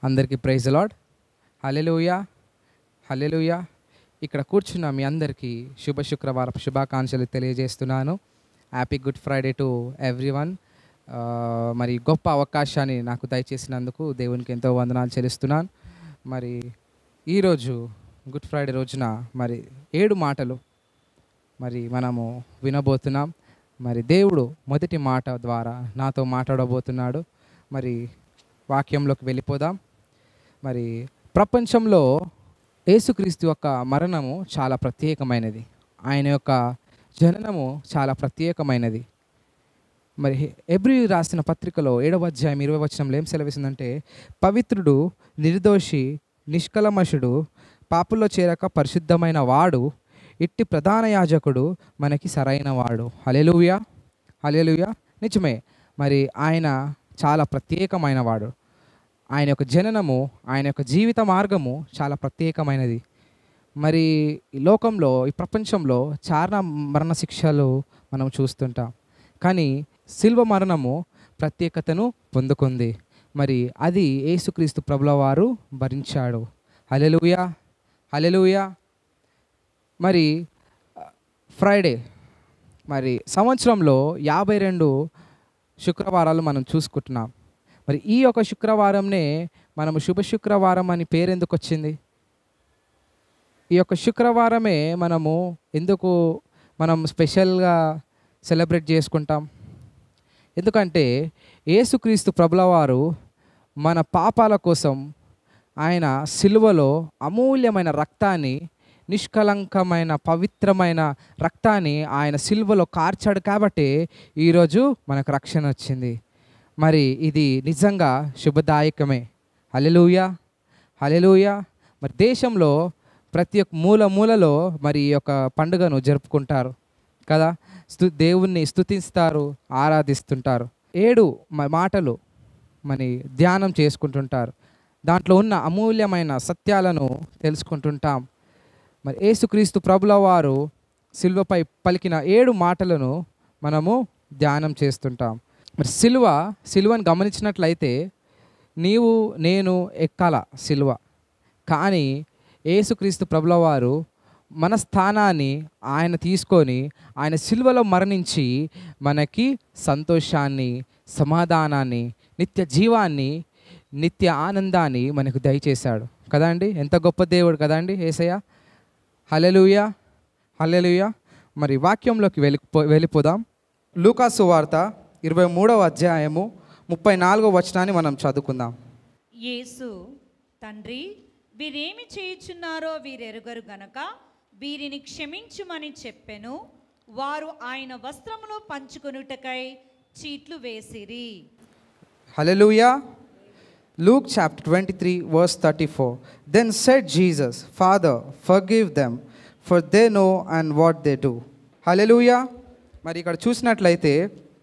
అందరికీ praise lord hallelujah hallelujah ఇక్కడ కూర్చున్న మీ అందరికీ శుభ శుక్రవారం శుభాకాంక్షలు తెలియజేస్తున్నాను happy good Friday to everyone మరి గొప్ప అవకాశాన్ని నాకు దయచేసినందుకు దేవునికి ఎంతో వందనాలు చెల్లిస్తున్నాను మరి ఈరోజు గుడ్ ఫ్రైడే రోజున మరి ఏడు మాటలు మరి మనము వినబోతున్నాం మరి దేవుడు మొదటి మాట ద్వారా నాతో మాట్లాడబోతున్నాడు మరి వాక్యంలోకి వెళ్ళిపోదాం మరి ప్రపంచంలో యేసుక్రీస్తు యొక్క మరణము చాలా ప్రత్యేకమైనది ఆయన యొక్క జననము చాలా ప్రత్యేకమైనది మరి ఎబ్రి రాసిన పత్రికలో ఏడవ అధ్యాయం ఇరవై వచనంలో ఏం సెలవిస్తుందంటే పవిత్రుడు నిర్దోషి నిష్కలమషుడు పాపుల్లో చేరక పరిశుద్ధమైన వాడు ఇట్టి ప్రధాన యాజకుడు మనకి సరైన వాడు హలెలుయా హలెలుయా నిజమే మరి ఆయన చాలా ప్రత్యేకమైన వాడు ఆయన యొక్క జననము ఆయన యొక్క జీవిత మార్గము చాలా ప్రత్యేకమైనది మరి ఈ లోకంలో ఈ ప్రపంచంలో చాలా మరణ శిక్షలు మనం చూస్తుంటాం కానీ శిల్వ మరణము ప్రత్యేకతను పొందుకుంది మరి అది యేసుక్రీస్తు ప్రభుల వారు భరించాడు హలెలుయా హలెలుయా మరి ఆ, ఫ్రైడే మరి సంవత్సరంలో యాభై రెండు శుక్రవారాలు మనం చూసుకుంటున్నాం మరి ఈ యొక్క శుక్రవారంనే మనము శుభ శుక్రవారం అని పేరు ఎందుకు వచ్చింది ఈ యొక్క శుక్రవారమే మనము ఎందుకు మనం స్పెషల్గా సెలబ్రేట్ చేసుకుంటాం ఎందుకంటే యేసుక్రీస్తు ప్రభులవారు మన పాపాల కోసం ఆయన సిలువలో అమూల్యమైన రక్తాన్ని నిష్కలంకమైన పవిత్రమైన రక్తాన్ని ఆయన సిలువలో కార్చాడు కాబట్టి ఈరోజు మనకు రక్షణ వచ్చింది మరి ఇది నిజంగా శుభదాయకమే హలెలూయా హలెలూయా మరి దేశంలో ప్రతి ఒక్క మూల మూలలో మరి ఈ యొక్క పండుగను జరుపుకుంటారు కదా స్తు దేవుణ్ణి స్తుతిస్తారు ఆరాధిస్తుంటారు ఏడు మ- మాటలు మరి ధ్యానం చేసుకుంటుంటారు దాంట్లో ఉన్న అమూల్యమైన సత్యాలను తెలుసుకుంటుంటాం మరి యేసుక్రీస్తు ప్రభుల వారు సిల్వపై పలికిన ఏడు మాటలను మనము ధ్యానం చేస్తుంటాం మరి సిలువ సిలువను గమనించినట్లయితే నీవు నేను ఎక్కాల సిలువ కానీ యేసుక్రీస్తు ప్రభుల వారు మన స్థానాన్ని ఆయన తీసుకొని ఆయన సిలువలో మరణించి మనకి సంతోషాన్ని సమాధానాన్ని నిత్య జీవాన్ని నిత్య ఆనందాన్ని మనకు దయచేశాడు కదండి ఎంత గొప్ప దేవుడు కదండి ఏసయ్య హలెలుయా హలెలుయా మరి వాక్యంలోకి వెళ్ళిపో వెళ్ళిపోదాం లూకాసు వార్త ఇరవై మూడవ అధ్యాయము ముప్పై నాలుగవ వచనాన్ని మనం చదువుకుందాం యేసు తండ్రి వీరేమి చేయుచున్నారో వీరెరుగరు గనక వీరిని క్షమించుమని చెప్పెను వారు ఆయన వస్త్రములు పంచుకొనుటకై చీట్లు వేసిరి Hallelujah. Luke chapter 23, verse 34. Then said Jesus, Father, forgive them, for they know and what they do. Hallelujah. మరి ఇక్కడ చూసినట్లయితే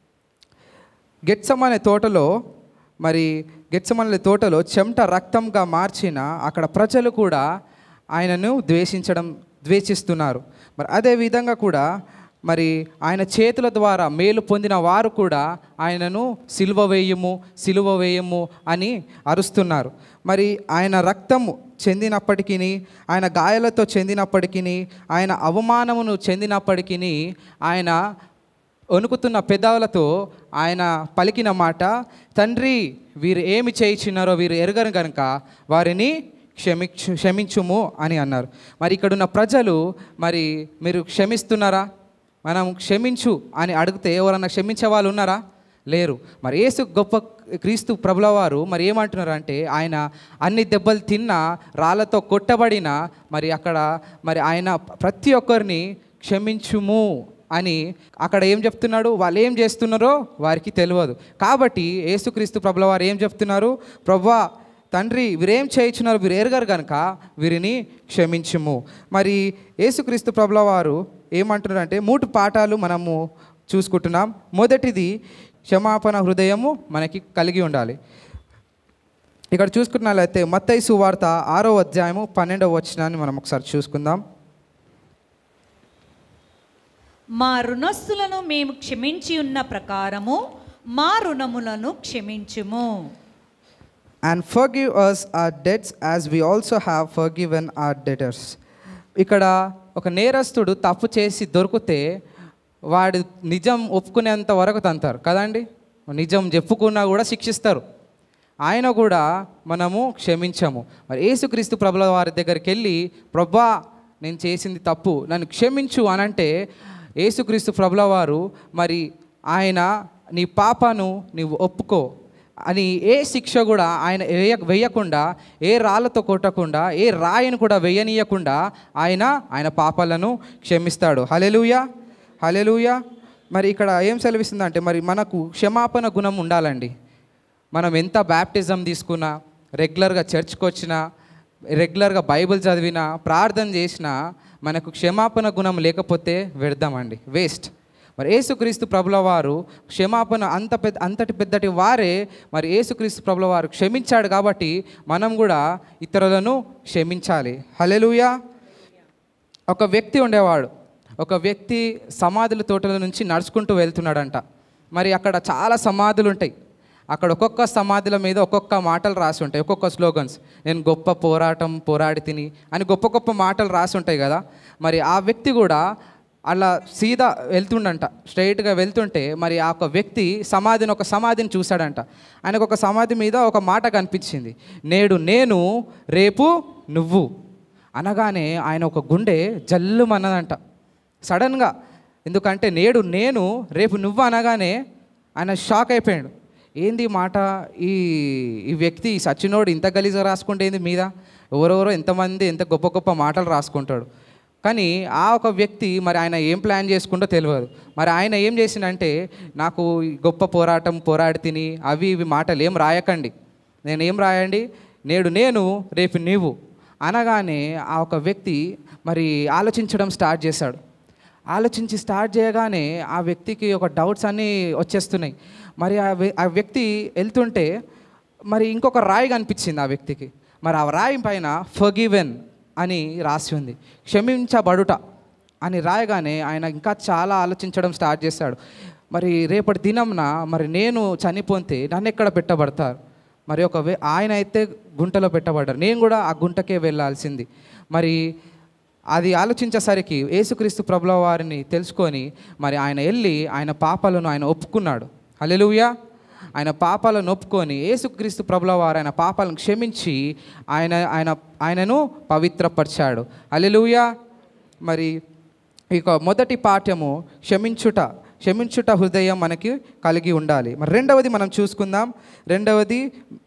గెట్సమనే తోటలో మరి గెట్సమనే తోటలో చెమట రక్తంగా మార్చిన అక్కడ ప్రజలు కూడా ఆయనను ద్వేషించడం ద్వేషిస్తున్నారు మరి అదే విధంగా కూడా మరి ఆయన చేతుల ద్వారా మేలు పొందిన వారు కూడా ఆయనను సిలువ వేయము సిలువ వేయము అని అరుస్తున్నారు మరి ఆయన రక్తము చెందినప్పటికీ ఆయన గాయాలతో చెందినప్పటికీ ఆయన అవమానమును చెందినప్పటికీ ఆయన వణుకుతున్న పెదాలతో ఆయన పలికిన మాట తండ్రి వీరు ఏమి చేయించున్నారో వీరు ఎరగరు కనుక వారిని క్షమించు క్షమించుము అని అన్నారు మరి ఇక్కడున్న ప్రజలు మరి మీరు క్షమిస్తున్నారా మనం క్షమించు అని అడిగితే ఎవరన్నా క్షమించే వాళ్ళు ఉన్నారా లేరు మరి యేసు గొప్ప క్రీస్తు ప్రభుల వారు మరి ఏమంటున్నారు అంటే ఆయన అన్ని దెబ్బలు తిన్నా రాళ్ళతో కొట్టబడిన మరి అక్కడ మరి ఆయన ప్రతి ఒక్కరిని క్షమించుము అని అక్కడ ఏం చెప్తున్నాడు వాళ్ళు ఏం చేస్తున్నారో వారికి తెలియదు కాబట్టి యేసుక్రీస్తు ప్రభుల వారు ఏం చెప్తున్నారు ప్రభా తండ్రి వీరేం చేయించున్నారు వీరు ఎరగరు కనుక వీరిని క్షమించుము మరి యేసుక్రీస్తు ప్రభుల వారు ఏమంటున్నారు అంటే మూడు పాఠాలు మనము చూసుకుంటున్నాం మొదటిది క్షమాపణ హృదయము మనకి కలిగి ఉండాలి ఇక్కడ చూసుకున్నట్లయితే మత్తయి సువార్త ఆరో అధ్యాయము పన్నెండవ వచనాన్ని మనం ఒకసారి చూసుకుందాం మా రుణస్థులను మేము క్షమించి ఉన్న ప్రకారము మా రుణములను క్షమించుము and forgive us our debts as we also have forgiven our debtors ఇక్కడ ఒక నేరస్తుడు తప్పు చేసి దొరికితే వాడు నిజం ఒప్పుకునేంత వరకు తంతారు కదండి నిజం చెప్పుకున్నా కూడా శిక్షిస్తారు ఆయన కూడా మనము క్షమించము మరి యేసుక్రీస్తు ప్రభుల వారి దగ్గరికి వెళ్ళి ప్రభా నేను చేసింది తప్పు నన్ను క్షమించు అనంటే యేసుక్రీస్తు ప్రభుల వారు మరి ఆయన నీ పాపను నీవు ఒప్పుకో అని ఏ శిక్ష కూడా ఆయన వేయ వేయకుండా ఏ రాళ్ళతో కొట్టకుండా ఏ రాయిని కూడా వేయనీయకుండా ఆయన ఆయన పాపాలను క్షమిస్తాడు హలెలుయా హలెలుయా మరి ఇక్కడ ఏం సెలవిస్తుందంటే మరి మనకు క్షమాపణ గుణం ఉండాలండి మనం ఎంత బ్యాప్టిజం తీసుకున్నా రెగ్యులర్గా చర్చ్కి వచ్చినా రెగ్యులర్గా బైబిల్ చదివినా ప్రార్థన చేసినా మనకు క్షమాపణ గుణం లేకపోతే వెడదామండి వేస్ట్ మరి యేసుక్రీస్తు ప్రభుల వారు క్షమాపణ అంత పెద్ద అంతటి పెద్దటి వారే మరి యేసుక్రీస్తు ప్రభుల వారు క్షమించాడు కాబట్టి మనం కూడా ఇతరులను క్షమించాలి హలెలుయా ఒక వ్యక్తి ఉండేవాడు ఒక వ్యక్తి సమాధుల తోటల నుంచి నడుచుకుంటూ వెళ్తున్నాడంట మరి అక్కడ చాలా సమాధులు ఉంటాయి అక్కడ ఒక్కొక్క సమాధుల మీద ఒక్కొక్క మాటలు రాసి ఉంటాయి ఒక్కొక్క స్లోగన్స్ నేను గొప్ప పోరాటం పోరాడి తిని అని గొప్ప గొప్ప మాటలు రాసి ఉంటాయి కదా మరి ఆ వ్యక్తి కూడా అలా సీదా వెళ్తుండంట స్ట్రైట్గా వెళ్తుంటే మరి ఆ ఒక వ్యక్తి సమాధిని ఒక సమాధిని చూశాడంట ఆయనకు ఒక సమాధి మీద ఒక మాట కనిపించింది నేడు నేను రేపు నువ్వు అనగానే ఆయన ఒక గుండె జల్లుమన్నదంట సడన్గా ఎందుకంటే నేడు నేను రేపు నువ్వు అనగానే ఆయన షాక్ అయిపోయాడు ఏంది ఈ మాట ఈ ఈ వ్యక్తి ఈ సచినోడు ఇంత గలీజుగా రాసుకుంటే ఏంది మీద ఎవరెవరో ఎంతమంది ఎంత గొప్ప గొప్ప మాటలు రాసుకుంటాడు కానీ ఆ ఒక వ్యక్తి మరి ఆయన ఏం ప్లాన్ చేసుకుంటో తెలియదు మరి ఆయన ఏం చేసిండంటే నాకు ఈ గొప్ప పోరాటం పోరాడి తిని అవి ఇవి మాటలు ఏం రాయకండి నేను ఏం రాయండి నేడు నేను రేపు నీవు అనగానే ఆ ఒక వ్యక్తి మరి ఆలోచించడం స్టార్ట్ చేశాడు ఆలోచించి స్టార్ట్ చేయగానే ఆ వ్యక్తికి ఒక డౌట్స్ అన్నీ వచ్చేస్తున్నాయి మరి ఆ వ్య- ఆ వ్యక్తి వెళ్తుంటే మరి ఇంకొక రాయి కనిపించింది ఆ వ్యక్తికి మరి ఆ రాయి పైన ఫగివెన్ అని రాసి ఉంది క్షమించబడుట అని రాయగానే ఆయన ఇంకా చాలా ఆలోచించడం స్టార్ట్ చేశాడు మరి రేపటి దినంన మరి నేను చనిపోతే నన్ను ఎక్కడ పెట్టబడతారు మరి ఒక వే- ఆయన అయితే గుంటలో పెట్టబడ్డారు నేను కూడా ఆ గుంటకే వెళ్ళాల్సింది మరి అది ఆలోచించేసరికి యేసుక్రీస్తు ప్రభుల వారిని తెలుసుకొని మరి ఆయన వెళ్ళి ఆయన పాపాలను ఆయన ఒప్పుకున్నాడు హల్లెలూయా ఆయన పాపాలను ఒప్పుకొని యేసుక్రీస్తు ప్రభుల వారు ఆయన పాపాలను క్షమించి ఆయన ఆయన ఆయనను పవిత్రపరిచాడు హల్లెలూయా మరి ఇక మొదటి పాఠ్యము క్షమించుట క్షమించుట హృదయం మనకి కలిగి ఉండాలి మరి రెండవది మనం చూసుకుందాం రెండవది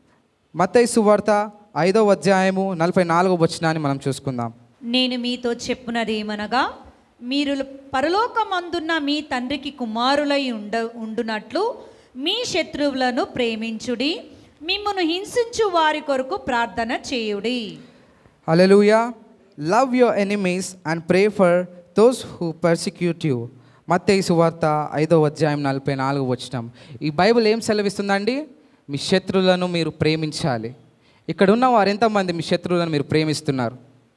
మత్తయి సువార్త ఐదవ అధ్యాయము నలభై నాలుగవ వచనాన్ని మనం చూసుకుందాం నేను మీతో చెప్పున్నది ఏమనగా మీరు పరలోకమందున్న మీ తండ్రికి కుమారులై ఉండ ఉండునట్లు మీ శత్రువులను ప్రేమించుడి మిమ్మను హింసించు వారి కొరకు ప్రార్థన చేయుడి hallelujah love your enemies and pray for those who persecute you Mattayi సువార్త ఐదవ అధ్యాయం నలభై నాలుగు వచనం ఈ బైబిల్ ఏం సెలవిస్తుందండి మీ శత్రువులను మీరు ప్రేమించాలి ఇక్కడ ఉన్న వారు ఎంతమంది మీ శత్రువులను మీరు ప్రేమిస్తున్నారు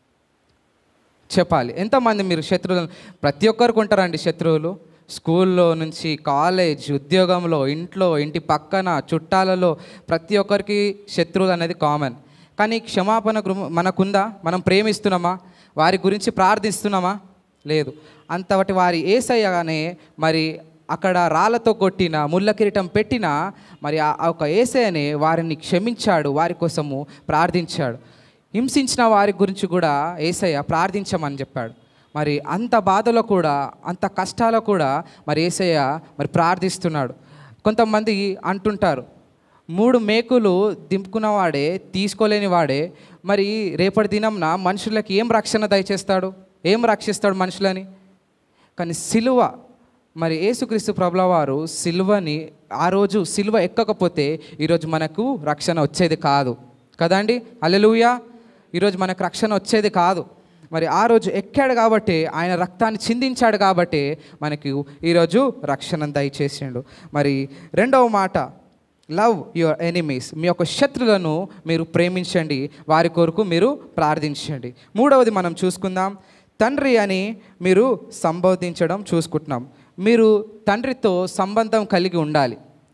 చెప్పాలి ఎంతమంది మీరు శత్రువులను ప్రతి ఒక్కరికి ఉంటారండి శత్రువులు స్కూల్లో నుంచి కాలేజ్ ఉద్యోగంలో ఇంట్లో ఇంటి పక్కన చుట్టాలలో ప్రతి ఒక్కరికి శత్రువులు అనేది కామన్ కానీ క్షమాపణ గృహ- మనకుందా మనం ప్రేమిస్తున్నామా వారి గురించి ప్రార్థిస్తున్నామా లేదు అంతటి వారి ఏసయ్యగానే మరి అక్కడ రాళ్ళతో కొట్టిన ముళ్ళ కిరీటం పెట్టిన మరి ఆ ఆ ఒక ఏసయ్యనే వారిని క్షమించాడు వారి కోసము ప్రార్థించాడు హింసించిన వారి గురించి కూడా ఏసయ్య ప్రార్థించమని చెప్పాడు మరి అంత బాధలో కూడా అంత కష్టాల్లో కూడా మరి ఏసయ్య మరి ప్రార్థిస్తున్నాడు కొంతమంది అంటుంటారు మూడు మేకులు దింపుకున్న వాడే తీసుకోలేని వాడే మరి రేపటి దినంన మనుషులకి ఏం రక్షణ దయచేస్తాడు ఏం రక్షిస్తాడు మనుషులని కానీ సిలువ మరి యేసుక్రీస్తు ప్రభుల వారు సిలువని ఆ రోజు సిలువ ఎక్కకపోతే ఈరోజు మనకు రక్షణ వచ్చేది కాదు కదండి అల్లెలుయా ఈరోజు మనకు రక్షణ వచ్చేది కాదు మరి ఆ రోజు ఎక్కాడు కాబట్టి ఆయన రక్తాన్ని చిందించాడు కాబట్టి మనకి ఈరోజు రక్షణ దయచేసిండు మరి రెండవ మాట లవ్ యువర్ ఎనిమీస్ మీ యొక్క శత్రులను మీరు ప్రేమించండి వారి కొరకు మీరు ప్రార్థించండి మూడవది మనం చూసుకుందాం తండ్రి అని మీరు సంబోధించడం చూసుకుంటున్నాం మీరు తండ్రితో సంబంధం కలిగి ఉండాలి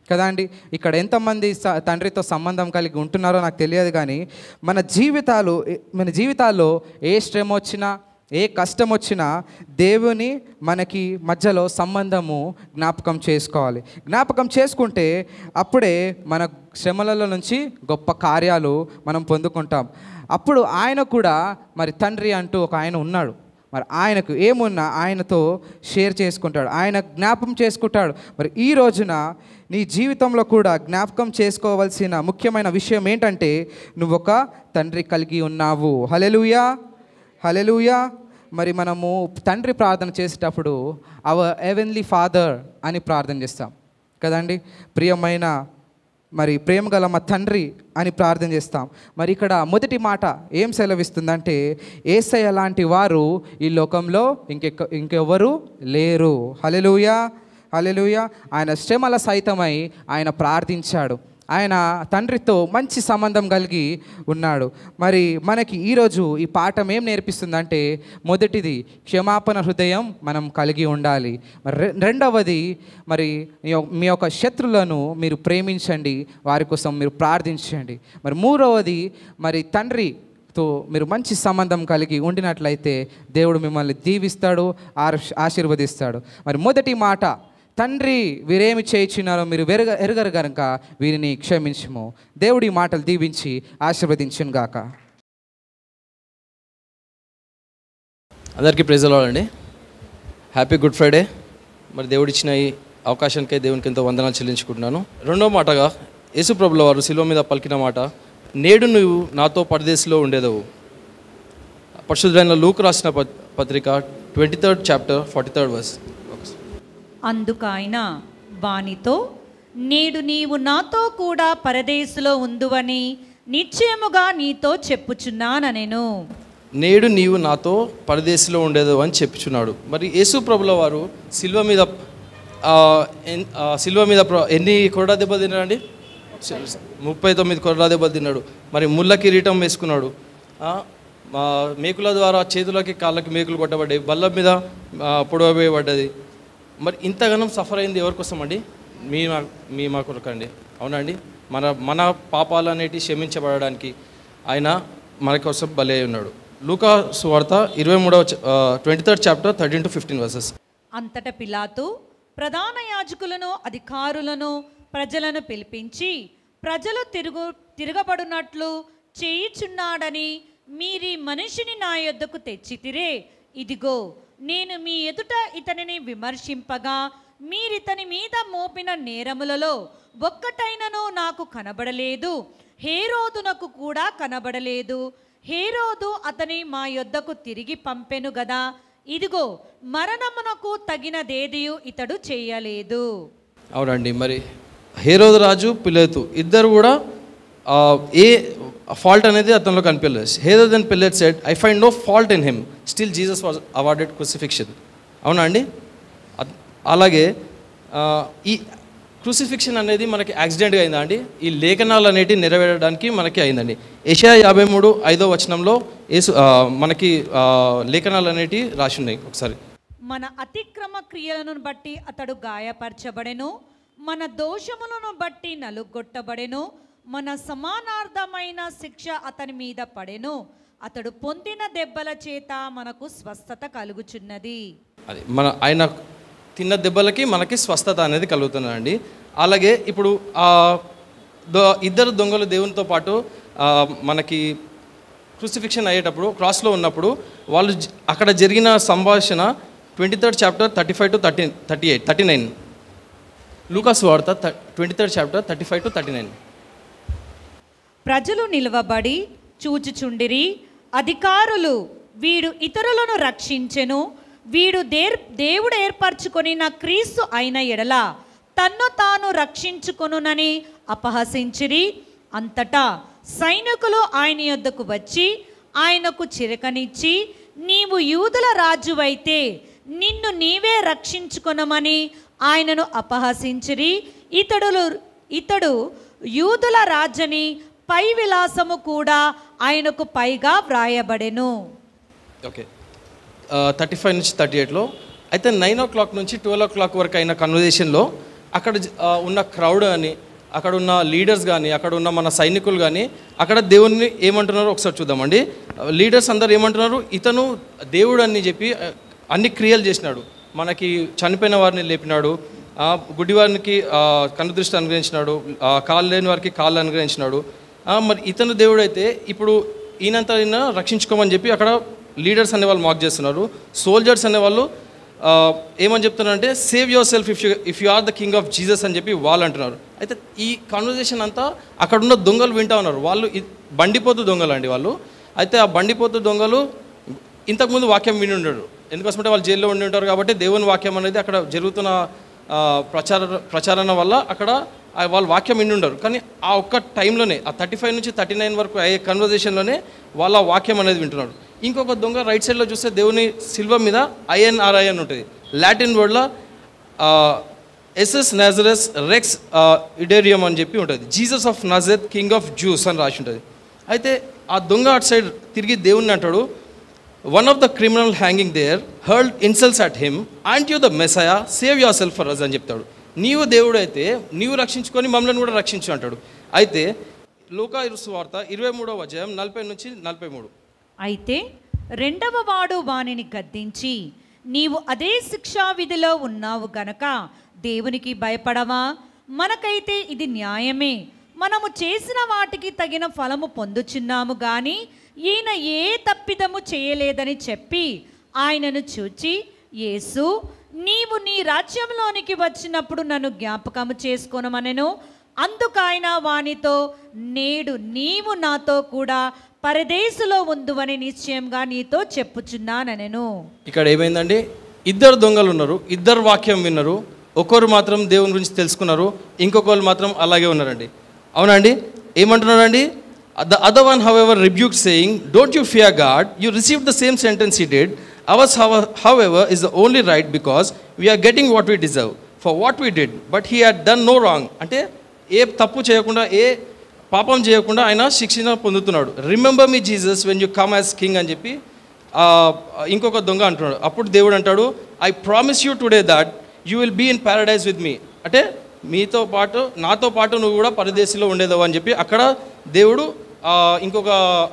కదా అండి ఇక్కడ ఎంతమంది స- తండ్రితో సంబంధం కలిగి ఉంటున్నారో నాకు తెలియదు కానీ మన జీవితాలు మన జీవితాల్లో ఏ శ్రమ వచ్చినా ఏ కష్టం వచ్చినా దేవుని మనకి మధ్యలో సంబంధము జ్ఞాపకం చేసుకోవాలి జ్ఞాపకం చేసుకుంటే అప్పుడే మన శ్రమలలో నుంచి గొప్ప కార్యాలు మనం పొందుకుంటాం అప్పుడు ఆయన కూడా మరి తండ్రి అంటూ ఒక ఆయన ఉన్నాడు మరి ఆయనకు ఏమున్నా ఆయనతో షేర్ చేసుకుంటాడు ఆయన జ్ఞాపం చేసుకుంటాడు మరి ఈ రోజున నీ జీవితంలో కూడా జ్ఞాపకం చేసుకోవాల్సిన ముఖ్యమైన విషయం ఏంటంటే నువ్వు ఒక తండ్రి కలిగి ఉన్నావు హలెలుయా హలెలుయా మరి మనము తండ్రి ప్రార్థన చేసేటప్పుడు అవర్ ఎవెన్లీ ఫాదర్ అని ప్రార్థన చేస్తాం కదండి ప్రియమైన మరి ప్రేమ గల మా తండ్రి అని ప్రార్థన చేస్తాం మరి ఇక్కడ మొదటి మాట ఏం సెలవిస్తుందంటే ఏసయ్య లాంటి వారు ఈ లోకంలో ఇంకెక్క ఇంకెవరు లేరు హలెలుయా హలెలుయా ఆయన శ్రమల సైతమై ఆయన ప్రార్థించాడు ఆయన తండ్రితో మంచి సంబంధం కలిగి ఉన్నాడు మరి మనకి ఈరోజు ఈ పాఠం ఏం నేర్పిస్తుందంటే మొదటిది క్షమాపణ హృదయం మనం కలిగి ఉండాలి మరి రె- రెండవది మరి మీ యొ- మీ యొక్క శత్రులను మీరు ప్రేమించండి వారి కోసం మీరు ప్రార్థించండి మరి మూడవది మరి తండ్రి తో మీరు మంచి సంబంధం కలిగి ఉండినట్లయితే దేవుడు మిమ్మల్ని దీవిస్తాడు ఆశ- ఆశీర్వదిస్తాడు మరి మొదటి మాట తండ్రి వీరేమి చేయించినారో మీరు వెరగ ఎరగరు గనుక వీరిని క్షమించము దేవుడి మాటలు దీవించి ఆశీర్వదించును గాక అందరికీ ప్రైజ్ అండి హ్యాపీ గుడ్ ఫ్రైడే మరి దేవుడిచ్చిన ఈ అవకాశానికై దేవునికి ఎంతో వందనాలు చెల్లించుకుంటున్నాను రెండో మాటగా యేసుప్రభుల వారు శిలువ మీద పలికిన మాట నేడు నువ్వు నాతో పరదేశంలో ఉండేదవు పరిశుద్ధమైన లూక్ రాసిన పత్- పత్రిక twenty third chapter forty third verse అందుకాయన వానితో నేడు నీవు నాతో కూడా పరదేశులో ఉందువని నిశ్చయముగా నీతో చెప్పుచున్నానెను నేడు నీవు నాతో పరదేశంలో ఉండేదు అని చెప్పుచున్నాడు మరి యేసు ప్రభుల వారు శిల్వ మీద ఆ, ఎన్- ఆ, శిల్వ మీద ప్ర- ఎన్ని కొరడా దెబ్బలు తిన్నాడండి ముప్పై తొమ్మిది కొరడా దెబ్బలు తిన్నాడు మరి ముళ్ళ కిరీటం వేసుకున్నాడు ఆ, మా మేకుల ద్వారా చేతులకి కాళ్ళకి మేకులు కొట్టబడ్డాయి బల్ల మీద ఆ, పొడవబోయబడ్డది మరి ఇంతగానం సఫర్ అయింది ఎవరి కోసం అండి మీ మా మీ మా కొరకు అండి అవునండి మన మన పాపాలు అనేటివి క్షమించబడడానికి ఆయన మన కోసం బలి అయి ఉన్నాడు లూకా సువార్త ఇరవై మూడవ twenty third chapter thirteen to fifteen verses అంతట పిలాతు ప్రధాన యాజకులను అధికారులను ప్రజలను పిలిపించి ప్రజలు తిరుగు తిరగబడినట్లు చేయుచున్నాడని మీరీ మనిషిని నా యొద్దకు తెచ్చితిరే ఇదిగో నేను మీ ఎదుట ఇతనిని విమర్శింపగా మీరితని మీద మోపిన నేరములలో ఒక్కటైనను నాకు కనబడలేదు హేరోదునకు కూడా కనబడలేదు హేరోదు అతని మా యొద్దకు తిరిగి పంపెను గదా ఇదిగో మరణమునకు తగినదేదియు ఇతడు చేయలేదు అవునండి మరి హేరోదు రాజు పిలేతు ఇద్దరు కూడా ఆ, ఏ ఫాల్ట్ అనేది అతనిలో కనిపించలేదు Herod then Pilate said I find no fault in him still Jesus was awarded crucifixion అవునా అండి అద్- అలాగే ఆ, ఈ క్రూసిఫిక్షన్ అనేది మనకి యాక్సిడెంట్గా అయిందా అండి ఈ లేఖనాలు అనేటివి నెరవేరడానికి మనకి అయిందండి ఏషియా యాభై మూడు ఐదో వచనంలో యేసు ఆ, మనకి ఆ, లేఖనాలు అనేటివి రాసి ఉన్నాయి ఒకసారి మన అతిక్రమ క్రియలను బట్టి అతడు గాయపరచబడెను మన దోషములను బట్టి నలుగొట్టబడెను మన సమానార్థమైన శిక్ష అతని మీద పడెను అతడు పొందిన దెబ్బల చేత మనకు స్వస్థత కలుగుచున్నది అది మన ఆయన తిన్న దెబ్బలకి మనకి స్వస్థత అనేది కలుగుతుందండి అలాగే ఇప్పుడు ఆ దో ఇద్దరు దొంగలు దేవునితో పాటు ఆ, మనకి క్రూసిఫిక్షన్ అయ్యేటప్పుడు క్రాస్లో ఉన్నప్పుడు వాళ్ళు జ- అక్కడ జరిగిన సంభాషణ twenty third chapter thirty five to thirty thirty eight thirty nine లూకాస్ వార్త twenty third chapter thirty five to thirty nine ప్రజలు నిలవబడి చూచుచుండిరి అధికారులు వీడు ఇతరులను రక్షించెను వీడు దేర్ దేవుడు ఏర్పరచుకొని నా క్రీస్తు అయిన ఎడల తన్ను తాను రక్షించుకొనునని అపహసించిరి అంతటా సైనికులు ఆయన యొద్దకు వచ్చి ఆయనకు చిరకనిచ్చి నీవు యూదుల రాజువైతే నిన్ను నీవే రక్షించుకొనమని ఆయనను అపహసించిరి ఇతడులు ఇతడు యూదుల రాజని పై విలాసము కూడా ఆయనకు పైగా వ్రాయబడెను ఓకే థర్టీ ఫైవ్ నుంచి థర్టీ ఎయిట్లో అయితే నైన్ ఓ క్లాక్ నుంచి ట్వెల్వ్ ఓ క్లాక్ వరకు అయిన కన్వర్జేషన్లో అక్కడ జ- ఆ, ఉన్న క్రౌడ్ కానీ అక్కడ ఉన్న లీడర్స్ కానీ అక్కడ ఉన్న మన సైనికులు కానీ అక్కడ దేవుడిని ఏమంటున్నారో ఒకసారి చూద్దామండి లీడర్స్ అందరు ఏమంటున్నారు ఇతను దేవుడు అని చెప్పి ఆ, అన్ని క్రియలు చేసినాడు మనకి చనిపోయిన వారిని లేపినాడు ఆ, గుడ్డి వారికి ఆ, కన్ను దృష్టి అనుగ్రహించినాడు ఆ, కాళ్ళు లేని వారికి కాళ్ళు అనుగ్రహించినాడు ఆ, మరి ఇతను దేవుడు అయితే ఇప్పుడు ఈయనంతా ఈయన రక్షించుకోమని చెప్పి అక్కడ లీడర్స్ అనేవాళ్ళు మాక్ చేస్తున్నారు సోల్జర్స్ అనేవాళ్ళు ఆ, ఏమని చెప్తున్నారంటే save yourself if you if you are the king of Jesus అని చెప్పి వాళ్ళు అంటున్నారు అయితే ఈ కాన్వర్జేషన్ అంతా అక్కడ ఉన్న దొంగలు వింటా ఉన్నారు వాళ్ళు ఇ- బండిపోతు దొంగలు అండి వాళ్ళు అయితే ఆ బండిపోతు దొంగలు ఇంతకుముందు వాక్యం విని ఉండరు ఎందుకోసమంటే వాళ్ళు జైల్లో ఉండి ఉంటారు కాబట్టి దేవుని వాక్యం అనేది అక్కడ జరుగుతున్న ఆ, ప్రచార ప్రచారణ వల్ల అక్కడ ఆ వాళ్ళు వాక్యం విని ఉండరు కానీ ఆ ఒక్క టైంలోనే ఆ థర్టీ ఫైవ్ నుంచి థర్టీ నైన్ వరకు అయ్యే కన్వర్జేషన్లోనే వాళ్ళ ఆ వాక్యం అనేది వింటున్నారు ఇంకొక దొంగ రైట్ సైడ్లో చూస్తే దేవుని సిల్వ మీద ఐఎన్ఆర్ఐ అని ఉంటుంది లాటిన్ వర్డ్లో ఎస్ఎస్ నాజరస్ రెక్స్ ఇడేరియం అని చెప్పి ఉంటుంది Jesus of Nazareth king of Jews అని రాసి ఉంటుంది అయితే ఆ దొంగ అటు సైడ్ తిరిగి దేవుణ్ణి అంటాడు one of the criminal hanging there hurled insults at him aren't you the Messiah save yourself for us అని చెప్తాడు నీవు దేవుడు అయితే నీవు రక్షించుకొని మమ్మల్ని కూడా రక్షించు అంటాడు అయితే లూకా వార్త ఇరవై మూడవ అధ్యాయం నలభై నుంచి నలభై మూడు అయితే రెండవ వాడు వానిని గద్దించి నీవు అదే శిక్షా విధిలో ఉన్నావు గనక దేవునికి భయపడవా మనకైతే ఇది న్యాయమే మనము చేసిన వాటికి తగిన ఫలము పొందుచున్నాము గాని ఈయన ఏ తప్పిదము చేయలేదని చెప్పి ఆయనను చూచి యేసు నీవు నీ రాజ్యంలోనికి వచ్చినప్పుడు నన్ను జ్ఞాపకము చేసుకోనమనెను అందుకైన వానితో నేడు నీవు నాతో కూడా పరదేశులో ఉందువని నిశ్చయంగా నీతో చెప్పుచున్నానెను ఇక్కడ ఏమైందండి ఇద్దరు దొంగలు ఉన్నారు ఇద్దరు వాక్యం విన్నారు ఒకరు మాత్రం దేవుని గురించి తెలుసుకున్నారు ఇంకొకరు మాత్రం అలాగే ఉన్నారండి అవునండి ఏమంటున్నారండి the other one however rebuke saying don't you fear God you receive the same sentence ఈ dead hours however is the only right because we are getting what we deserve for what we did but he had done no wrong అంటే ఏ తప్పు చేయకుండా ఏ పాపం చేయకుండా ఆయన శిక్షణ పొందుతున్నాడు remember me Jesus when you come as king అని చెప్పి ఆ, ఇంకొక దొంగ అంటున్నాడు అప్పుడు దేవుడు అంటాడు I promise you today that you will be in paradise with me అంటే మీతో పాటు నాతో పాటు నువ్వు కూడా పరదేశంలో ఉండేదావు అని చెప్పి అక్కడ దేవుడు ఆ, ఇంకొక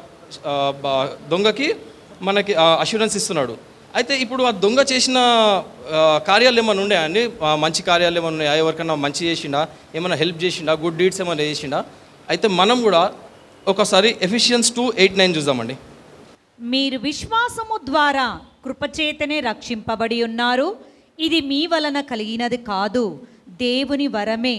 ఆ, బ- దొంగకి మనకి అష్యూరెన్స్ ఇస్తున్నాడు అయితే ఇప్పుడు ఆ దొంగ చేసిన ఆ, కార్యాలు ఏమైనా ఉన్నాయా అండి ఆ, మంచి కార్యాలు ఏమైనా ఉన్నాయా ఎవరికైనా మంచి చేసిండా ఏమైనా హెల్ప్ చేసిండా గుడ్ డీడ్స్ ఏమైనా చేసిండా అయితే మనం కూడా ఒకసారి ఎఫిషియన్స్ టూ ఎయిట్ నైన్ చూద్దామండి మీరు విశ్వాసము ద్వారా కృపచేతనే రక్షింపబడి ఉన్నారు ఇది మీ వలన కలిగినది కాదు దేవుని వరమే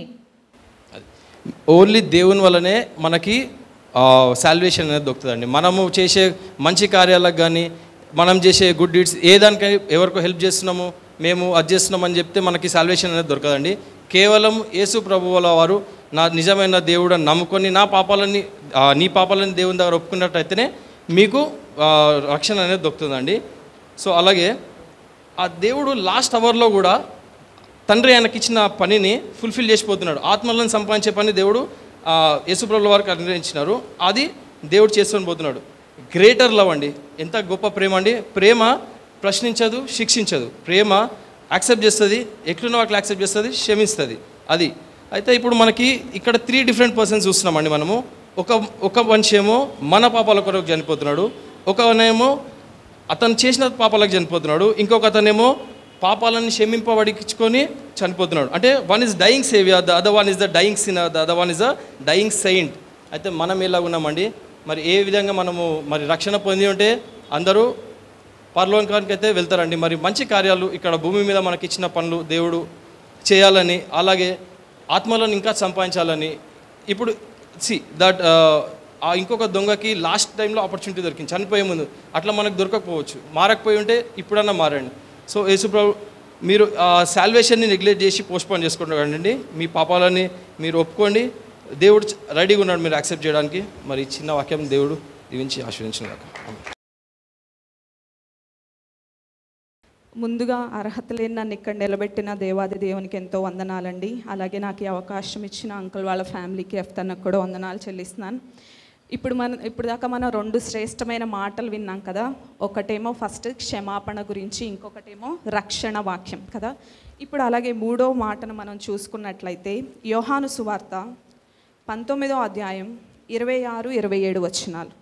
ఓన్లీ దేవుని వల్లనే మనకి శాల్వేషన్ అనేది దొరుకుతుందండి మనము చేసే మంచి కార్యాలకు కానీ మనం చేసే గుడ్ డీడ్స్ ఏ దానికై ఎవరికో హెల్ప్ చేస్తున్నాము మేము అది చేస్తున్నామని చెప్తే మనకి శాల్వేషన్ అనేది దొరకదండి కేవలం యేసు ప్రభువుల వారు నా నిజమైన దేవుడు అని నమ్ముకొని నా పాపాలని ఆ, నీ పాపాలని దేవుని దగ్గర ఒప్పుకున్నట్టయితేనే మీకు ఆ, రక్షణ అనేది దొరుకుతుందండి సో అలాగే ఆ దేవుడు లాస్ట్ అవర్లో కూడా తండ్రి ఆయనకి ఇచ్చిన పనిని ఫుల్ఫిల్ చేసిపోతున్నాడు ఆత్మలను సంపాదించే పని దేవుడు ఆ, యేసుప్రభుల వారికి అనుగ్రహించినారు అది దేవుడు చేసుకొని పోతున్నాడు గ్రేటర్ లవ్ అండి ఎంత గొప్ప ప్రేమ అండి ప్రేమ ప్రశ్నించదు శిక్షించదు ప్రేమ యాక్సెప్ట్ చేస్తుంది ఎట్లున్న వాటిని యాక్సెప్ట్ చేస్తుంది క్షమిస్తుంది అది అయితే ఇప్పుడు మనకి ఇక్కడ త్రీ డిఫరెంట్ పర్సన్స్ చూస్తున్నామండి మనము ఒక ఒక మనిషి ఏమో మన పాపాల కొరకు చనిపోతున్నాడు ఒకనేమో అతను చేసిన పాపాలకు చనిపోతున్నాడు ఇంకొక అతనేమో పాపాలను క్షమింపబడించుకొని చనిపోతున్నాడు అంటే one is dying saviour the other one is the dying sin the other one is the dying saint అయితే మనం ఎలా ఉన్నామండి మరి ఏ విధంగా మనము మరి రక్షణ పొంది ఉంటే అందరూ పరలోకానికి అయితే వెళ్తారండి మరి మంచి కార్యాలు ఇక్కడ భూమి మీద మనకి ఇచ్చిన పనులు దేవుడు చేయాలని అలాగే ఆత్మలను ఇంకా సంపాదించాలని ఇప్పుడు సి దట్ ఆ ఇంకొక దొంగకి లాస్ట్ టైంలో ఆపర్చునిటీ దొరికింది చనిపోయే ముందు అట్లా మనకు దొరకకపోవచ్చు మారకపోయి ఉంటే ఇప్పుడన్నా మారండి సో యేసుప్రభు మీరు ఆ శాల్వేషన్ని నెగ్లెక్ట్ చేసి పోస్ట్పోన్ చేసుకుంటారండి మీ పాపాలని మీరు ఒప్పుకోండి దేవుడు రెడీగా ఉన్నాడు మీరు యాక్సెప్ట్ చేయడానికి మరి ఈ చిన్న వాక్యం దేవుడు దీవించి ఆశ్రయించిన కాక ముందుగా అర్హత లేని నన్ను ఇక్కడ నిలబెట్టిన దేవాది దేవునికి ఎంతో వందనాలండి అలాగే నాకు ఈ అవకాశం ఇచ్చిన అంకుల్ వాళ్ళ ఫ్యామిలీకి ఎఫ్తన్నకు కూడా వందనాలు చెల్లిస్తున్నాను ఇప్పుడు మన ఇప్పుడు దాకా మనం రెండు శ్రేష్టమైన మాటలు విన్నాం కదా ఒకటేమో ఫస్ట్ క్షమాపణ గురించి ఇంకొకటేమో రక్షణ వాక్యం కదా ఇప్పుడు అలాగే మూడో మాటను మనం చూసుకున్నట్లయితే యోహాను సువార్త పంతొమ్మిదో అధ్యాయం ఇరవై ఆరు ఇరవై ఏడు వచనాలు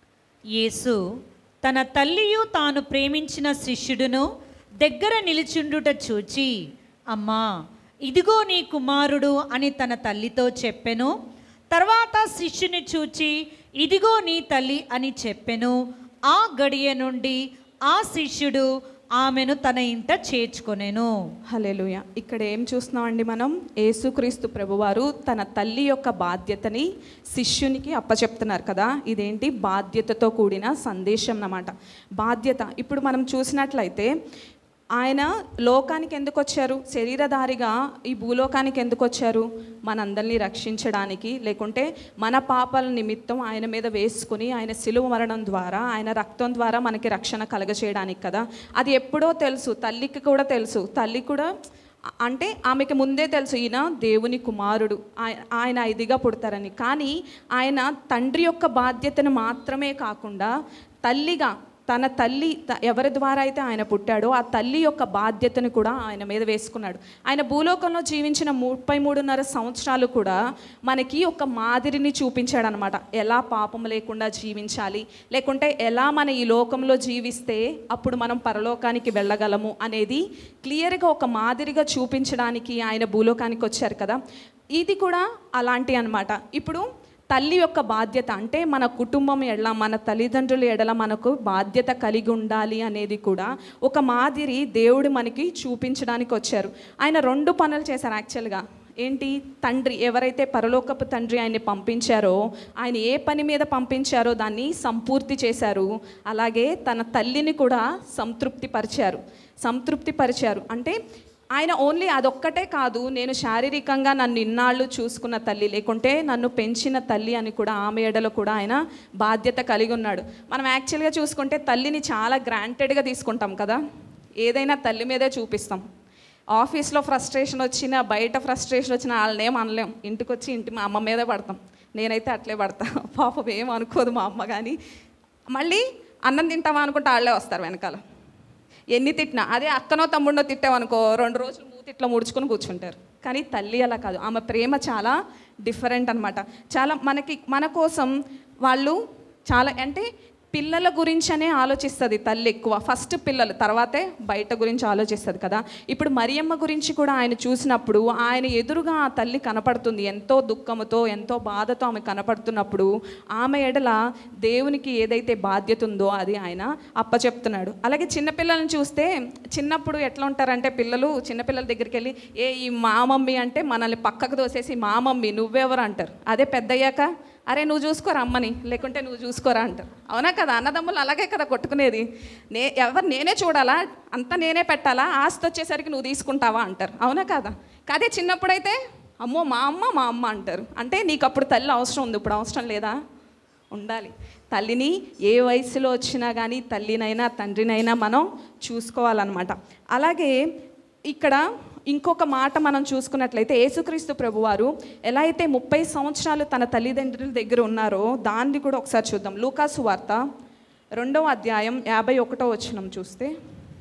యేసు తన తల్లియు తాను ప్రేమించిన శిష్యుడును దగ్గర నిలిచుండుట చూచి అమ్మా ఇదిగో నీ కుమారుడు అని తన తల్లితో చెప్పెను తర్వాత శిష్యుని చూచి ఇదిగో నీ తల్లి అని చెప్పెను ఆ గడియ నుండి ఆ శిష్యుడు ఆమెను తన ఇంట చేర్చుకొనెను హలేలుయ ఇక్కడ ఏం చూస్తున్నామండి మనం యేసుక్రీస్తు ప్రభువారు తన తల్లి యొక్క బాధ్యతని శిష్యునికి అప్పచెప్తున్నారు కదా ఇదేంటి బాధ్యతతో కూడిన సందేశం అన్నమాట బాధ్యత ఇప్పుడు మనం చూసినట్లయితే ఆయన లోకానికి ఎందుకు వచ్చారు శరీరధారిగా ఈ భూలోకానికి ఎందుకు వచ్చారు మనందరినీ రక్షించడానికి లేకుంటే మన పాపాల నిమిత్తం ఆయన మీద వేసుకుని ఆయన సిలువ మరణం ద్వారా ఆయన రక్తం ద్వారా మనకి రక్షణ కలగచేయడానికి కదా అది ఎప్పుడో తెలుసు తల్లికి కూడా తెలుసు తల్లి కూడా అంటే ఆమెకి ముందే తెలుసు ఈయన దేవుని కుమారుడు ఆయ- ఆయన ఇదిగా పుడతారని కానీ ఆయన తండ్రి యొక్క బాధ్యతను మాత్రమే కాకుండా తల్లిగా తన తల్లి త- ఎవరి ద్వారా అయితే ఆయన పుట్టాడో ఆ తల్లి యొక్క బాధ్యతను కూడా ఆయన మీద వేసుకున్నాడు ఆయన భూలోకంలో జీవించిన ముప్పై మూడున్నర సంవత్సరాలు కూడా మనకి ఒక మాదిరిని చూపించాడు అనమాట ఎలా పాపం లేకుండా జీవించాలి లేకుంటే ఎలా మన ఈ లోకంలో జీవిస్తే అప్పుడు మనం పరలోకానికి వెళ్ళగలము అనేది క్లియర్గా ఒక మాదిరిగా చూపించడానికి ఆయన భూలోకానికి వచ్చారు కదా ఇది కూడా అలాంటి అన్నమాట ఇప్పుడు తల్లి యొక్క బాధ్యత అంటే మన కుటుంబం ఎడల మన తల్లిదండ్రుల ఎడల మనకు బాధ్యత కలిగి ఉండాలి అనేది కూడా ఒక మాదిరి దేవుడు మనకి చూపించడానికి వచ్చారు ఆయన రెండు పనులు చేశారు యాక్చువల్గా ఏంటి తండ్రి ఎవరైతే పరలోకపు తండ్రి ఆయన్ని పంపించారో ఆయన ఏ పని మీద పంపించారో దాన్ని సంపూర్తి చేశారు అలాగే తన తల్లిని కూడా సంతృప్తి పరిచారు సంతృప్తి పరిచారు అంటే ఆయన ఓన్లీ అదొక్కటే కాదు నేను శారీరకంగా నన్ను ఇన్నాళ్ళు చూసుకున్న తల్లి లేకుంటే నన్ను పెంచిన తల్లి అని కూడా ఆమె ఎడలో కూడా ఆయన బాధ్యత కలిగి ఉన్నాడు మనం యాక్చువల్గా చూసుకుంటే తల్లిని చాలా గ్రాంటెడ్గా తీసుకుంటాం కదా ఏదైనా తల్లి మీదే చూపిస్తాం ఆఫీస్లో ఫ్రస్ట్రేషన్ వచ్చిన బయట ఫ్రస్ట్రేషన్ వచ్చిన వాళ్ళని ఏం అనలేం ఇంటికి వచ్చి ఇంటి మా అమ్మ మీదే పడతాం నేనైతే అట్లే పడతా పాపం ఏం అనుకోదు మా అమ్మ కానీ మళ్ళీ అన్నం తింటామా అనుకుంటే వాళ్ళే వస్తారు వెనకాల ఎన్ని తిట్టినా అదే అక్కనో తమ్ముడినో తిట్టామనుకో రెండు రోజులు మూతిట్లో ముడుచుకొని కూర్చుంటారు కానీ తల్లి అలా కాదు ఆమె ప్రేమ చాలా డిఫరెంట్ అన్నమాట చాలా మనకి మన కోసం వాళ్ళు చాలా అంటే పిల్లల గురించనే ఆలోచిస్తుంది తల్లి ఎక్కువ ఫస్ట్ పిల్లలు తర్వాతే బయట గురించి ఆలోచిస్తుంది కదా ఇప్పుడు మరియమ్మ గురించి కూడా ఆయన చూసినప్పుడు ఆయన ఎదురుగా ఆ తల్లి కనపడుతుంది ఎంతో దుఃఖముతో ఎంతో బాధతో ఆమె కనపడుతున్నప్పుడు ఆమె ఎడల దేవునికి ఏదైతే బాధ్యత ఉందో అది ఆయన అప్పచెప్తున్నాడు అలాగే చిన్నపిల్లల్ని చూస్తే చిన్నప్పుడు ఎట్లా ఉంటారంటే పిల్లలు చిన్నపిల్లల దగ్గరికి వెళ్ళి ఏ ఈ మా మమ్మీ అంటే మనల్ని పక్కకు తోసేసి మా మమ్మీ నువ్వెవరు అంటారు అదే పెద్దయ్యాక అరే నువ్వు చూసుకోరా అమ్మని లేకుంటే నువ్వు చూసుకోరా అంటారు అవునా కదా అన్నదమ్ములు అలాగే కదా కొట్టుకునేది నే ఎవరు నేనే చూడాలా అంతా నేనే పెట్టాలా ఆస్తి వచ్చేసరికి నువ్వు తీసుకుంటావా అంటారు అవునా కదా కాదే చిన్నప్పుడైతే అమ్మో మా అమ్మ మా అమ్మ అంటారు అంటే నీకు అప్పుడు తల్లి అవసరం ఉంది ఇప్పుడు అవసరం లేదా ఉండాలి తల్లిని ఏ వయసులో వచ్చినా కానీ తల్లినైనా తండ్రినైనా మనం చూసుకోవాలన్నమాట అలాగే ఇక్కడ ఇంకొక మాట మనం చూసుకున్నట్లయితే యేసుక్రీస్తు ప్రభువారు ఎలా అయితే ముప్పై సంవత్సరాలు తన తల్లిదండ్రుల దగ్గర ఉన్నారో దాన్ని కూడా ఒకసారి చూద్దాం లూకాసు వార్త రెండవ అధ్యాయం యాభై ఒకటో వచనం చూస్తే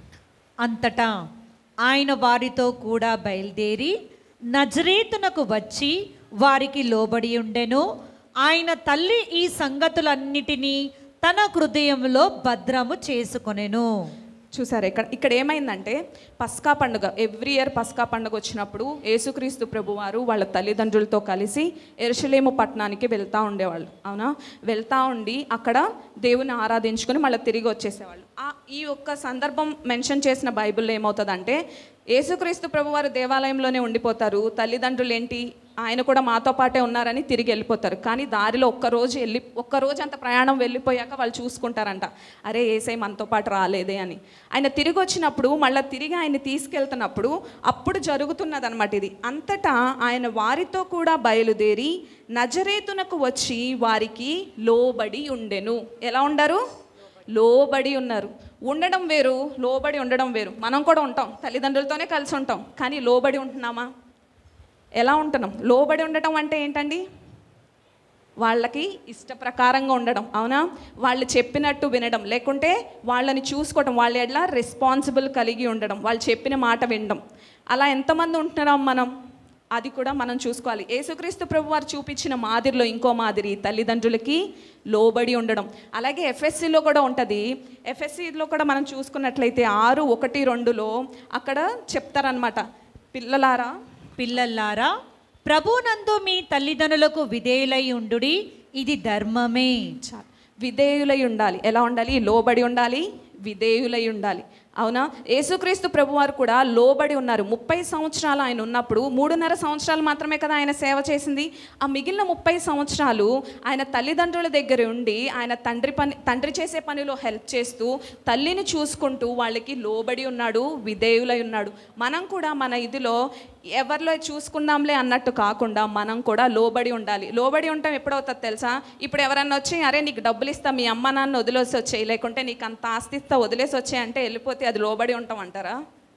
అంతటా ఆయన వారితో కూడా బయలుదేరి నజరేతునకు వచ్చి వారికి లోబడి ఉండెను ఆయన తల్లి ఈ సంగతులన్నిటినీ తన హృదయంలో భద్రము చేసుకొనెను చూసారు ఇక్కడ ఇక్కడ ఏమైందంటే పస్కా పండుగ ఎవ్రీ ఇయర్ పస్కా పండుగ వచ్చినప్పుడు యేసుక్రీస్తు ప్రభువారు వాళ్ళ తల్లిదండ్రులతో కలిసి ఎరుషలేము పట్టణానికి వెళ్తూ ఉండేవాళ్ళు అవునా వెళ్తూ ఉండి అక్కడ దేవుని ఆరాధించుకొని మళ్ళీ తిరిగి వచ్చేసేవాళ్ళు ఆ ఈ ఒక్క సందర్భం మెన్షన్ చేసిన బైబిల్లో ఏమవుతుందంటే యేసుక్రీస్తు ప్రభువారు దేవాలయంలోనే ఉండిపోతారు తల్లిదండ్రులు ఏంటి ఆయన కూడా మాతో పాటే ఉన్నారని తిరిగి వెళ్ళిపోతారు కానీ దారిలో ఒక్కరోజు వెళ్ళి ఒక్కరోజు అంత ప్రయాణం వెళ్ళిపోయాక వాళ్ళు చూసుకుంటారంట అరే ఏసై మనతో పాటు రాలేదే అని ఆయన తిరిగి వచ్చినప్పుడు మళ్ళీ తిరిగి ఆయన తీసుకెళ్తున్నప్పుడు అప్పుడు జరుగుతున్నదన్నమాట ఇది అంతటా ఆయన వారితో కూడా బయలుదేరి నజరేతునకు వచ్చి వారికి లోబడి ఉండెను ఎలా ఉండరు లోబడి ఉన్నారు ఉండడం వేరు లోబడి ఉండడం వేరు మనం కూడా ఉంటాం తల్లిదండ్రులతోనే కలిసి ఉంటాం కానీ లోబడి ఉంటున్నామా ఎలా ఉంటున్నాం లోబడి ఉండటం అంటే ఏంటండి వాళ్ళకి ఇష్ట ప్రకారంగా ఉండడం అవునా వాళ్ళు చెప్పినట్టు వినడం లేకుంటే వాళ్ళని చూసుకోవడం వాళ్ళ ఎడ్ల రెస్పాన్సిబుల్ కలిగి ఉండడం వాళ్ళు చెప్పిన మాట వినడం అలా ఎంతమంది ఉంటున్నాం మనం అది కూడా మనం చూసుకోవాలి యేసుక్రీస్తు ప్రభు వారు చూపించిన మాదిరిలో ఇంకో మాదిరి తల్లిదండ్రులకి లోబడి ఉండడం అలాగే ఎఫ్ఎస్సిలో కూడా ఉంటుంది ఎఫ్ఎస్సిలో కూడా మనం చూసుకున్నట్లయితే ఆరు ఒకటి రెండులో అక్కడ చెప్తారనమాట పిల్లలారా పిల్లల్లారా ప్రభునందు మీ తల్లిదండ్రులకు విధేయులై ఉండుడి ఇది ధర్మమే చాలు విధేయులై ఉండాలి ఎలా ఉండాలి లోబడి ఉండాలి విధేయులై ఉండాలి అవునా యేసుక్రీస్తు ప్రభువారు కూడా లోబడి ఉన్నారు ముప్పై సంవత్సరాలు ఆయన ఉన్నప్పుడు మూడున్నర సంవత్సరాలు మాత్రమే కదా ఆయన సేవ చేసింది ఆ మిగిలిన ముప్పై సంవత్సరాలు ఆయన తల్లిదండ్రుల దగ్గర ఉండి ఆయన తండ్రి పని తండ్రి చేసే పనిలో హెల్ప్ చేస్తూ తల్లిని చూసుకుంటూ వాళ్ళకి లోబడి ఉన్నాడు విధేయులై ఉన్నాడు మనం కూడా మన ఇదిలో ఎవరిలో చూసుకుందాంలే అన్నట్టు కాకుండా మనం కూడా లోబడి ఉండాలి లోబడి ఉంటాం ఎప్పుడవుతుంది తెలుసా ఇప్పుడు ఎవరన్నా వచ్చి అరే నీకు డబ్బులు ఇస్తా మీ అమ్మ నాన్న వదిలేసి వచ్చాయి లేకుంటే నీకు అంత ఆస్తి ఇస్తా వదిలేసి వచ్చాయి అంటే వెళ్ళిపోతే అది లోబడి ఉంటాం అంటారా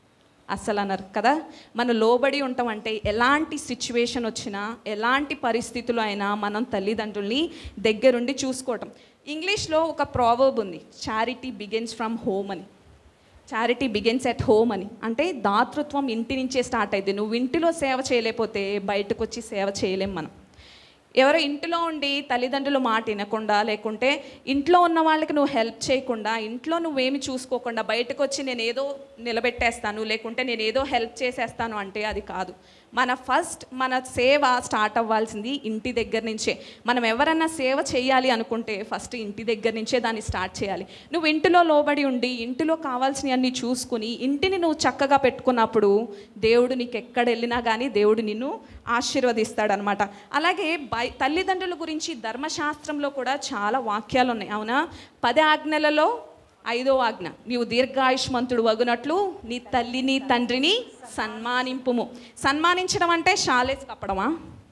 అస్సలు అన్నారు కదా మనం లోబడి ఉంటాం అంటే ఎలాంటి సిచ్యువేషన్ వచ్చినా ఎలాంటి పరిస్థితులు అయినా మనం తల్లిదండ్రుల్ని దగ్గరుండి చూసుకోవటం ఇంగ్లీష్లో ఒక ప్రావర్బ్ ఉంది చారిటీ బిగిన్స్ ఫ్రమ్ హోమ్ అని చారిటీ బిగిన్స్ ఎట్ హోమ్ అని అంటే దాతృత్వం ఇంటి నుంచే స్టార్ట్ అయింది నువ్వు ఇంటిలో సేవ చేయలేకపోతే బయటకు వచ్చి సేవ చేయలేం మనం ఎవరో ఇంటిలో ఉండి తల్లిదండ్రులు మాట వినకుండా లేకుంటే ఇంట్లో ఉన్న వాళ్ళకి నువ్వు హెల్ప్ చేయకుండా ఇంట్లో నువ్వేమి చూసుకోకుండా బయటకు వచ్చి నేను ఏదో నిలబెట్టేస్తాను లేకుంటే నేను ఏదో హెల్ప్ చేసేస్తాను అంటే అది కాదు మన ఫస్ట్ మన సేవ స్టార్ట్ అవ్వాల్సింది ఇంటి దగ్గర నుంచే మనం ఎవరన్నా సేవ చేయాలి అనుకుంటే ఫస్ట్ ఇంటి దగ్గర నుంచే దాన్ని స్టార్ట్ చేయాలి నువ్వు ఇంటిలో లోబడి ఉండి ఇంటిలో కావాల్సినవన్నీ చూసుకుని ఇంటిని నువ్వు చక్కగా పెట్టుకున్నప్పుడు దేవుడు నీకు ఎక్కడ వెళ్ళినా కానీ దేవుడు నిన్ను ఆశీర్వదిస్తాడనమాట అలాగే బై తల్లిదండ్రుల గురించి ధర్మశాస్త్రంలో కూడా చాలా వాక్యాలు ఉన్నాయి అవునా పది ఆజ్ఞలలో ఐదో ఆజ్ఞ నీవు దీర్ఘాయుష్మంతుడు వగునట్లు నీ తల్లిని తండ్రిని సన్మానింపుము సన్మానించడం అంటే షాలేజ్ కప్పడమా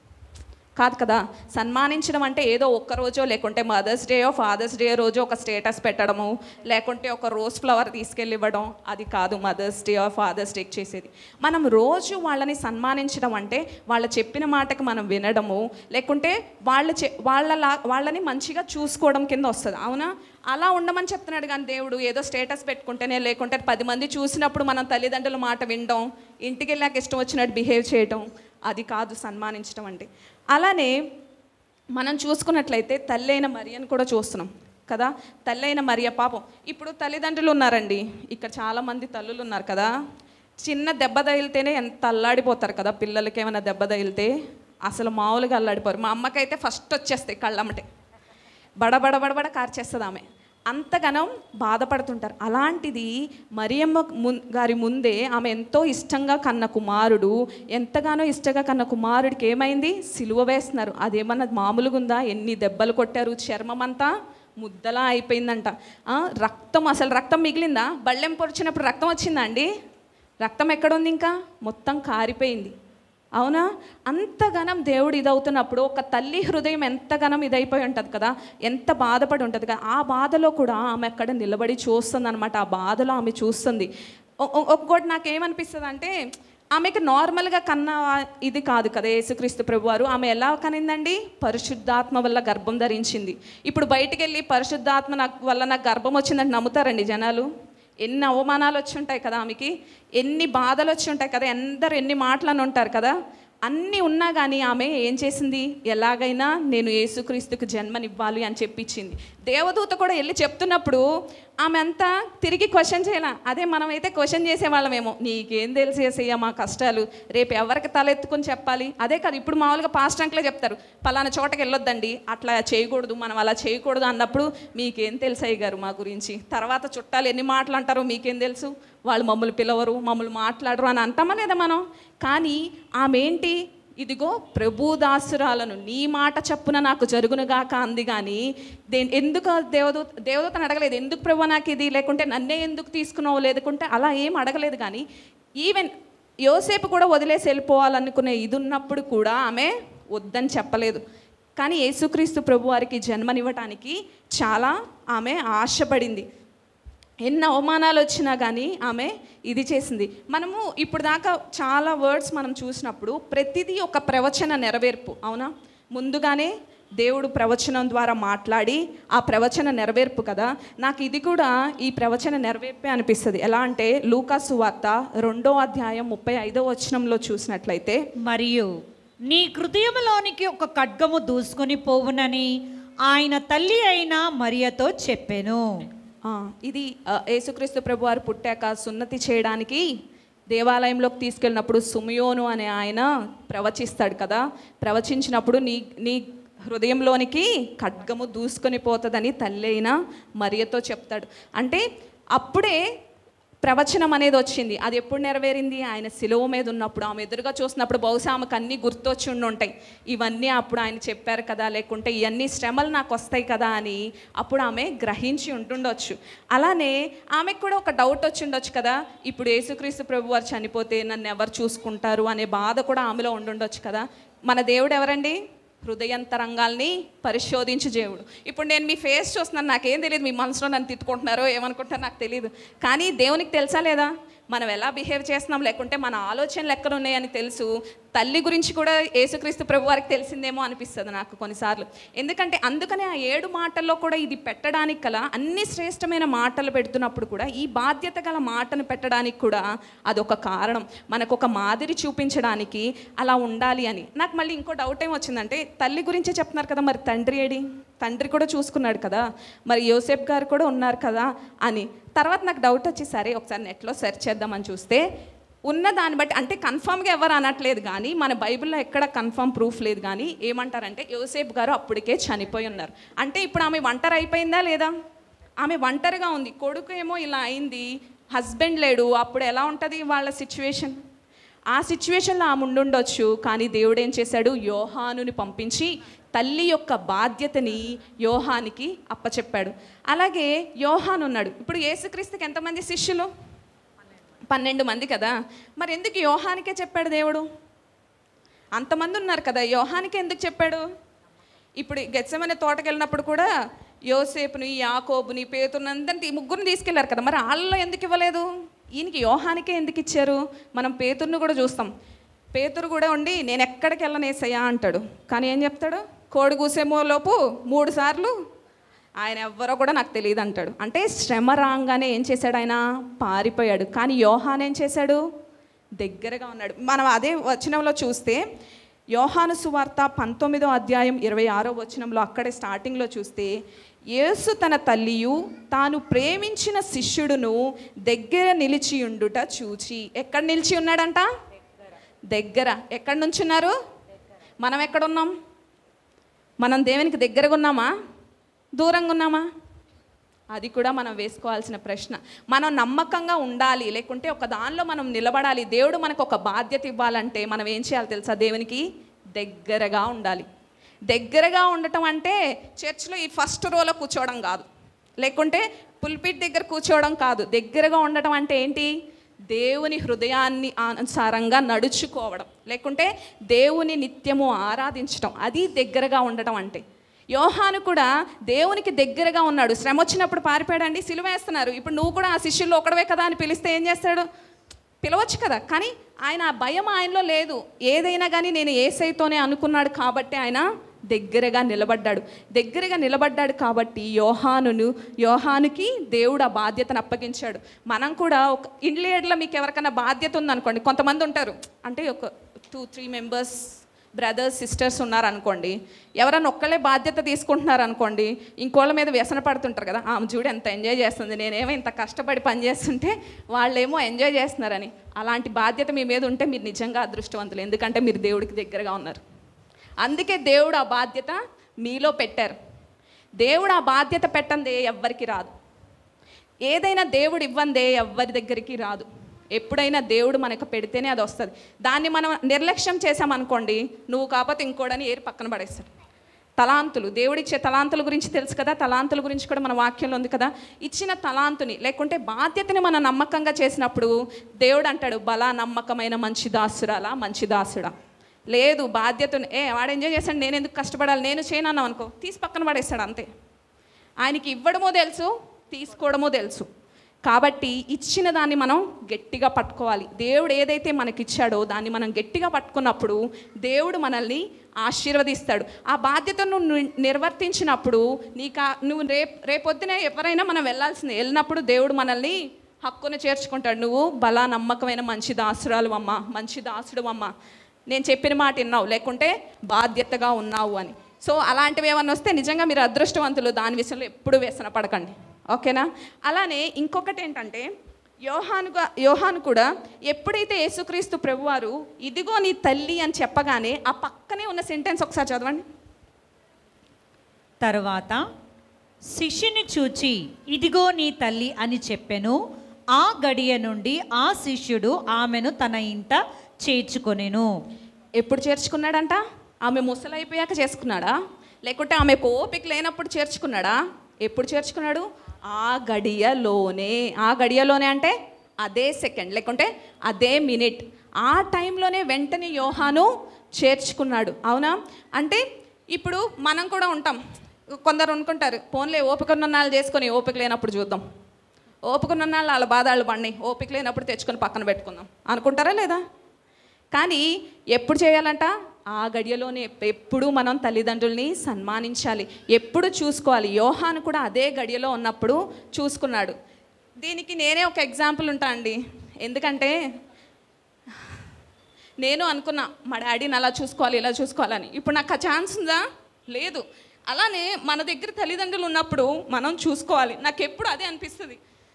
కాదు కదా సన్మానించడం అంటే ఏదో ఒక్క రోజో లేకుంటే మదర్స్ డే ఫాదర్స్ డే రోజు ఒక స్టేటస్ పెట్టడము లేకుంటే ఒక రోజ్ ఫ్లవర్ తీసుకెళ్ళి ఇవ్వడం అది కాదు మదర్స్ డే ఫాదర్స్ డేకి చేసేది మనం రోజు వాళ్ళని సన్మానించడం అంటే వాళ్ళ చెప్పిన మాటకు మనం వినడము లేకుంటే వాళ్ళ చె వాళ్ళ వాళ్ళని మంచిగా చూసుకోవడం కింద వస్తుంది అవునా అలా ఉండమని చెప్తున్నాడు కానీ దేవుడు ఏదో స్టేటస్ పెట్టుకుంటేనే లేకుంటే పది మంది చూసినప్పుడు మనం తల్లిదండ్రుల మాట వినడం ఇంటికి వెళ్ళాక ఇష్టం వచ్చినట్టు బిహేవ్ చేయడం అది కాదు సన్మానించడం అంటే అలానే మనం చూసుకున్నట్లయితే తల్లి అయిన మరియని కూడా చూస్తున్నాం కదా తల్లి అయిన మరియ పాపం ఇప్పుడు తల్లిదండ్రులు ఉన్నారండి ఇక్కడ చాలామంది తల్లులు ఉన్నారు కదా చిన్న దెబ్బ తగిలితేనే ఎంత అల్లాడిపోతారు కదా పిల్లలకి ఏమైనా దెబ్బ తగిలితే అసలు మామూలుగా అల్లాడిపోరు మా అమ్మకైతే ఫస్ట్ వచ్చేస్తాయి కళ్ళమ్మటే బడబడ బడబడ కార్చేస్తుంది ఆమె అంతగానం బాధపడుతుంటారు అలాంటిది మరియమ్మ మున్ గారి ముందే ఆమె ఎంతో ఇష్టంగా కన్న కుమారుడు ఎంతగానో ఇష్టంగా కన్న కుమారుడికి ఏమైంది సిలువ వేస్తున్నారు అదేమన్నా మామూలుగా ఉందా ఎన్ని దెబ్బలు కొట్టారు చర్మం అంతా ముద్దలా అయిపోయిందంట ఆ, రక్తం అసలు రక్తం మిగిలిందా బళ్ళెం పొడిచినప్పుడు రక్తం వచ్చిందా అండి రక్తం ఎక్కడుంది ఇంకా మొత్తం కారిపోయింది అవునా అంతగానం దేవుడు ఇదవుతున్నప్పుడు ఒక తల్లి హృదయం ఎంతగానం ఇదైపోయి ఉంటుంది కదా ఎంత బాధపడి ఉంటుంది కదా ఆ బాధలో కూడా ఆమె అక్కడ నిలబడి చూస్తుంది అనమాట ఆ బాధలో ఆమె చూస్తుంది ఒ- ఒ- ఒక్కోటి నాకేమనిపిస్తుంది అంటే ఆమెకి నార్మల్గా కన్న ఇది కాదు కదా యేసుక్రీస్తు ప్రభువారు ఆమె ఎలా కనిందండి పరిశుద్ధాత్మ వల్ల గర్భం ధరించింది ఇప్పుడు బయటికి వెళ్ళి పరిశుద్ధాత్మ నాకు వల్ల నాకు గర్భం వచ్చిందని నమ్ముతారండి జనాలు ఎన్ని అవమానాలు వచ్చి ఉంటాయి కదా ఆమెకి ఎన్ని బాధలు వచ్చి ఉంటాయి కదా ఎందరు ఎన్ని మాటలను ఉంటారు కదా అన్నీ ఉన్నా కానీ ఆమె ఏం చేసింది ఎలాగైనా నేను యేసుక్రీస్తుకు జన్మనివ్వాలి అని చెప్పించింది దేవదూత కూడా వెళ్ళి చెప్తున్నప్పుడు ఆమె అంతా తిరిగి క్వశ్చన్ చేయాల అదే మనమైతే క్వశ్చన్ చేసేవాళ్ళమేమో నీకేం తెలిసి చేసేయ మా కష్టాలు రేపు ఎవరికి తలెత్తుకొని చెప్పాలి అదే కాదు ఇప్పుడు మామూలుగా పాస్ట్ అంకులే చెప్తారు పలానా చోటకి వెళ్ళొద్దండి అట్లా చేయకూడదు మనం అలా చేయకూడదు అన్నప్పుడు మీకేం తెలుసాయి గారు మా గురించి తర్వాత చుట్టాలు ఎన్ని మాటలు అంటారో మీకేం తెలుసు వాళ్ళు మమ్మల్ని పిలవరు మమ్మల్ని మాట్లాడరు అని అంటామా లేదా మనం కానీ ఆమె ఏంటి ఇదిగో ప్రభుదాసురాలను నీ మాట చప్పున నాకు జరుగునుగాక అంది కానీ దే ఎందుకు దేవదూత దేవదూతను అడగలేదు ఎందుకు ప్రభు నాకు ఇది లేకుంటే నన్నే ఎందుకు తీసుకున్నావు లేకుంటే అలా ఏం అడగలేదు కానీ ఈవెన్ యోసేపు కూడా వదిలేసి వెళ్ళిపోవాలనుకునే ఇది ఉన్నప్పుడు కూడా ఆమె వద్దని చెప్పలేదు కానీ యేసుక్రీస్తు ప్రభు వారికి జన్మనివ్వటానికి చాలా ఆమె ఆశపడింది ఎన్ని అవమానాలు వచ్చినా కానీ ఆమె ఇది చేసింది మనము ఇప్పుడు దాకా చాలా వర్డ్స్ మనం చూసినప్పుడు ప్రతిదీ ఒక ప్రవచన నెరవేర్పు అవునా ముందుగానే దేవుడు ప్రవచనం ద్వారా మాట్లాడి ఆ ప్రవచన నెరవేర్పు కదా నాకు ఇది కూడా ఈ ప్రవచన నెరవేర్పే అనిపిస్తుంది ఎలా అంటే లూకాసు వార్త రెండో అధ్యాయం ముప్పై ఐదో వచనంలో చూసినట్లయితే మరియు నీ హృదయంలోనికి ఒక ఖడ్గము దూసుకొని పోవునని ఆయన తల్లి అయిన మరియతో చెప్పెను ఆ, ఇది ఆ, యేసుక్రీస్తు ప్రభు వారు పుట్టాక సున్నతి చేయడానికి దేవాలయంలోకి తీసుకెళ్ళినప్పుడు సుమయోను అనే ఆయన ప్రవచిస్తాడు కదా ప్రవచించినప్పుడు నీ నీ హృదయంలోనికి ఖడ్గము దూసుకొని పోతుందని తల్లి అయిన మరియతో చెప్తాడు అంటే అప్పుడే ప్రవచనం అనేది వచ్చింది అది ఎప్పుడు నెరవేరింది ఆయన శిలువ మీద ఉన్నప్పుడు ఆమె ఎదురుగా చూసినప్పుడు బహుశా ఆమెకు అన్నీ గుర్తొచ్చి ఉండి ఉంటాయి ఇవన్నీ అప్పుడు ఆయన చెప్పారు కదా లేకుంటే ఇవన్నీ శ్రమలు నాకు వస్తాయి కదా అని అప్పుడు ఆమె గ్రహించి ఉంటుండొచ్చు అలానే ఆమెకు కూడా ఒక డౌట్ వచ్చి ఉండొచ్చు కదా ఇప్పుడు యేసుక్రీస్తు ప్రభు వారు చనిపోతే నన్ను ఎవరు చూసుకుంటారు అనే బాధ కూడా ఆమెలో ఉండుండొచ్చు కదా మన దేవుడు ఎవరండి హృదయంతరంగాల్ని పరిశోధించు దేవుడు ఇప్పుడు నేను మీ ఫేస్ చూస్తున్నాను నాకేం తెలియదు మీ మనసులో నన్ను తిట్టుకుంటున్నారో ఏమనుకుంటారో నాకు తెలియదు కానీ దేవునికి తెలుసా లేదా మనం ఎలా బిహేవ్ చేస్తున్నాం లేకుంటే మన ఆలోచనలు ఎక్కడ ఉన్నాయని తెలుసు తల్లి గురించి కూడా యేసుక్రీస్తు ప్రభు వారికి తెలిసిందేమో అనిపిస్తుంది నాకు కొన్నిసార్లు ఎందుకంటే అందుకనే ఆ ఏడు మాటల్లో కూడా ఇది పెట్టడానికి గల అన్ని శ్రేష్టమైన మాటలు పెడుతున్నప్పుడు కూడా ఈ బాధ్యత గల మాటను పెట్టడానికి కూడా అదొక కారణం మనకు ఒక మాదిరి చూపించడానికి అలా ఉండాలి అని నాకు మళ్ళీ ఇంకో డౌట్ ఏం వచ్చిందంటే తల్లి గురించే చెప్తున్నారు కదా మరి తండ్రి ఏడి తండ్రి కూడా చూసుకున్నాడు కదా మరి యోసేఫ్ గారు కూడా ఉన్నారు కదా అని తర్వాత నాకు డౌట్ వచ్చి సరే ఒకసారి నెట్లో సెర్చ్ చేద్దామని చూస్తే ఉన్న దాన్ని బట్టి అంటే కన్ఫామ్గా ఎవరు అనట్లేదు కానీ మన బైబిల్లో ఎక్కడ కన్ఫామ్ ప్రూఫ్ లేదు కానీ ఏమంటారంటే యోసేఫ్ గారు అప్పటికే చనిపోయి ఉన్నారు అంటే ఇప్పుడు ఆమె ఒంటరి అయిపోయిందా లేదా ఆమె ఒంటరిగా ఉంది కొడుకు ఏమో ఇలా అయింది హస్బెండ్ లేడు అప్పుడు ఎలా ఉంటుంది వాళ్ళ సిచ్యువేషన్ ఆ సిచ్యువేషన్లో ఆమె ఉండుండొచ్చు కానీ దేవుడు ఏం చేశాడు యోహానుని పంపించి తల్లి యొక్క బాధ్యతని యోహానికి అప్పచెప్పాడు అలాగే యోహాన్ ఉన్నాడు ఇప్పుడు యేసుక్రీస్తుకి ఎంతమంది శిష్యులు పన్నెండు మంది కదా మరి ఎందుకు యోహానికే చెప్పాడు దేవుడు అంతమంది ఉన్నారు కదా యోహానికి ఎందుకు చెప్పాడు ఇప్పుడు గెచ్చమనే తోటకి వెళ్ళినప్పుడు కూడా యోసేపుని యాకోబుని పేతునందరిని ఈ ముగ్గురిని తీసుకెళ్లారు కదా మరి వాళ్ళలో ఎందుకు ఇవ్వలేదు ఈయనకి యోహానికే ఎందుకు ఇచ్చారు మనం పేతుర్ని కూడా చూస్తాం పేతురు కూడా ఉండి నేను ఎక్కడికి వెళ్ళనేసయ్యా అంటాడు కానీ ఏం చెప్తాడు కోడి కూసేమో లోపు మూడు సార్లు ఆయన ఎవ్వరో కూడా నాకు తెలియదు అంటాడు అంటే శ్రమ రాగానే ఏం చేశాడు ఆయన పారిపోయాడు కానీ యోహాన్ ఏం చేశాడు దగ్గరగా ఉన్నాడు మనం అదే వచనంలో చూస్తే యోహాను సువార్త పంతొమ్మిదో అధ్యాయం ఇరవై ఆరో వచనంలో అక్కడే స్టార్టింగ్లో చూస్తే యేసు తన తల్లియు తాను ప్రేమించిన శిష్యుడును దగ్గర నిలిచియుండుట చూచి ఎక్కడ నిలిచి ఉన్నాడంట దగ్గర ఎక్కడ నుంచున్నారు మనం ఎక్కడున్నాం మనం దేవునికి దగ్గరగా ఉన్నామా దూరంగా ఉన్నామా అది కూడా మనం వేసుకోవాల్సిన ప్రశ్న మనం నమ్మకంగా ఉండాలి లేకుంటే ఒక దానిలో మనం నిలబడాలి దేవుడు మనకు ఒక బాధ్యత ఇవ్వాలంటే మనం ఏం చేయాలి తెలుసా దేవునికి దగ్గరగా ఉండాలి దగ్గరగా ఉండటం అంటే చర్చ్లో ఈ ఫస్ట్ రోలో కూర్చోవడం కాదు లేకుంటే పుల్పిట్ దగ్గర కూర్చోవడం కాదు దగ్గరగా ఉండటం అంటే ఏంటి దేవుని హృదయాన్ని అనుసారంగా నడుచుకోవడం లేకుంటే దేవుని నిత్యము ఆరాధించడం అది దగ్గరగా ఉండటం అంటే యోహాను కూడా దేవునికి దగ్గరగా ఉన్నాడు శ్రమ వచ్చినప్పుడు పారిపోయాడండి సిలువ వేస్తున్నారు ఇప్పుడు నువ్వు కూడా ఆ శిష్యుల్లో ఒకడవే కదా అని పిలిస్తే ఏం చేస్తాడు పిలవచ్చు కదా కానీ ఆయన ఆ భయం ఆయనలో లేదు ఏదైనా కానీ నేను ఏసైతోనే అనుకున్నాడు కాబట్టి ఆయన దగ్గరగా నిలబడ్డాడు దగ్గరగా నిలబడ్డాడు కాబట్టి యోహానును యోహానుకి దేవుడు ఆ బాధ్యతను అప్పగించాడు మనం కూడా ఒక ఇండ్లేడ్లో మీకు ఎవరికైనా బాధ్యత ఉందనుకోండి కొంతమంది ఉంటారు అంటే ఒక two three members brothers sisters ఉన్నారనుకోండి ఎవరైనా ఒక్కళ్ళే బాధ్యత తీసుకుంటున్నారు అనుకోండి ఇంకోళ్ళ మీద వ్యసన పడుతుంటారు కదా ఆమె చూడు ఎంత ఎంజాయ్ చేస్తుంది నేనేమో ఇంత కష్టపడి పని చేస్తుంటే వాళ్ళేమో ఎంజాయ్ చేస్తున్నారని అలాంటి బాధ్యత మీ మీద ఉంటే మీరు నిజంగా అదృష్టవంతులు ఎందుకంటే మీరు దేవుడికి దగ్గరగా ఉన్నారు అందుకే దేవుడు ఆ బాధ్యత మీలో పెట్టారు దేవుడు ఆ బాధ్యత పెట్టందే ఎవ్వరికి రాదు ఏదైనా దేవుడు ఇవ్వందే ఎవ్వరి దగ్గరికి రాదు ఎప్పుడైనా దేవుడు మనకు పెడితేనే అది వస్తుంది దాన్ని మనం నిర్లక్ష్యం చేసామనుకోండి నువ్వు కాకపోతే ఇంకోడని ఏరి పక్కన పడేస్తాడు తలాంతులు దేవుడిచ్చే తలాంతుల గురించి తెలుసు కదా తలాంతుల గురించి కూడా మన వాక్యంలో ఉంది కదా ఇచ్చిన తలాంతుని లేకుంటే బాధ్యతని మనం నమ్మకంగా చేసినప్పుడు దేవుడు అంటాడు బలా నమ్మకమైన మంచి దాసురాలా మంచి దాసుడా లేదు బాధ్యతని ఏ వాడు ఎంజాయ్ చేస్తాడు నేను ఎందుకు కష్టపడాలి నేను చేయనన్నాం అనుకో తీసి పక్కన పడేస్తాడు అంతే ఆయనకి ఇవ్వడమో తెలుసు తీసుకోవడమో తెలుసు కాబట్టి ఇచ్చిన దాన్ని మనం గట్టిగా పట్టుకోవాలి దేవుడు ఏదైతే మనకి ఇచ్చాడో దాన్ని మనం గట్టిగా పట్టుకున్నప్పుడు దేవుడు మనల్ని ఆశీర్వదిస్తాడు ఆ బాధ్యతను నువ్వు నిర్వర్తించినప్పుడు నీకు ఆ- నువ్వు రేపు రేపొద్దున ఎవరైనా మనం వెళ్ళాల్సింది వెళ్ళినప్పుడు దేవుడు మనల్ని హక్కున చేర్చుకుంటాడు నువ్వు బలా నమ్మకమైన మంచి దాసురాలు అమ్మ మంచి దాసుడు అమ్మ నేను చెప్పిన మాట విన్నావు లేకుంటే బాధ్యతగా ఉన్నావు అని సో అలాంటివి ఏమన్నా వస్తే నిజంగా మీరు అదృష్టవంతులు దాని విషయంలో ఎప్పుడు వ్యసన పడకండి ఓకేనా అలానే ఇంకొకటి ఏంటంటే యోహానుగా యోహాను కూడా ఎప్పుడైతే యేసుక్రీస్తు ప్రభువారు ఇదిగో నీ తల్లి అని చెప్పగానే ఆ పక్కనే ఉన్న సెంటెన్స్ ఒకసారి చదవండి తరువాత శిష్యుని చూచి ఇదిగో నీ తల్లి అని చెప్పెను ఆ గడియ నుండి ఆ శిష్యుడు ఆమెను తన ఇంట చేర్చుకొనెను ఎప్పుడు చేర్చుకున్నాడంట ఆమె ముసలైపోయాక చేసుకున్నాడా లేకుంటే ఆమెకు ఓపిక లేనప్పుడు చేర్చుకున్నాడా ఎప్పుడు చేర్చుకున్నాడు ఆ గడియలోనే ఆ గడియలోనే అంటే అదే సెకండ్ లేకుంటే అదే మినిట్ ఆ టైంలోనే వెంటనే యోహాను చేర్చుకున్నాడు అవునా అంటే ఇప్పుడు మనం కూడా ఉంటాం కొందరు అనుకుంటారు ఫోన్లే ఓపిక ఉన్న నాళ్ళు చేసుకొని ఓపిక లేనప్పుడు చూద్దాం ఓపిక ఉన్న నాళ్ళు వాళ్ళ బాధాలు పడినాయి ఓపిక లేనప్పుడు తెచ్చుకొని పక్కన పెట్టుకుందాం అనుకుంటారా లేదా కానీ ఎప్పుడు చేయాలంట ఆ గడియలోనే ఎప్పుడు మనం తల్లిదండ్రుల్ని సన్మానించాలి ఎప్పుడు చూసుకోవాలి యోహాను కూడా అదే గడియలో ఉన్నప్పుడు చూసుకున్నాడు దీనికి నేనే ఒక ఎగ్జాంపుల్ ఉంటా అండి ఎందుకంటే నేను అనుకున్నా మా డాడీని అలా చూసుకోవాలి ఇలా చూసుకోవాలని ఇప్పుడు నాకు ఆ ఛాన్స్ ఉందా లేదు అలానే మన దగ్గర తల్లిదండ్రులు ఉన్నప్పుడు మనం చూసుకోవాలి నాకు ఎప్పుడు అదే అనిపిస్తుంది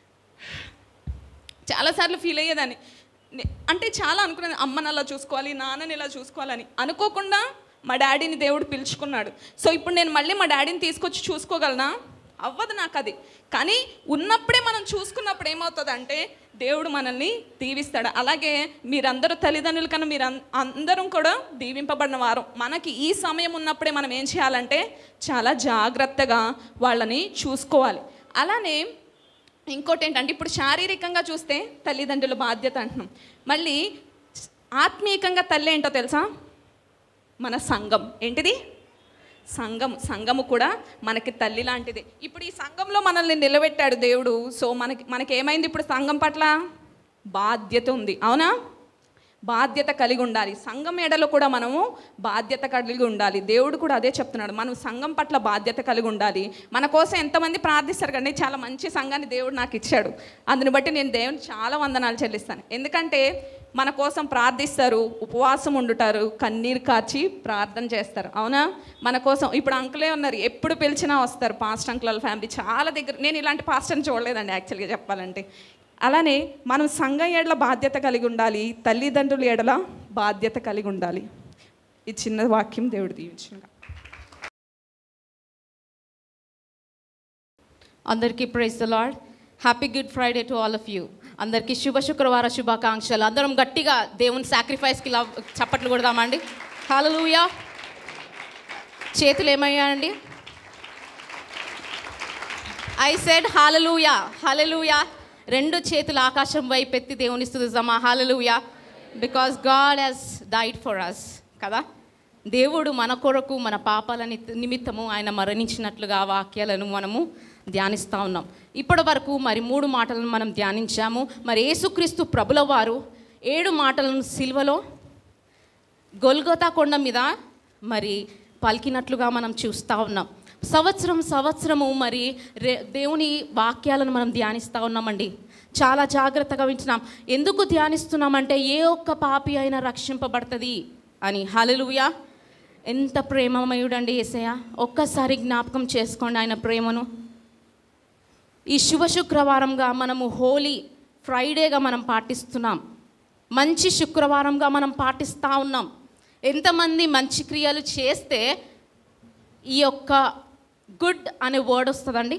చాలాసార్లు ఫీల్ అయ్యేదాన్ని నే- అంటే చాలా అనుకునేది అమ్మని అలా చూసుకోవాలి నాన్నని ఇలా చూసుకోవాలని అనుకోకుండా మా డాడీని దేవుడు పిలుచుకున్నాడు సో ఇప్పుడు నేను మళ్ళీ మా డాడీని తీసుకొచ్చి చూసుకోగలనా అవ్వదు నాకు అది కానీ ఉన్నప్పుడే మనం చూసుకున్నప్పుడు ఏమవుతుంది అంటే దేవుడు మనల్ని దీవిస్తాడు అలాగే మీరందరూ తల్లిదండ్రుల కన్నా మీరు అం- అందరం కూడా దీవింపబడిన వారం మనకి ఈ సమయం ఉన్నప్పుడే మనం ఏం చేయాలంటే చాలా జాగ్రత్తగా వాళ్ళని చూసుకోవాలి అలానే ఇంకోటి ఏంటంటే ఇప్పుడు శారీరకంగా చూస్తే తల్లిదండ్రుల బాధ్యత అంటున్నాం మళ్ళీ ఆత్మీయంగా తల్లి ఏంటో తెలుసా మన సంఘం ఏంటిది సంఘం సంఘము కూడా మనకి తల్లి లాంటిది ఇప్పుడు ఈ సంఘంలో మనల్ని నిలబెట్టాడు దేవుడు సో మనకి మనకి ఏమైంది ఇప్పుడు సంఘం పట్ల బాధ్యత ఉంది అవునా బాధ్యత కలిగి ఉండాలి సంఘం ఎడలో కూడా మనము బాధ్యత కలిగి ఉండాలి దేవుడు కూడా అదే చెప్తున్నాడు మనం సంఘం పట్ల బాధ్యత కలిగి ఉండాలి మన కోసం ఎంతమంది ప్రార్థిస్తారు కానీ చాలా మంచి సంఘాన్ని దేవుడు నాకు ఇచ్చాడు అందుని బట్టి నేను దేవుని చాలా వందనాలు చెల్లిస్తాను ఎందుకంటే మన కోసం ప్రార్థిస్తారు ఉపవాసం ఉండుతారు కన్నీరు కార్చి ప్రార్థన చేస్తారు అవునా మన కోసం ఇప్పుడు అంకులే ఉన్నారు ఎప్పుడు పిలిచినా వస్తారు పాస్ట్ అంకుల్ వాళ్ళ ఫ్యామిలీ చాలా దగ్గర నేను ఇలాంటి పాస్టర్ని చూడలేదండి యాక్చువల్గా చెప్పాలంటే అలానే మనం సంఘం ఎడల బాధ్యత కలిగి ఉండాలి తల్లిదండ్రుల ఎడల బాధ్యత కలిగి ఉండాలి ఈ చిన్న వాక్యం దేవుడు దీవించిన అందరికీ praise the Lord happy good Friday to all of you అందరికీ శుభ శుక్రవార శుభాకాంక్షలు అందరం గట్టిగా దేవుని సాక్రిఫైస్కి లవ్ చప్పట్లు కొడదామండి హాలూయా చేతులు ఏమయ్యాయండి ఐ సెడ్ హాలలుయా హాలలుయా రెండు చేతులు ఆకాశం వైపు ఎత్తి దేవుని స్థుతిస్తామా hallelujah because God has died for us కదా దేవుడు మన కొరకు మన పాపాల నిత్- నిమిత్తము ఆయన మరణించినట్లుగా ఆ వాక్యాలను మనము ధ్యానిస్తూ ఉన్నాం ఇప్పటి వరకు మరి మూడు మాటలను మనం ధ్యానించాము మరి యేసుక్రీస్తు ప్రభుల వారు ఏడు మాటలను సిల్వలో గొల్గొతా కొండ మీద మరి పలికినట్లుగా మనం చూస్తూ ఉన్నాం సంవత్సరం సంవత్సరము మరి రే దేవుని వాక్యాలను మనం ధ్యానిస్తూ ఉన్నామండి చాలా జాగ్రత్తగా వింటున్నాం ఎందుకు ధ్యానిస్తున్నామంటే ఏ ఒక్క పాపి అయినా రక్షింపబడుతుంది అని హలలుయా ఎంత ప్రేమమయుడండి ఏసయ్య ఒక్కసారి జ్ఞాపకం చేసుకోండి ఆయన ప్రేమను ఈ శుభ శుక్రవారంగా మనము హోలీ ఫ్రైడేగా మనం పాటిస్తున్నాం మంచి శుక్రవారంగా మనం పాటిస్తూ ఉన్నాం ఎంతమంది మంచి క్రియలు చేస్తే ఈ యొక్క గుడ్ అనే వర్డ్ వస్తుందండి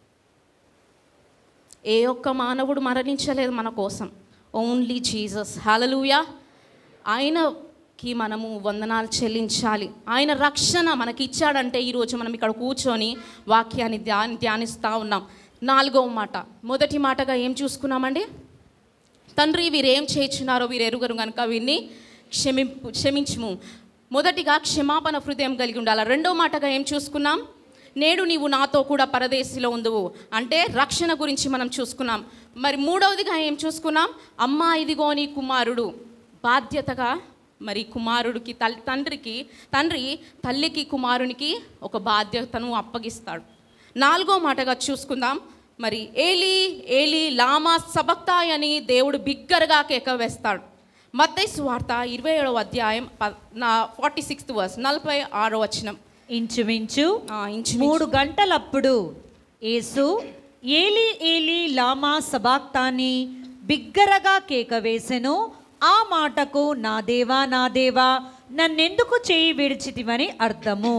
ఏ ఒక్క మానవుడు మరణించలేదు మన కోసం ఓన్లీ జీసస్ హలలుయా ఆయనకి మనము వందనాలు చెల్లించాలి ఆయన రక్షణ మనకి ఇచ్చాడంటే ఈరోజు మనం ఇక్కడ కూర్చొని వాక్యాన్ని ధ్యాని ధ్యానిస్తూ ఉన్నాం నాలుగవ మాట మొదటి మాటగా ఏం చూసుకున్నామండి తండ్రి వీరేం చేయించున్నారో వీరు ఎరుగరు కనుక వీరిని క్షమింపు క్షమించుము మొదటిగా క్షమాపణ హృదయం కలిగి ఉండాలి రెండో మాటగా ఏం చూసుకున్నాం నేడు నీవు నాతో కూడా పరదేశిలో ఉందువు అంటే రక్షణ గురించి మనం చూసుకున్నాం మరి మూడవదిగా ఏం చూసుకున్నాం అమ్మా ఇదిగో నీ కుమారుడు బాధ్యతగా మరి కుమారుడికి తల్లి తండ్రికి తండ్రి తల్లికి కుమారునికి ఒక బాధ్యతను అప్పగిస్తాడు నాలుగో మాటగా చూసుకుందాం మరి ఏలి ఏలి లామా సబక్తాయ్ అని దేవుడు బిగ్గరగా కేక వేస్తాడు మత్తయి సువార్త ఇరవై ఏడవ అధ్యాయం ప- నా ఫార్టీ సిక్స్త్ వర్స్ నలభై ఆరో వచనం ఇంచుమించు ఆ, ఇంచుమించు. మూడు గంటలప్పుడు యేసు ఏలి ఏలి లామా సబాక్తాని బిగ్గరగా కేక వేసెను ఆ మాటకు నా దేవా నా దేవా నన్నెందుకు చేయి విడిచితివని అర్థము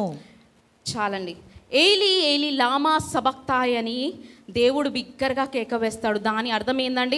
చాలండి ఏలి ఏలి లామా సబక్తాయ్ అని దేవుడు బిగ్గరగా కేక వేస్తాడు దాని అర్థం ఏందండి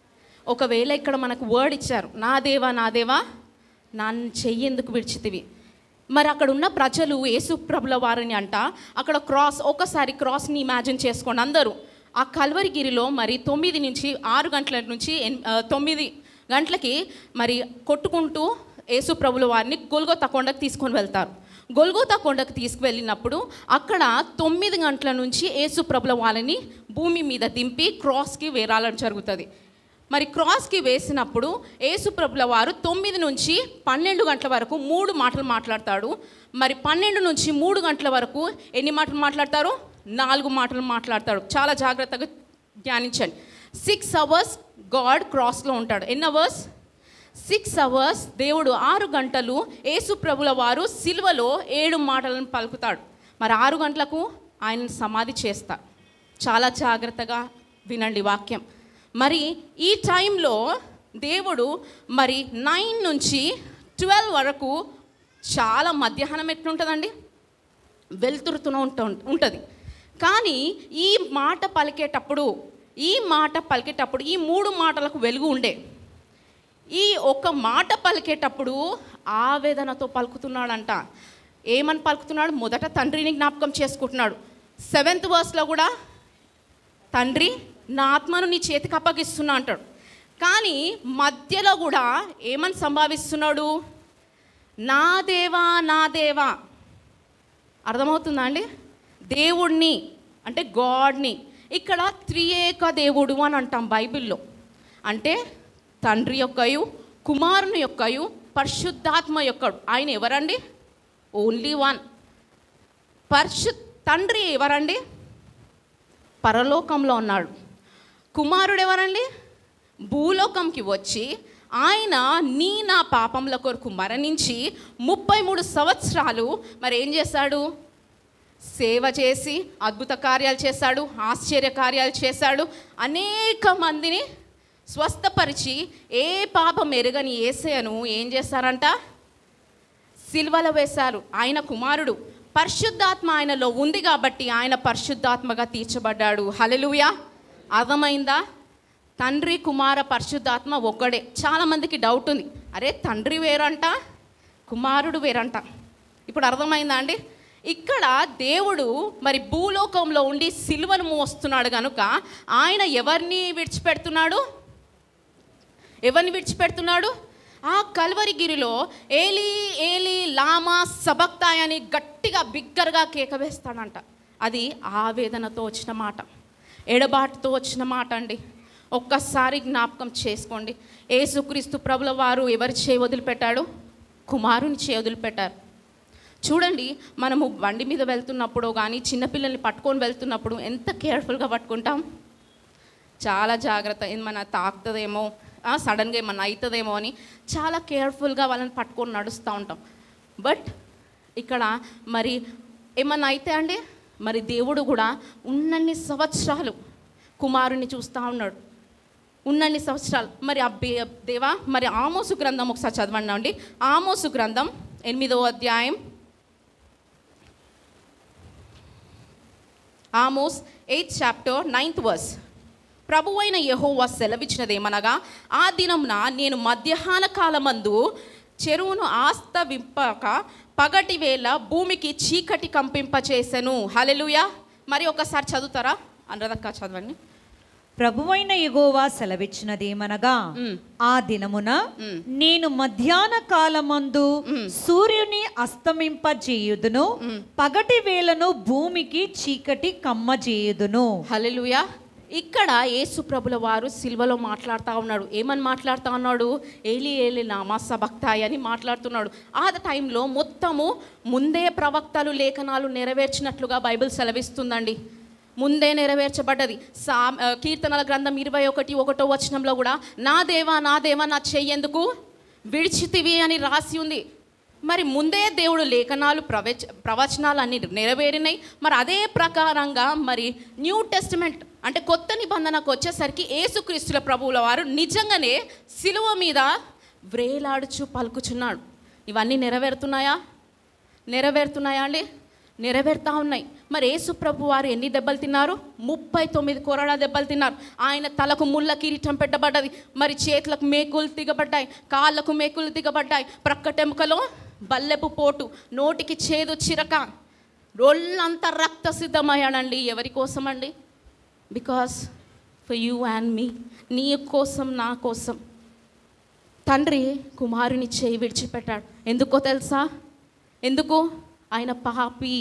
ఒకవేళ ఇక్కడ మనకు వర్డ్ ఇచ్చారు నా దేవా నా దేవా నన్ను చెయ్యి ఎందుకు విడిచితివి మరి అక్కడ ఉన్న ప్రజలు యేసు ప్రభుల వారిని అంట అక్కడ క్రాస్ ఒకసారి క్రాస్ని ఇమాజిన్ చేసుకోండి అందరూ ఆ కల్వరిగిరిలో మరి తొమ్మిది నుంచి ఆరు గంటల నుంచి ఎన్- ఆ, తొమ్మిది గంటలకి మరి కొట్టుకుంటూ యేసు ప్రభుల వారిని గొల్గొత్త కొండకు తీసుకొని వెళ్తారు గొల్గోతా కొండకు తీసుకువెళ్ళినప్పుడు అక్కడ తొమ్మిది గంటల నుంచి యేసు ప్రభుల వాళ్ళని భూమి మీద దింపి క్రాస్కి వేరాలని జరుగుతుంది మరి క్రాస్కి వేసినప్పుడు యేసు ప్రభుల వారు తొమ్మిది నుంచి పన్నెండు గంటల వరకు మూడు మాటలు మాట్లాడతాడు మరి పన్నెండు నుంచి మూడు గంటల వరకు ఎన్ని మాటలు మాట్లాడతారు నాలుగు మాటలు మాట్లాడతాడు చాలా జాగ్రత్తగా ధ్యానించండి సిక్స్ అవర్స్ గాడ్ క్రాస్లో ఉంటాడు ఎన్ని అవర్స్ సిక్స్ అవర్స్ దేవుడు ఆరు గంటలు యేసు ప్రభుల వారు సిల్వలో ఏడు మాటలను పలుకుతాడు మరి ఆరు గంటలకు ఆయన సమాధి చేస్తారు చాలా జాగ్రత్తగా వినండి వాక్యం మరి ఈ టైంలో దేవుడు మరి నైన్ నుంచి ట్వెల్వ్ వరకు చాలా మధ్యాహ్నం ఎట్లుంటుందండి వెలుతురుతూనే ఉంట ఉంటుంది కానీ ఈ మాట పలికేటప్పుడు ఈ మాట పలికేటప్పుడు ఈ మూడు మాటలకు వెలుగు ఉండే ఈ ఒక్క మాట పలికేటప్పుడు ఆవేదనతో పలుకుతున్నాడంట ఏమని పలుకుతున్నాడు మొదట తండ్రిని జ్ఞాపకం చేసుకుంటున్నాడు సెవెంత్ వర్స్లో కూడా తండ్రి నా ఆత్మను నీ చేతికి అప్పగిస్తున్నా అంటాడు కానీ మధ్యలో కూడా ఏమని సంభావిస్తున్నాడు నా దేవా నా దేవా అర్థమవుతుందా అండి దేవుణ్ణి అంటే గాడ్ని ఇక్కడ త్రియేక దేవుడు అని అంటాం బైబిల్లో అంటే తండ్రి యొక్కయు కుమారుని యొక్కయు పరిశుద్ధాత్మ యొక్కడు ఆయన ఎవరండి ఓన్లీ వన్ పరిశు తండ్రి ఎవరండి పరలోకంలో ఉన్నాడు కుమారుడు ఎవరండి భూలోకంకి వచ్చి ఆయన నీ నా పాపంల కొరకు మరణించి ముప్పై మూడు సంవత్సరాలు మరి ఏం చేశాడు సేవ చేసి అద్భుత కార్యాలు చేశాడు ఆశ్చర్య కార్యాలు చేశాడు అనేక మందిని స్వస్థపరిచి ఏ పాపం ఎరగని ఏసేయను ఏం చేశారంట సిల్వలో వేశారు ఆయన కుమారుడు పరిశుద్ధాత్మ ఆయనలో ఉంది కాబట్టి ఆయన పరిశుద్ధాత్మగా తీర్చబడ్డాడు హలెలుయా అర్థమైందా తండ్రి కుమార పరిశుద్ధాత్మ ఒక్కడే చాలామందికి డౌట్ ఉంది అరే తండ్రి వేరంట కుమారుడు వేరంట ఇప్పుడు అర్థమైందా అండి ఇక్కడ దేవుడు మరి భూలోకంలో ఉండి సిలువను మోస్తున్నాడు కనుక ఆయన ఎవరిని విడిచిపెడుతున్నాడు ఎవరిని విడిచిపెడుతున్నాడు ఆ కల్వరిగిరిలో ఏలి ఏలి లామా సబక్తాయ్ అని గట్టిగా బిగ్గరగా కేక వేస్తాడంట అది ఆవేదనతో వచ్చిన మాట ఎడబాటుతో వచ్చిన మాట అండి ఒక్కసారి జ్ఞాపకం చేసుకోండి ఏసుక్రీస్తు ప్రభుల వారు ఎవరి చేయి వదిలిపెట్టాడు కుమారుని చేయి వదిలిపెట్టారు చూడండి మనము బండి మీద వెళ్తున్నప్పుడు కానీ చిన్నపిల్లల్ని పట్టుకొని వెళ్తున్నప్పుడు ఎంత కేర్ఫుల్గా పట్టుకుంటాం చాలా జాగ్రత్త ఏమన్నా తాకుతుందేమో సడన్గా ఏమన్నా అవుతుందేమో అని చాలా కేర్ఫుల్గా వాళ్ళని పట్టుకొని నడుస్తూ ఉంటాం బట్ ఇక్కడ మరి ఏమన్నా అయితే అండి మరి దేవుడు కూడా ఉన్నన్ని సంవత్సరాలు కుమారుని చూస్తూ ఉన్నాడు ఉన్నన్ని సంవత్సరాలు మరి అబ్బే దేవా మరి ఆమోసు గ్రంథం ఒకసారి చదవండి అండి ఆమోసు గ్రంథం ఎనిమిదవ అధ్యాయం Amos eighth chapter ninth verse ప్రభు అయిన యహోవా సెలవిచ్చినదేమనగా ఆ దినమున నేను మధ్యాహ్న కాలమందు చెరువును ఆస్తవింపక పగటి వేళ భూమికి చీకటి కంపింపచేసెను హలెలుయా మరి ఒకసారి చదువుతారా అనురదక్క చదవండి ప్రభువైన యెహోవా సెలవిచ్చినదేమనగా ఆ దినమున నేను మధ్యాహ్న కాలమందు సూర్యుని అస్తమింపజేయుదును పగటి వేళను భూమికి చీకటి కమ్మజేయుదును హల్లెలూయా ఇక్కడ యేసు ప్రభుల వారు సిల్వలో మాట్లాడుతూ ఉన్నాడు ఏమని మాట్లాడుతూ ఉన్నాడు ఏలి ఏలి నామా సబక్తాయి అని మాట్లాడుతున్నాడు ఆ టైంలో మొత్తము ముందే ప్రవక్తలు లేఖనాలు నెరవేర్చినట్లుగా బైబిల్ సెలవిస్తుందండి ముందే నెరవేర్చబడ్డది సా ఆ, కీర్తనల గ్రంథం ఇరవై ఒకటి ఒకటో వచనంలో కూడా నా దేవా నా దేవా నా చెయ్యేందుకు విడిచితివి అని రాసి ఉంది మరి ముందే దేవుడు లేఖనాలు ప్రవచ ప్రవచనాలు అన్ని నెరవేరినాయి మరి అదే ప్రకారంగా మరి న్యూ టెస్టిమెంట్ అంటే కొత్త నిబంధనకు వచ్చేసరికి యేసుక్రీస్తుల ప్రభువుల వారు నిజంగానే సిలువ మీద వ్రేలాడుచు పలుకుచున్నాడు ఇవన్నీ నెరవేరుతున్నాయా నెరవేరుతున్నాయా అండి నెరవేరుతా ఉన్నాయి మరి యేసు ప్రభు వారు ఎన్ని దెబ్బలు తిన్నారు ముప్పై తొమ్మిది కొరడా దెబ్బలు తిన్నారు ఆయన తలకు ముళ్ళ కిరీటం పెట్టబడ్డది మరి చేతులకు మేకులు దిగబడ్డాయి కాళ్ళకు మేకులు దిగబడ్డాయి ప్రక్కటెముకలో బల్లెపు పోటు నోటికి చేదు చిరక రొల్లంతా రక్త సిద్ధమయ్యాడండి ఎవరి కోసం అండి because for you and me నీ కోసం నా కోసం తండ్రి కుమారుని చేయి విడిచిపెట్టాడు ఎందుకో తెలుసా ఎందుకు ఆయన పాపి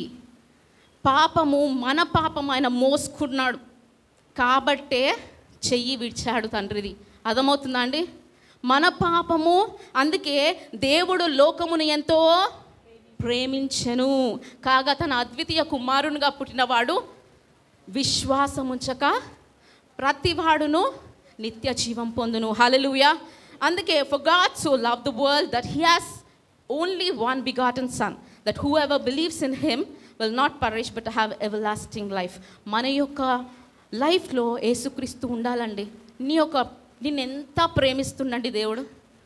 పాపము మన పాపం ఆయన మోసుకున్నాడు కాబట్టే చెయ్యి విడిచాడు తండ్రిది అర్థమవుతుందా అండి మన పాపము అందుకే దేవుడు లోకమును ఎంతో ప్రేమించెను కాగా తన అద్వితీయ కుమారునిగా పుట్టినవాడు విశ్వాసముంచక ప్రతివాడును నిత్య జీవం పొందును హల్లెలూయా అందుకే for God so love the world that he has only one begotten son that whoever believes in him will not perish but have everlasting life మన యొక్క లైఫ్లో యేసుక్రీస్తు ఉండాలండి నీ యొక్క నిన్ను ఎంత ప్రేమిస్తుండండి దేవుడు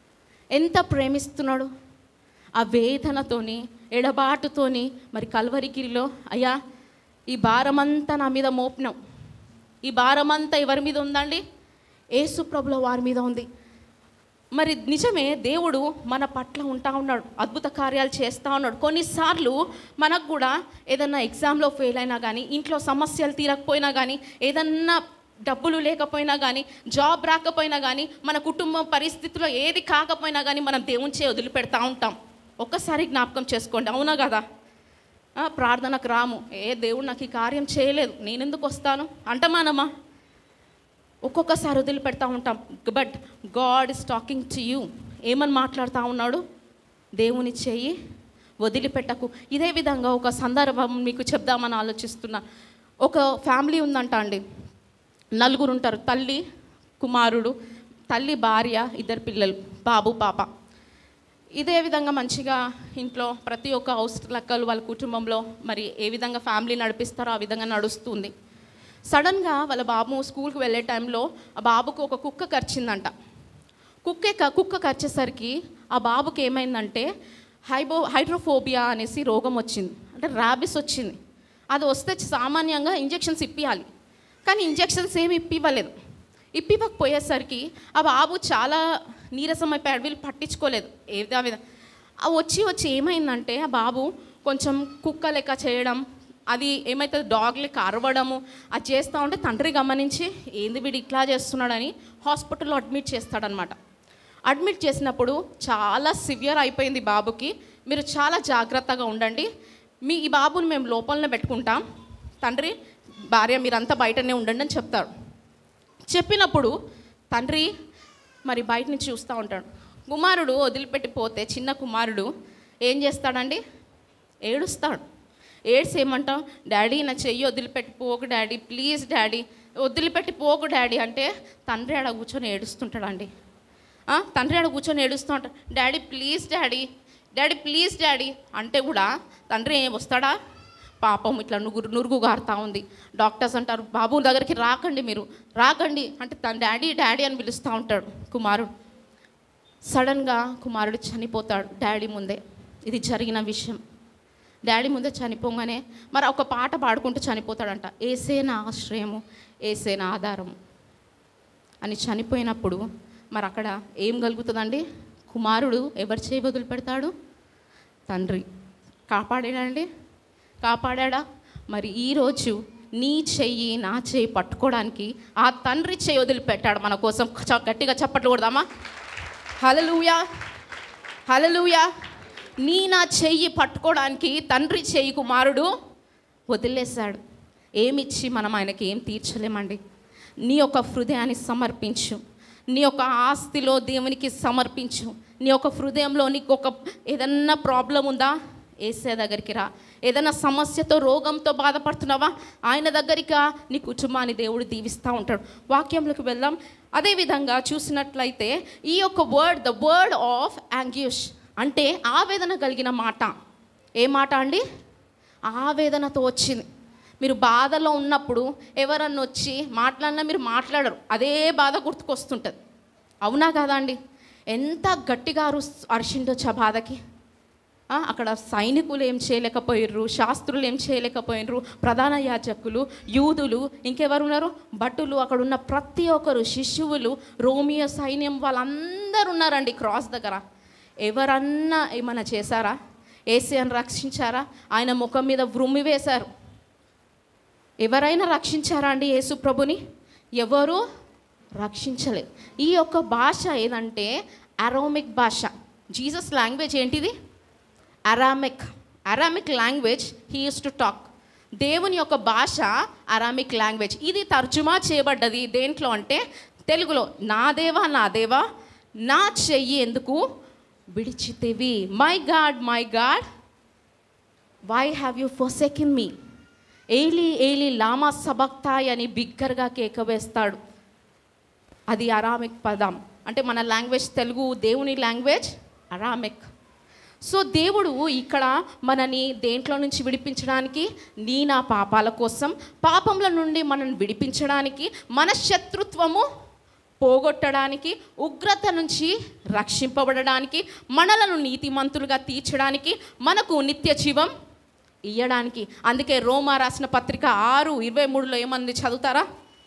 ఎంత ప్రేమిస్తున్నాడు ఆ వేదనతోని ఎడబాటుతోని మరి కల్వరిగిరిలో అయ్యా ఈ భారమంతా నా మీద మోపినాం ఈ భారమంతా ఎవరి మీద ఉందండి యేసు ప్రభుల వారి మీద ఉంది మరి నిజమే దేవుడు మన పట్ల ఉంటా ఉన్నాడు అద్భుత కార్యాలు చేస్తూ ఉన్నాడు కొన్నిసార్లు మనకు కూడా ఏదన్నా ఎగ్జామ్లో ఫెయిల్ అయినా కానీ ఇంట్లో సమస్యలు తీరకపోయినా కానీ ఏదన్నా డబ్బులు లేకపోయినా కానీ జాబ్ రాకపోయినా కానీ మన కుటుంబం పరిస్థితిలో ఏది కాకపోయినా కానీ మనం దేవుని చే వదిలిపెడతా ఉంటాం ఒక్కసారి జ్ఞాపకం చేసుకోండి అవునా కదా ఆ, ప్రార్థనకు రాము ఏ దేవుడు నాకు ఈ కార్యం చేయలేదు నేనెందుకు వస్తాను అంటమానమ్మా ఒక్కొక్కసారి వదిలిపెడతా ఉంటాం but God is talking to you ఏమని మాట్లాడుతూ ఉన్నాడు దేవుని చెయ్యి వదిలిపెట్టకు ఇదే విధంగా ఒక సందర్భం మీకు చెప్దామని ఆలోచిస్తున్నా ఒక ఫ్యామిలీ ఉందంట అండి నలుగురు ఉంటారు తల్లి కుమారుడు తల్లి భార్య ఇద్దరు పిల్లలు బాబు పాప ఇదే విధంగా మంచిగా ఇంట్లో ప్రతి ఒక్క అవసరాలు వాళ్ళ కుటుంబంలో మరి ఏ విధంగా ఫ్యామిలీ నడిపిస్తారో ఆ విధంగా నడుస్తుంది సడన్గా వాళ్ళ బాబు స్కూల్కి వెళ్ళే టైంలో ఆ బాబుకు ఒక కుక్క కరిచిందంట కుక్క కుక్క కరిచేసరికి ఆ బాబుకి ఏమైందంటే హైబో హైడ్రోఫోబియా అనేసి రోగం వచ్చింది అంటే ర్యాబిస్ వచ్చింది అది వస్తే సామాన్యంగా ఇంజెక్షన్స్ ఇప్పియాలి కానీ ఇంజెక్షన్స్ ఏమి ఇప్పివ్వలేదు ఇప్పివ్వకపోయేసరికి ఆ బాబు చాలా నీరసం అయిపోయాడు వీళ్ళు పట్టించుకోలేదు ఏదో విధంగా ఆ వచ్చి వచ్చి ఏమైందంటే ఆ బాబు కొంచెం కుక్క లెక్క చేయడం అది ఏమైతే డాగ్ లెక్క అరవడము అది చేస్తూ ఉంటే తండ్రి గమనించి ఏంది వీడు ఇట్లా చేస్తున్నాడని హాస్పిటల్లో అడ్మిట్ చేస్తాడనమాట అడ్మిట్ చేసినప్పుడు చాలా సివియర్ అయిపోయింది బాబుకి మీరు చాలా జాగ్రత్తగా ఉండండి మీ ఈ బాబుని మేము లోపలనే పెట్టుకుంటాం తండ్రి భార్య మీరంతా బయటనే ఉండండి అని చెప్తాడు చెప్పినప్పుడు తండ్రి మరి బయట నుంచి చూస్తూ ఉంటాడు కుమారుడు వదిలిపెట్టి పోతే చిన్న కుమారుడు ఏం చేస్తాడండి ఏడుస్తాడు ఏడ్స్ ఏమంటాం డాడీ నా చెయ్యి వదిలిపెట్టి పోకు డాడీ ప్లీజ్ డాడీ వదిలిపెట్టి పోకు డాడీ అంటే తండ్రి ఆడ కూర్చొని ఏడుస్తుంటాడండి ఆ, తండ్రి ఆడ కూర్చొని ఏడుస్తూ ఉంటాడు daddy please daddy daddy please daddy అంటే కూడా తండ్రి ఏం వస్తాడా పాపం ఇట్లా నురుగు నురుగు గారుతా ఉంది డాక్టర్స్ అంటారు బాబు దగ్గరికి రాకండి మీరు రాకండి అంటే తన డాడీ డాడీ అని పిలుస్తూ ఉంటాడు కుమారుడు సడన్గా కుమారుడు చనిపోతాడు డాడీ ముందే ఇది జరిగిన విషయం డాడీ ముందే చనిపోగానే మరి ఒక పాట పాడుకుంటూ చనిపోతాడంట ఏసే నా ఆశ్రయము ఏసే నా ఆధారము అని చనిపోయినప్పుడు మరి అక్కడ ఏం కలుగుతుందండి కుమారుడు ఎవరి చేయి వదిలిపెడతాడు తండ్రి కాపాడాడండి కాపాడా మరి ఈరోజు నీ చెయ్యి నా చెయ్యి పట్టుకోవడానికి ఆ తండ్రి చెయ్యి వదిలిపెట్టాడు మన కోసం చ- గట్టిగా చప్పట్లు కొడదామా హలలుయా హలలుయా నీ నా చెయ్యి పట్టుకోవడానికి తండ్రి చెయ్యి కుమారుడు వదిలేశాడు ఏమిచ్చి మనం ఆయనకి ఏం తీర్చలేమండి నీ యొక్క హృదయాన్ని సమర్పించు నీ యొక్క ఆస్తిలో దేవునికి సమర్పించు నీ యొక్క హృదయంలో నీకు ఒక ఏదన్నా ప్రాబ్లం ఉందా ఏసే దగ్గరికి రా ఏదైనా సమస్యతో రోగంతో బాధపడుతున్నావా ఆయన దగ్గరికి రా, నీ కుటుంబాన్ని దేవుడు దీవిస్తూ ఉంటాడు వాక్యంలోకి వెళ్దాం అదేవిధంగా చూసినట్లయితే ఈ యొక్క word the word of anguish అంటే ఆవేదన కలిగిన మాట ఏ మాట అండి ఆవేదనతో వచ్చింది మీరు బాధలో ఉన్నప్పుడు ఎవరన్నా వచ్చి మాట్లాడినా మీరు మాట్లాడరు అదే బాధ గుర్తుకొస్తుంటుంది అవునా కాదా అండి ఎంత గట్టిగా అరు అరిచిండొచ్చు ఆ బాధకి ఆ, అక్కడ సైనికులు ఏం చేయలేకపోయిర్రు శాస్త్రులు ఏం చేయలేకపోయినరు ప్రధాన యాజకులు యూదులు ఇంకెవరు ఉన్నారు భటులు అక్కడ ఉన్న ప్రతి ఒక్కరు శిశువులు రోమియో సైన్యం వాళ్ళందరూ ఉన్నారండి క్రాస్ దగ్గర ఎవరన్నా ఏమన్నా చేశారా ఏసియన్ రక్షించారా ఆయన ముఖం మీద వృమ్మి వేశారు ఎవరైనా రక్షించారా అండి యేసు ప్రభుని ఎవరు రక్షించలేదు ఈ యొక్క భాష ఏదంటే అరోమిక్ భాష జీసస్ లాంగ్వేజ్ ఏంటిది Aramaic Aramaic language he used to talk దేవుని యొక్క భాష అరామిక్ లాంగ్వేజ్ ఇది తర్జుమా చేయబడ్డది దేంట్లో అంటే తెలుగులో నా దేవా నా దేవా నా చెయ్యి ఎందుకు విడిచితివి my God my God why have you forsaken me ఏలి ఏలి లామా సబక్తాయ్ అని బిగ్గరగా కేక వేస్తాడు అది అరామిక్ పదం అంటే మన లాంగ్వేజ్ తెలుగు దేవుని లాంగ్వేజ్ అరామిక్ సో దేవుడు ఇక్కడ మనని దేంట్లో నుంచి విడిపించడానికి నీ నా పాపాల కోసం పాపంల నుండి మనల్ని విడిపించడానికి మన శత్రుత్వము పోగొట్టడానికి ఉగ్రత నుంచి రక్షింపబడడానికి మనలను నీతిమంతులుగా తీర్చడానికి మనకు నిత్య జీవం ఇయ్యడానికి అందుకే రోమా రాసిన పత్రిక ఆరు ఇరవై మూడులో ఏమంది చదువుతారా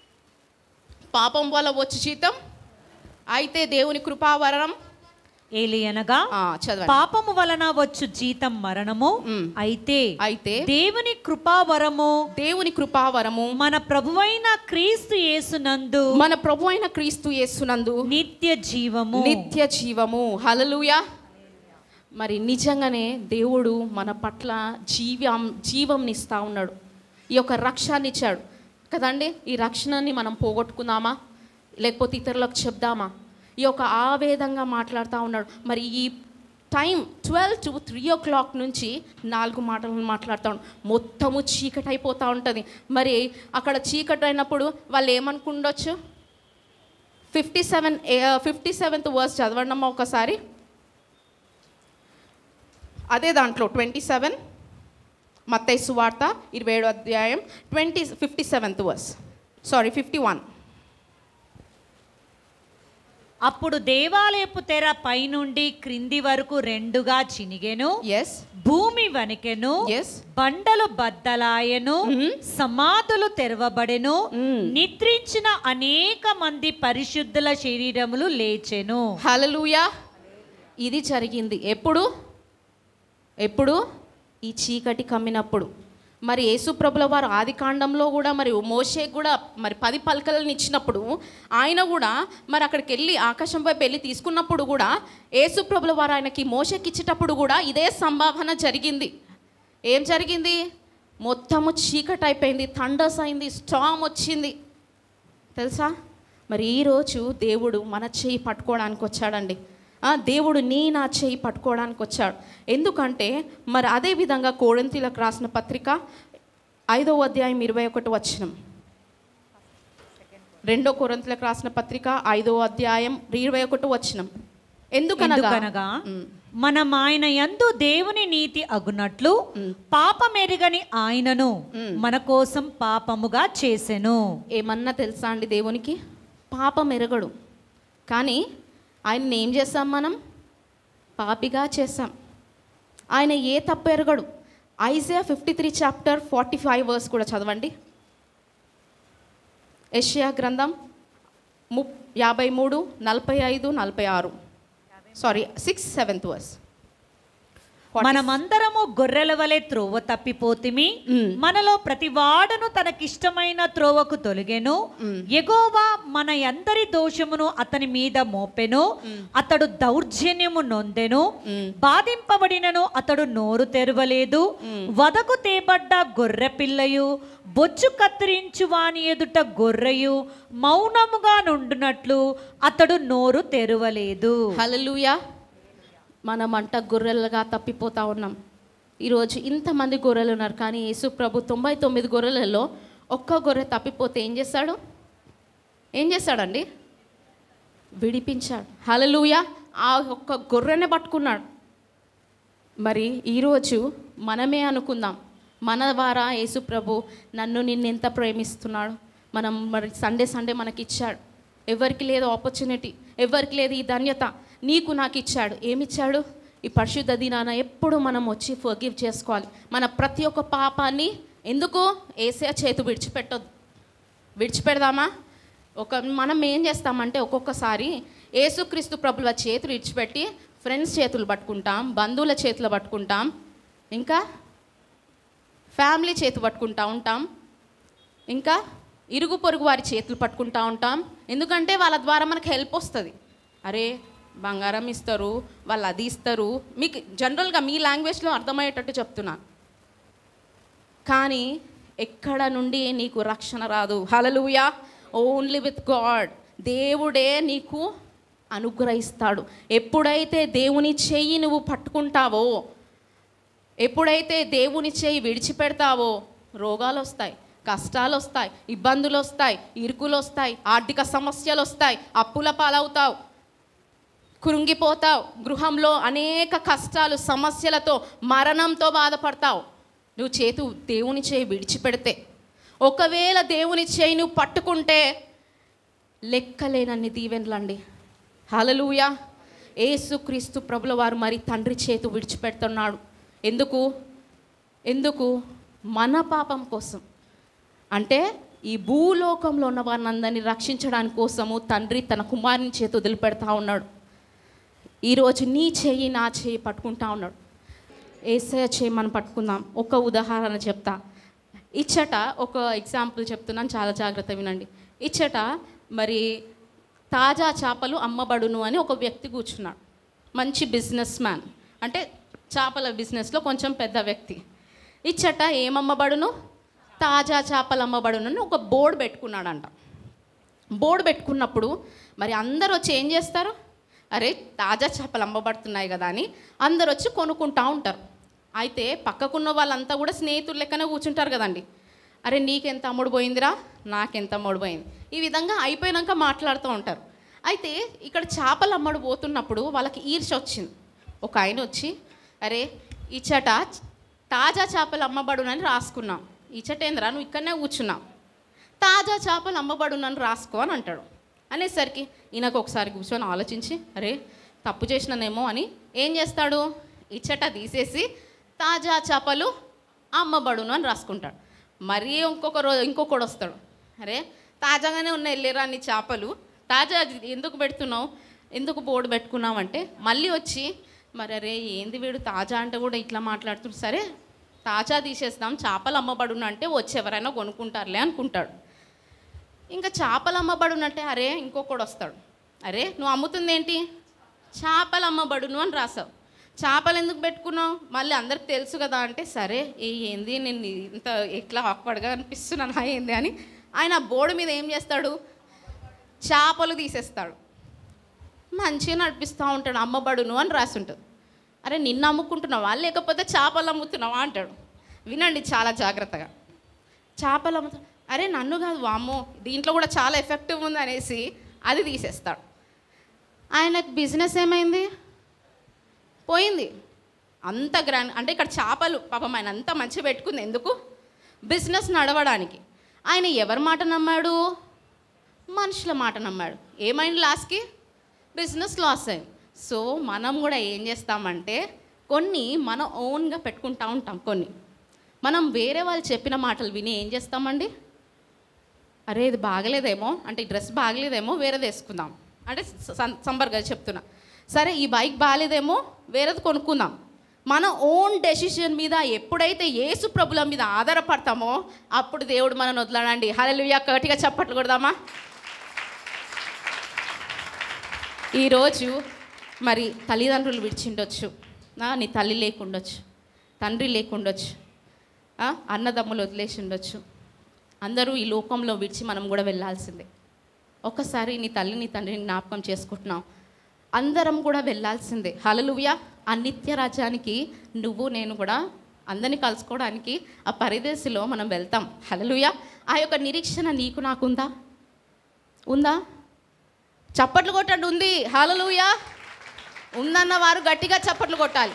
పాపం వల్ల వచ్చి జీతం అయితే దేవుని కృపావరం ఏలి అనగా ఆ, చదవండి పాపము వలన వచ్చు జీతం మరణము మ్. అయితే అయితే దేవుని కృపావరము దేవుని కృపావరము మన ప్రభువైన క్రీస్తు యేసునందు మన ప్రభు అయిన క్రీస్తు యేసునందు నిత్య జీవము నిత్య జీవము హలలుయా మరి నిజంగానే దేవుడు మన పట్ల జీవం జీవంనిస్తా ఉన్నాడు ఈ యొక్క రక్షణ ఇచ్చాడు కదండి ఈ రక్షణని మనం పోగొట్టుకుందామా లేకపోతే ఇతరులకు చెప్దామా ఈ యొక్క ఆవేదంగా మాట్లాడుతూ ఉన్నాడు మరి ఈ time twelve to three o'clock నుంచి నాలుగు మాటలను మాట్లాడుతూ ఉన్నాడు మొత్తము చీకటి అయిపోతూ ఉంటుంది మరి అక్కడ చీకటి అయినప్పుడు వాళ్ళు ఏమనుకుండొచ్చు fifty seven fifty seventh verse చదవండమ్మా ఒకసారి అదే దాంట్లో ట్వంటీ సెవెన్ మత్తయి సువార్త ఇరవై ఏడు అధ్యాయం twenty fifty seventh verse sorry fifty one అప్పుడు దేవాలయపు తెర పైనుండి క్రింది వరకు రెండుగా చినిగెను ఎస్ భూమి వణికెను ఎస్ బండలు బద్దలాయను సమాధులు తెరవబడెను నిద్రించిన అనేక మంది పరిశుద్ధుల శరీరములు లేచెను హలలుయా ఇది జరిగింది ఎప్పుడు ఎప్పుడు ఈ చీకటి కమ్మినప్పుడు మరి యేసుప్రభుల వారు ఆది కాండంలో కూడా మరి మోషే కూడా మరి పది పలకలను ఇచ్చినప్పుడు ఆయన కూడా మరి అక్కడికి వెళ్ళి ఆకాశం వైపు వెళ్ళి తీసుకున్నప్పుడు కూడా యేసుప్రభుల వారు ఆయనకి మోషకి ఇచ్చేటప్పుడు కూడా ఇదే సంభావన జరిగింది ఏం జరిగింది మొత్తము చీకటి అయిపోయింది థండర్స్ అయింది స్టామ్ వచ్చింది తెలుసా మరి ఈరోజు దేవుడు మన చేయి పట్టుకోవడానికి వచ్చాడండి ఆ, దేవుడు నీ నా చేయి పట్టుకోవడానికి వచ్చాడు ఎందుకంటే మరి అదే విధంగా కోడంతిలకు రాసిన పత్రిక ఐదవ అధ్యాయం ఇరవై ఒకటి వచనం రెండో కోరంతులకు రాసిన పత్రిక ఐదో అధ్యాయం ఇరవై ఒకటి వచనం ఎందుకనగా ఎందుకనగా ఉమ్. మనం ఆయన యందు దేవుని నీతి అగునట్లు పాపమెరుగని ఆయనను మన కోసం పాపముగా చేసెను ఏమన్నా తెలుసా అండి దేవునికి పాపం ఎరగడు కానీ ఆయన్ని ఏం చేస్తాం మనం పాపిగా చేస్తాం ఆయన ఏ తప్పు ఎరగడు Isaiah fifty three chapter forty five verse కూడా చదవండి యెషయా గ్రంథం ము యాభై మూడు నలభై ఐదు నలభై ఆరు సారీ సిక్స్ సెవెంత్ వర్స్ మనమందరము గొర్రెల వలె త్రోవ తప్పిపోతిమి మనలో ప్రతి వాడును తనకిష్టమైన త్రోవకు తొలగెను ఎగోవా మన అందరి దోషమును అతని మీద మోపెను అతడు దౌర్జన్యము నొందెను బాధింపబడినను అతడు నోరు తెరవలేదు వదకు తేబడ్డ గొర్రె పిల్లయు బొచ్చు కత్తిరించు వాని ఎదుట గొర్రెయు మౌనముగా నుండునట్లు అతడు నోరు తెరవలేదు హల్లెలూయా మనమంట గొర్రెలుగా తప్పిపోతా ఉన్నాం ఈరోజు ఇంతమంది గొర్రెలు ఉన్నారు కానీ యేసు ప్రభు తొంభై తొమ్మిది గొర్రెలలో ఒక్క గొర్రె తప్పిపోతే ఏం చేస్తాడు ఏం చేస్తాడండి విడిపించాడు హలలుయ ఆ ఒక్క గొర్రెనే పట్టుకున్నాడు మరి ఈరోజు మనమే అనుకుందాం మన ద్వారా యేసు ప్రభు నన్ను నిన్నెంత ప్రేమిస్తున్నాడు మనం మరి సండే సండే మనకి ఇచ్చాడు ఎవరికి లేదు ఆపర్చునిటీ ఎవరికి లేదు ఈ ధన్యత నీకు నాకు ఇచ్చాడు ఏమిచ్చాడు ఈ పరిశుద్ధ దినాన ఎప్పుడు మనం వచ్చి ఫర్గివ్ చేసుకోవాలి మన ప్రతి ఒక్క పాపాన్ని ఎందుకు ఏసే చేతు విడిచిపెట్టొద్దు విడిచిపెడదామా ఒక మనం ఏం చేస్తామంటే ఒక్కొక్కసారి ఏసుక్రీస్తు ప్రభుల చేతులు ఇడిచిపెట్టి ఫ్రెండ్స్ చేతులు పట్టుకుంటాం బంధువుల చేతులు పట్టుకుంటాం ఇంకా ఫ్యామిలీ చేతు పట్టుకుంటా ఉంటాం ఇంకా ఇరుగు పొరుగు వారి చేతులు పట్టుకుంటా ఉంటాం ఎందుకంటే వాళ్ళ ద్వారా మనకు హెల్ప్ వస్తుంది అరే బంగారం ఇస్తారు వాళ్ళు అది ఇస్తారు మీకు జనరల్గా మీ లాంగ్వేజ్లో అర్థమయ్యేటట్టు చెప్తున్నాను కానీ ఎక్కడ నుండి నీకు రక్షణ రాదు హలలుయా ఓన్లీ విత్ గాడ్ దేవుడే నీకు అనుగ్రహిస్తాడు ఎప్పుడైతే దేవుని చెయ్యి నువ్వు పట్టుకుంటావో ఎప్పుడైతే దేవుని చెయ్యి విడిచిపెడతావో రోగాలు వస్తాయి కష్టాలు వస్తాయి ఇబ్బందులు వస్తాయి ఇరుకులు వస్తాయి ఆర్థిక సమస్యలు వస్తాయి అప్పుల పాలవుతావు కృంగిపోతావు గృహంలో అనేక కష్టాలు సమస్యలతో మరణంతో బాధపడతావు నువ్వు చేతు దేవుని చేయి విడిచిపెడితే ఒకవేళ దేవుని చేయి నువ్వు పట్టుకుంటే లెక్కలేనన్ని దీవెనలండి హలలుయా ఏసుక్రీస్తు ప్రభుల వారు మరి తండ్రి చేతు విడిచిపెడుతున్నాడు ఎందుకు ఎందుకు మన పాపం కోసం అంటే ఈ భూలోకంలో ఉన్న వారిని రక్షించడానికి కోసము తండ్రి తన కుమారుని చేతి వదిలిపెడతా ఉన్నాడు ఈరోజు నీ చెయ్యి నా చెయ్యి పట్టుకుంటా ఉన్నాడు ఏసయ చేయి మనం పట్టుకుందాం ఒక ఉదాహరణ చెప్తా ఇచ్చట ఒక ఎగ్జాంపుల్ చెప్తున్నాను చాలా జాగ్రత్త వినండి ఇచ్చట మరి తాజా చేపలు అమ్మబడును అని ఒక వ్యక్తి కూర్చున్నాడు మంచి బిజినెస్ మ్యాన్ అంటే చేపల బిజినెస్లో కొంచెం పెద్ద వ్యక్తి ఇచ్చట ఏమమ్మబడును తాజా చేపలు అమ్మబడును అని ఒక బోర్డు పెట్టుకున్నాడంట బోర్డు పెట్టుకున్నప్పుడు మరి అందరూ వచ్చి ఏం చేస్తారు అరే తాజా చేపలు అమ్మబడుతున్నాయి కదా అని అందరు వచ్చి కొనుక్కుంటా ఉంటారు అయితే పక్కకున్న వాళ్ళంతా కూడా స్నేహితులు లెక్కనే కూర్చుంటారు కదండి అరే నీకెంత అమ్ముడు పోయిందిరా నాకెంత అమ్ముడు పోయింది ఈ విధంగా అయిపోయినాక మాట్లాడుతూ ఉంటారు అయితే ఇక్కడ చేపలు అమ్మడు పోతున్నప్పుడు వాళ్ళకి ఈర్ష వచ్చింది ఒక ఆయన వచ్చి అరే ఇచ్చట తాజా చేపలు అమ్మబడునని రాసుకున్నాం ఇచ్చటేంద్రా నువ్వు ఇక్కడనే కూర్చున్నావు తాజా చేపలు అమ్మబడునని రాసుకో అని అంటాడు అనేసరికి ఈయనకు ఒకసారి కూర్చొని ఆలోచించి అరే తప్పు చేసినానేమో అని ఏం చేస్తాడు ఇచ్చట తీసేసి తాజా చేపలు అమ్మబడును అని రాసుకుంటాడు మరీ ఇంకొక రోజు ఇంకొకడు వస్తాడు అరే తాజాగానే ఉన్న వెళ్ళేరా నీ చేపలు తాజా ఎందుకు పెడుతున్నావు ఎందుకు బోర్డు పెట్టుకున్నావు అంటే మళ్ళీ వచ్చి మరి అరే ఏంది వీడు తాజా అంటే కూడా ఇట్లా మాట్లాడుతున్నారు సరే తాజా తీసేస్తాం చేపలు అమ్మబడును అంటే వచ్చి ఎవరైనా కొనుక్కుంటారులే అనుకుంటాడు ఇంకా చేపలు అమ్మబడునంటే అరే ఇంకొకడు వస్తాడు అరే నువ్వు అమ్ముతుంది ఏంటి చేపలు అమ్మబడును అని రాసావు చేపలు ఎందుకు పెట్టుకున్నావు మళ్ళీ అందరికి తెలుసు కదా అంటే సరే ఏ ఏంది నేను ఇంత ఎట్లా ఆక్వర్డ్గా అనిపిస్తున్నానా ఏంది అని ఆయన ఆ బోర్డు మీద ఏం చేస్తాడు చేపలు తీసేస్తాడు మంచిగా నడిపిస్తూ ఉంటాడు అమ్మబడును అని రాసి ఉంటుంది అరే నిన్ను అమ్ముకుంటున్నావా లేకపోతే చేపలు అమ్ముతున్నావా అంటాడు వినండి చాలా జాగ్రత్తగా చేపలు అమ్ముతా అరే నన్ను కాదు వామ్మో దీంట్లో కూడా చాలా ఎఫెక్టివ్ ఉంది అనేసి అది తీసేస్తాడు ఆయనకు బిజినెస్ ఏమైంది పోయింది అంత గ్రాండ్ అంటే ఇక్కడ చేపలు పాపం ఆయన అంత మంచిగా పెట్టుకుంది ఎందుకు బిజినెస్ నడవడానికి ఆయన ఎవరి మాట నమ్మాడు మనుషుల మాట నమ్మాడు ఏమైంది లాస్ట్కి బిజినెస్ లాస్ అయింది సో మనం కూడా ఏం చేస్తామంటే కొన్ని మనం ఓన్గా పెట్టుకుంటా ఉంటాం కొన్ని మనం వేరే వాళ్ళు చెప్పిన మాటలు విని ఏం చేస్తామండి అరే ఇది బాగలేదేమో అంటే ఈ డ్రెస్ బాగలేదేమో వేరేది వేసుకుందాం అంటే సంబర్గా చెప్తున్నా సరే ఈ బైక్ బాగాలేదేమో వేరేది కొనుక్కుందాం మన ఓన్ డెసిషన్ మీద ఎప్పుడైతే యేసు ప్రభుల మీద ఆధారపడతామో అప్పుడు దేవుడు మనం వదలడండి హల్లెలూయా గట్టిగా చప్పట్లు కొడదామా ఈరోజు మరి తల్లిదండ్రులు విడిచిండొచ్చు ఆ, నీ తల్లి లేకుండొచ్చు తండ్రి లేకుండొచ్చు ఆ, అన్నదమ్ములు వదిలేసి ఉండొచ్చు అందరూ ఈ లోకంలో విడిచి మనం కూడా వెళ్ళాల్సిందే ఒక్కసారి నీ తల్లి నీ తండ్రిని జ్ఞాపకం చేసుకుంటున్నాం అందరం కూడా వెళ్ళాల్సిందే హలలుయ ఆ నిత్య రాజ్యానికి నువ్వు నేను కూడా అందరిని కలుసుకోవడానికి ఆ పరిదేశిలో మనం వెళ్తాం హలలుయ ఆ యొక్క నిరీక్షణ నీకు నాకుందా ఉందా చప్పట్లు కొట్టండి ఉంది హలలుయ ఉందన్న వారు గట్టిగా చప్పట్లు కొట్టాలి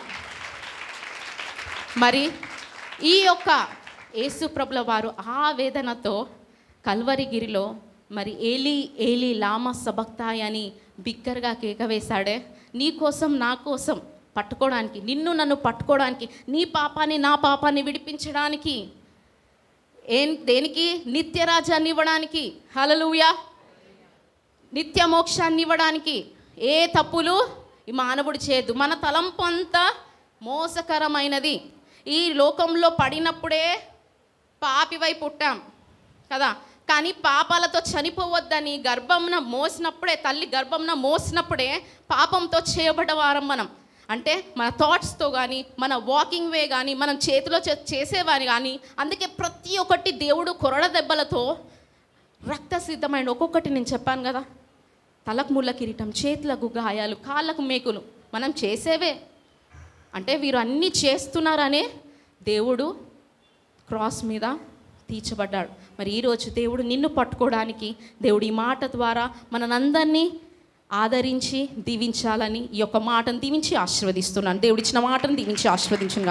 మరి ఈ యొక్క యేసు ప్రభుల వారు ఆ వేదనతో కల్వరిగిరిలో మరి ఏలి ఏలి లామ సబక్తాయ్ అని బిగ్గరగా కేక వేశాడే నీ కోసం నా కోసం పట్టుకోవడానికి నిన్ను నన్ను పట్టుకోవడానికి నీ పాపాన్ని నా పాపాన్ని విడిపించడానికి ఏం దేనికి నిత్య రాజ్యాన్ని ఇవ్వడానికి హలలుయా నిత్య మోక్షాన్ని ఇవ్వడానికి ఏ తప్పులు ఈ మానవుడు చేయొద్దు మన తలంపు అంతా మోసకరమైనది ఈ లోకంలో పడినప్పుడే పాపివై పుట్టాం కదా కానీ పాపాలతో చనిపోవద్దని గర్భంన మోసినప్పుడే తల్లి గర్భంన మోసినప్పుడే పాపంతో చేయబడ్డ వారం మనం అంటే మన థాట్స్తో కానీ మన వాకింగ్ వే కానీ మనం చేతిలో చే- చేసేవాని కానీ అందుకే ప్రతి ఒక్కటి దేవుడు కొరడ దెబ్బలతో రక్త సిద్ధమైన ఒక్కొక్కటి నేను చెప్పాను కదా తలకు ముళ్ళ కిరీటం చేతులకు గాయాలు కాళ్ళకు మేకులు మనం చేసేవే అంటే వీరు అన్నీ చేస్తున్నారనే దేవుడు క్రాస్ మీద తీర్చబడ్డాడు మరి ఈరోజు దేవుడు నిన్ను పట్టుకోవడానికి దేవుడు ఈ మాట ద్వారా మనందరినీ ఆదరించి దీవించాలని ఈ యొక్క మాటను దీవించి ఆశీర్వదిస్తున్నాను దేవుడు ఇచ్చిన మాటను దీవించి ఆశీర్వదించుగా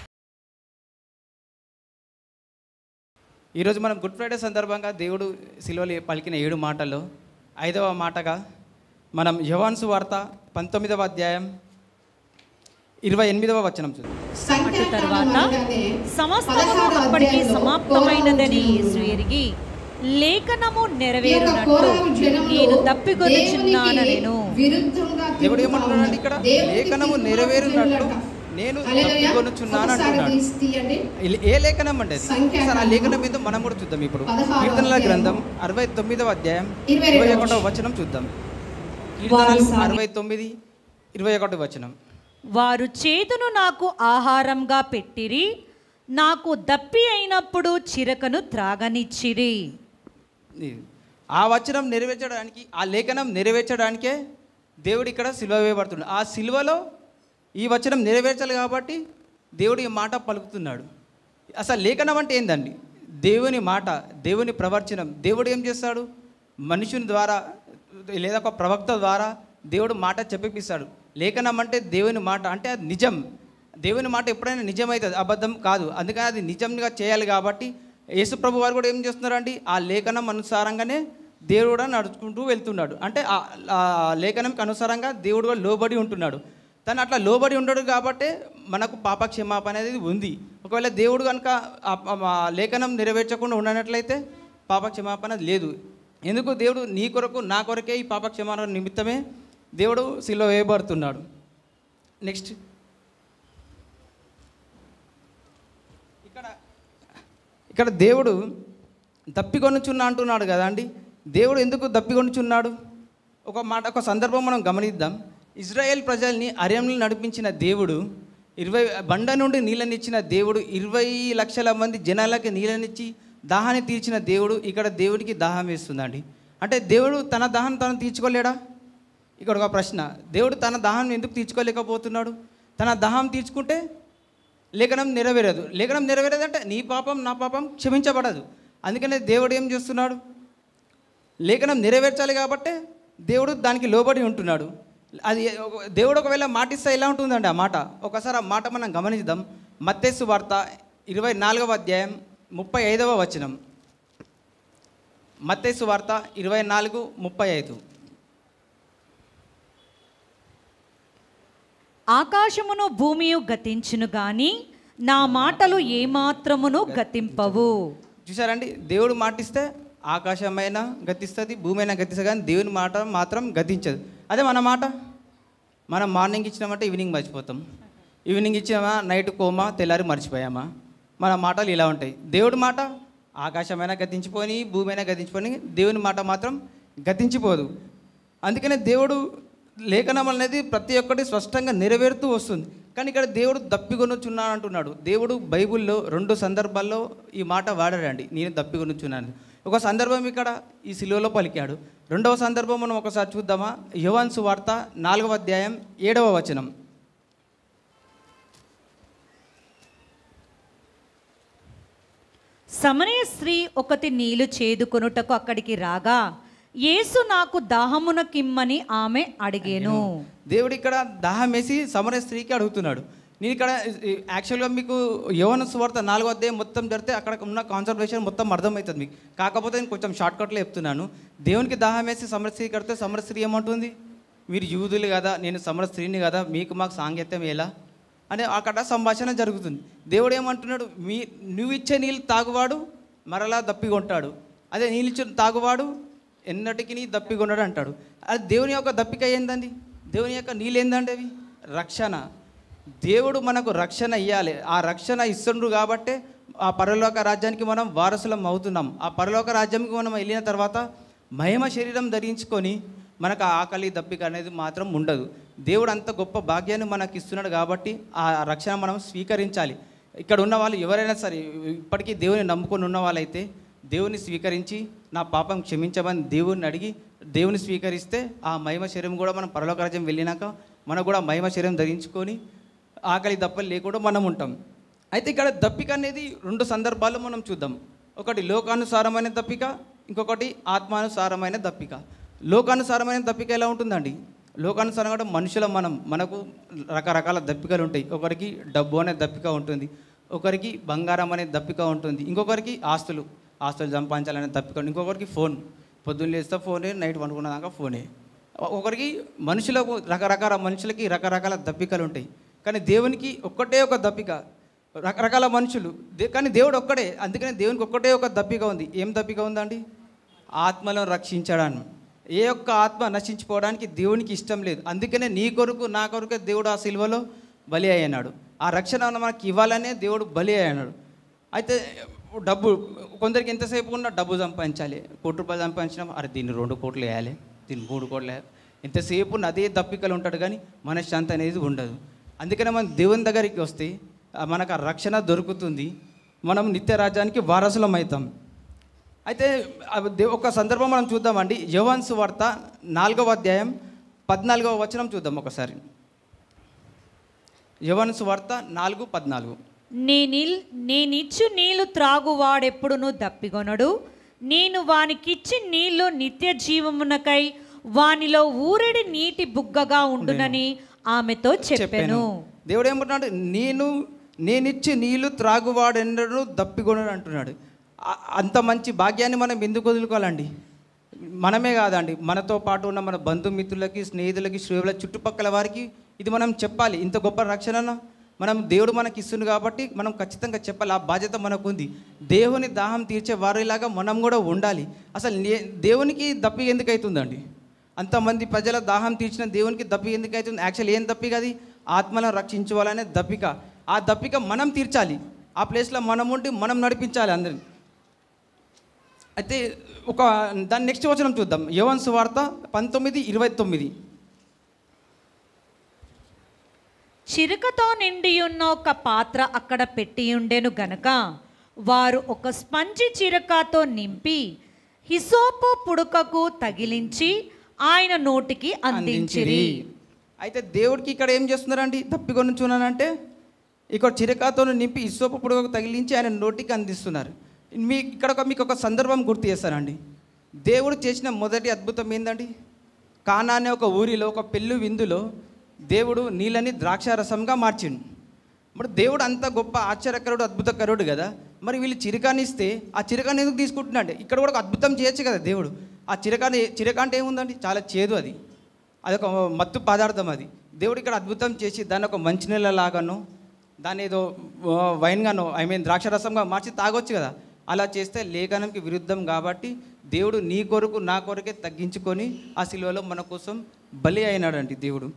ఈరోజు మనం గుడ్ ఫ్రైడే సందర్భంగా దేవుడు సిలువలు పలికిన ఏడు మాటల్లో ఐదవ మాటగా మనం యువాన్సు వార్త పంతొమ్మిదవ అధ్యాయం ఇరవై ఎనిమిదవ వచనం చూద్దాం అటు తరువాత సమస్తము అప్పటికి సమాప్తమైనదని యేసు ఎరిగి లేఖనము నెరవేరునట్లు నేను తప్పికొనుచున్నానెను దేవుడు ఏమంటున్నాడు ఇక్కడ లేఖనము నెరవేరునట్లు నేను తప్పికొనుచున్నాను అంటున్నాడు ఈ- ఏ లేఖనం అంటే అది? ఒకసారి ఆ లేఖనం మీద మనం కూడా చూద్దాం ఇప్పుడు కీర్తనల గ్రంథం అరవై తొమ్మిదవ అధ్యాయం ఇరవై ఒకటవ వచనం చూద్దాం కీర్తనలు అరవై తొమ్మిది ఇరవై ఒకటి వచనం వారు చేతును నాకు ఆహారంగా పెట్టిరి నాకు దప్పి అయినప్పుడు చిరకను త్రాగనిచ్చిరి ఇది. ఆ వచనం నెరవేర్చడానికి ఆ లేఖనం నెరవేర్చడానికే దేవుడు ఇక్కడ సిలువ వేయబడుతున్నాడు ఆ సిలువలో ఈ వచనం నెరవేర్చాలి కాబట్టి దేవుడు ఈ మాట పలుకుతున్నాడు అసలు లేఖనం అంటే ఏందండి దేవుని మాట దేవుని ప్రవర్చనం దేవుడు ఏం చేస్తాడు మనుషుని ద్వారా లేదా ఒక ప్రవక్త ద్వారా దేవుడు మాట చెప్పిస్తాడు లేఖనం అంటే దేవుని మాట అంటే అది నిజం దేవుని మాట ఎప్పుడైనా నిజమవుతుంది అబద్ధం కాదు అందుకని అది నిజంగా చేయాలి కాబట్టి యేసుప్రభు వారు కూడా ఏం చేస్తున్నారండి ఆ లేఖనం అనుసారంగానే దేవుడు కూడా నడుచుకుంటూ వెళ్తున్నాడు అంటే ఆ ఆ లేఖనంకి అనుసారంగా దేవుడు కూడా లోబడి ఉంటున్నాడు తను అట్లా లోబడి ఉండడు కాబట్టి మనకు పాప క్షమాపణ అనేది ఉంది ఒకవేళ దేవుడు కనుక ఆ- ఆ- ఆ లేఖనం నెరవేర్చకుండా ఉండనట్లయితే పాప క్షమాపణ లేదు ఎందుకు దేవుడు నీ కొరకు నా కొరకే ఈ పాప క్షమాపణ నిమిత్తమే దేవుడు శిలో వేయబడుతున్నాడు నెక్స్ట్ ఇక్కడ ఇక్కడ దేవుడు దప్పికొనుచున్నా అంటున్నాడు కదా అండి దేవుడు ఎందుకు దప్పికొనుచున్నాడు ఒక మాట ఒక సందర్భం మనం గమనిద్దాం ఇజ్రాయెల్ ప్రజల్ని అర్యంలో నడిపించిన దేవుడు ఇరవై బండ నుండి నీళ్ళనిచ్చిన దేవుడు ఇరవై లక్షల మంది జనాలకి నీళ్ళనిచ్చి దాహాన్ని తీర్చిన దేవుడు ఇక్కడ దేవుడికి దాహం వేస్తుందండి అంటే దేవుడు తన దాహం తను తీర్చుకోలేడా ఇక్కడ ఒక ప్రశ్న దేవుడు తన దాహం ఎందుకు తీర్చుకోలేకపోతున్నాడు తన దాహం తీర్చుకుంటే లేఖనం నెరవేరదు లేఖనం నెరవేరదు అంటే నీ పాపం నా పాపం క్షమించబడదు అందుకనే దేవుడు ఏం చేస్తున్నాడు లేఖనం నెరవేర్చాలి కాబట్టే దేవుడు దానికి లోబడి ఉంటున్నాడు అది ఒక- దేవుడు ఒకవేళ మాటిస్తే ఎలా ఉంటుందండి ఆ మాట ఒకసారి ఆ మాట మనం గమనిద్దాం మత్తేసు వార్త ఇరవై నాలుగవ అధ్యాయం ముప్పై ఐదవ వచనం మత్తేసు వార్త ఇరవై నాలుగు ముప్పై ఐదు ఆకాశమును భూమియు గతించును గాని నా మాటలు ఏమాత్రమును గతింపవు చూసారండి దేవుడు మాటిస్తే ఆకాశమైన గతిస్తుంది భూమి అయినా గతిస్తుంది కానీ దేవుని మాట మాత్రం గతించదు అదే మన మాట మనం మార్నింగ్ ఇచ్చినామంటే ఈవినింగ్ మర్చిపోతాం ఈవినింగ్ ఇచ్చామా నైట్ కోమా తెల్లారి మర్చిపోయామా మన మాటలు ఇలా ఉంటాయి దేవుడి మాట ఆకాశమైనా గతించిపోని భూమి అయినా గతించిపోని దేవుని మాట మాత్రం గతించిపోదు అందుకనే దేవుడు లేఖనం అనేది ప్రతి ఒక్కటి స్పష్టంగా నెరవేరుతూ వస్తుంది కానీ ఇక్కడ దేవుడు దప్పికొనుచున్నాను అంటున్నాడు దేవుడు బైబిల్లో రెండు సందర్భాల్లో ఈ మాట వాడాడండి నేను దప్పికొనుచున్నాను ఒక సందర్భం ఇక్కడ ఈ శిలువలో పలికాడు రెండవ సందర్భం మనం ఒకసారి చూద్దామా యువన్సు వార్త నాలుగవ అధ్యాయం ఏడవ వచనం సమరయ స్త్రీ ఒకటి నీళ్లు చేదుకొనుటకు అక్కడికి రాగా యేసు నాకు దాహమున కిమ్మని ఆమె అడిగేను దేవుడు ఇక్కడ దాహం వేసి సమర స్త్రీకి అడుగుతున్నాడు నేను ఇక్కడ యాక్చువల్గా మీకు యవన సువార్త నాలుగో అధ్యాయం మొత్తం జరిగితే అక్కడ ఉన్న కాన్సన్ట్రేషన్ మొత్తం అర్థమవుతుంది మీకు కాకపోతే నేను కొంచెం షార్ట్కట్లో చెప్తున్నాను దేవునికి దాహం వేసి సమర స్త్రీ కడితే సమర స్త్రీ ఏమంటుంది మీరు యూదులు కదా నేను సమర స్త్రీని కదా మీకు మాకు సాంగత్యం ఎలా అని అక్కడ సంభాషణ జరుగుతుంది దేవుడు ఏమంటున్నాడు మీ నువ్వు ఇచ్చే నీళ్ళు తాగువాడు మరలా దప్పికొంటాడు అదే నీళ్ళు ఇచ్చిన తాగువాడు ఎన్నటికి నీ దప్పికొన్నాడు అంటాడు అది దేవుని యొక్క దప్పిక ఏందండి దేవుని యొక్క నీళ్ళు ఏందండి అవి రక్షణ దేవుడు మనకు రక్షణ ఇవ్వాలి ఆ రక్షణ ఇస్తుండ్రు కాబట్టే ఆ పరలోక రాజ్యానికి మనం వారసులం అవుతున్నాం ఆ పరలోక రాజ్యానికి మనం వెళ్ళిన తర్వాత మహిమ శరీరం ధరించుకొని మనకు ఆ ఆకలి దప్పిక అనేది మాత్రం ఉండదు దేవుడు అంత గొప్ప భాగ్యాన్ని మనకి ఇస్తున్నాడు కాబట్టి ఆ రక్షణ మనం స్వీకరించాలి ఇక్కడ ఉన్న వాళ్ళు ఎవరైనా సరే ఇప్పటికీ దేవుని నమ్ముకొని ఉన్న వాళ్ళైతే దేవుని స్వీకరించి నా పాపం క్షమించమని దేవుని అడిగి దేవుని స్వీకరిస్తే ఆ మహిమ శరీరం కూడా మనం పరలోక రాజ్యం వెళ్ళినాక మనకు కూడా మహిమ శరీరం ధరించుకొని ఆకలి దప్పలు లేకుండా మనం ఉంటాం అయితే ఇక్కడ దప్పిక అనేది రెండు సందర్భాల్లో మనం చూద్దాం ఒకటి లోకానుసారమైన దప్పిక ఇంకొకటి ఆత్మానుసారమైన దప్పిక లోకానుసారమైన దప్పిక ఎలా ఉంటుందండి లోకానుసారం కూడా మనుషుల మనం మనకు రకరకాల దప్పికలు ఉంటాయి ఒకరికి డబ్బు అనే దప్పిక ఉంటుంది ఒకరికి బంగారం అనే దప్పిక ఉంటుంది ఇంకొకరికి ఆస్తులు ఆస్తులు సంపాదించాలనే దప్పిక ఉంటుంది. ఇంకొకరికి ఫోన్ పొద్దున్న లేస్తే ఫోనే నైట్ పండుకున్న దాకా ఫోనే ఒకరికి మనుషులకు రకరకాల మనుషులకి రకరకాల దప్పికలు ఉంటాయి కానీ దేవునికి ఒక్కటే ఒక దప్పిక రకరకాల మనుషులు దే కానీ దేవుడు ఒక్కడే అందుకనే దేవునికి ఒక్కటే ఒక దప్పిక ఉంది ఏం దప్పిక ఉందండి ఆత్మలను రక్షించడాన్ని ఏ ఒక్క ఆత్మ నశించిపోవడానికి దేవునికి ఇష్టం లేదు అందుకనే నీ కొరకు నా కొరకే దేవుడు ఆ సిల్వలో బలి అయ్యాడు ఆ రక్షణ మనకి ఇవ్వాలనే దేవుడు బలి అయ్యాడు అయితే డబ్బు కొందరికి ఎంతసేపు ఉన్నా డబ్బు సంపాదించాలి కోటి రూపాయలు సంపాదించినా అరే దీన్ని రెండు కోట్లు వేయాలి దీన్ని మూడు కోట్లు వేయాలి ఎంతసేపు ఉన్న అదే దప్పికలు ఉంటాడు కానీ మనశ్శాంతి అనేది ఉండదు అందుకనే మనం దేవుని దగ్గరికి వస్తే ఆ మనకు ఆ రక్షణ దొరుకుతుంది మనం నిత్య రాజ్యానికి వారసులం అవుతాం అయితే అవి దే- ఒక సందర్భం మనం చూద్దామండి యోవాన్స్ వార్త నాలుగవ అధ్యాయం పద్నాలుగవ వచనం చూద్దాం ఒకసారి యోవాన్స్ వార్త నాలుగు పద్నాలుగు నేనిల్ నేనిచ్చు నీళ్లు త్రాగువాడెప్పుడును దప్పికొనడు నేను వానికిచ్చి నీళ్లు నిత్య జీవమునకై వానిలో ఊరెడి నీటి బుగ్గగా ఉండునని ఆమెతో చెప్పెను దేవుడు ఏమంటున్నాడు నేను నేనిచ్చి నీళ్లు త్రాగువాడెన్నడూ దప్పికొనడు అంటున్నాడు ఆ- అంత మంచి భాగ్యాన్ని మనం ఎందుకు వదులుకోవాలండి మనమే కాదండి మనతో పాటు ఉన్న మన బంధుమిత్రులకి స్నేహితులకి శ్రేయుల చుట్టుపక్కల వారికి ఇది మనం చెప్పాలి ఇంత గొప్ప రక్షణ మనం దేవుడు మనకి ఇస్తుంది కాబట్టి మనం ఖచ్చితంగా చెప్పాలి ఆ బాధ్యత మనకు ఉంది దేవుని దాహం తీర్చే వారిలాగా మనం కూడా ఉండాలి అసలు నే- దేవునికి దప్పి ఎందుకు అవుతుందండి అంతమంది ప్రజల దాహం తీర్చిన దేవునికి దప్పి ఎందుకు అవుతుంది యాక్చువల్ ఏం దప్పిక అది ఆత్మలను రక్షించుకోవాలనే దప్పిక ఆ దప్పిక మనం తీర్చాలి ఆ ప్లేస్లో మనం ఉండి మనం నడిపించాలి అందరిని అయితే ఒక దాని నెక్స్ట్ వచనం చూద్దాం యోవన్ సువార్త పంతొమ్మిది ఇరవై తొమ్మిది చిరుకతో నిండి ఉన్న ఒక పాత్ర అక్కడ పెట్టి ఉండెను గనక వారు ఒక స్పంజి చిరకతో నింపి హిసోపు పుడుకకు తగిలించి ఆయన నోటికి అందించిరి అయితే దేవుడికి ఇక్కడ ఏం చేస్తున్నారండి తప్పికొని చూనానంటే ఇక్కడ చిరకాతో నింపి ఇసోపు పుడుగకు తగిలించి ఆయన నోటికి అందిస్తున్నారు మీ ఇక్కడ ఒక మీకు ఒక సందర్భం గుర్తు చేస్తానండి దేవుడు చేసిన మొదటి అద్భుతం ఏందండి కానా అనే ఒక ఊరిలో ఒక పెళ్ళు విందులో దేవుడు నీళ్ళని ద్రాక్షారసంగా మార్చిండు మరి దేవుడు అంత గొప్ప ఆశ్చర్యకరుడు అద్భుతకరుడు కదా మరి వీళ్ళు చిరకాని ఇస్తే ఆ చిరకాని ఎందుకు తీసుకుంటున్నాడు ఇక్కడ కూడా ఒక అద్భుతం చేయొచ్చు కదా దేవుడు ఆ చిరకాని చిరక అంటే ఏముందండి చాలా చేదు అది అదొక మత్తు పదార్థం అది దేవుడు ఇక్కడ అద్భుతం చేసి దాన్ని ఒక మంచినీళ్ళ లాగాను దాన్ని ఏదో ఆ, వైన్గానో ఐ మీన్ ద్రాక్షరసంగా మార్చి తాగొచ్చు కదా అలా చేస్తే లేఖనంకి విరుద్ధం కాబట్టి దేవుడు నీ కొరకు నా కొరకే తగ్గించుకొని ఆ సిలువలో మన కోసం బలి అయినాడండి దేవుడు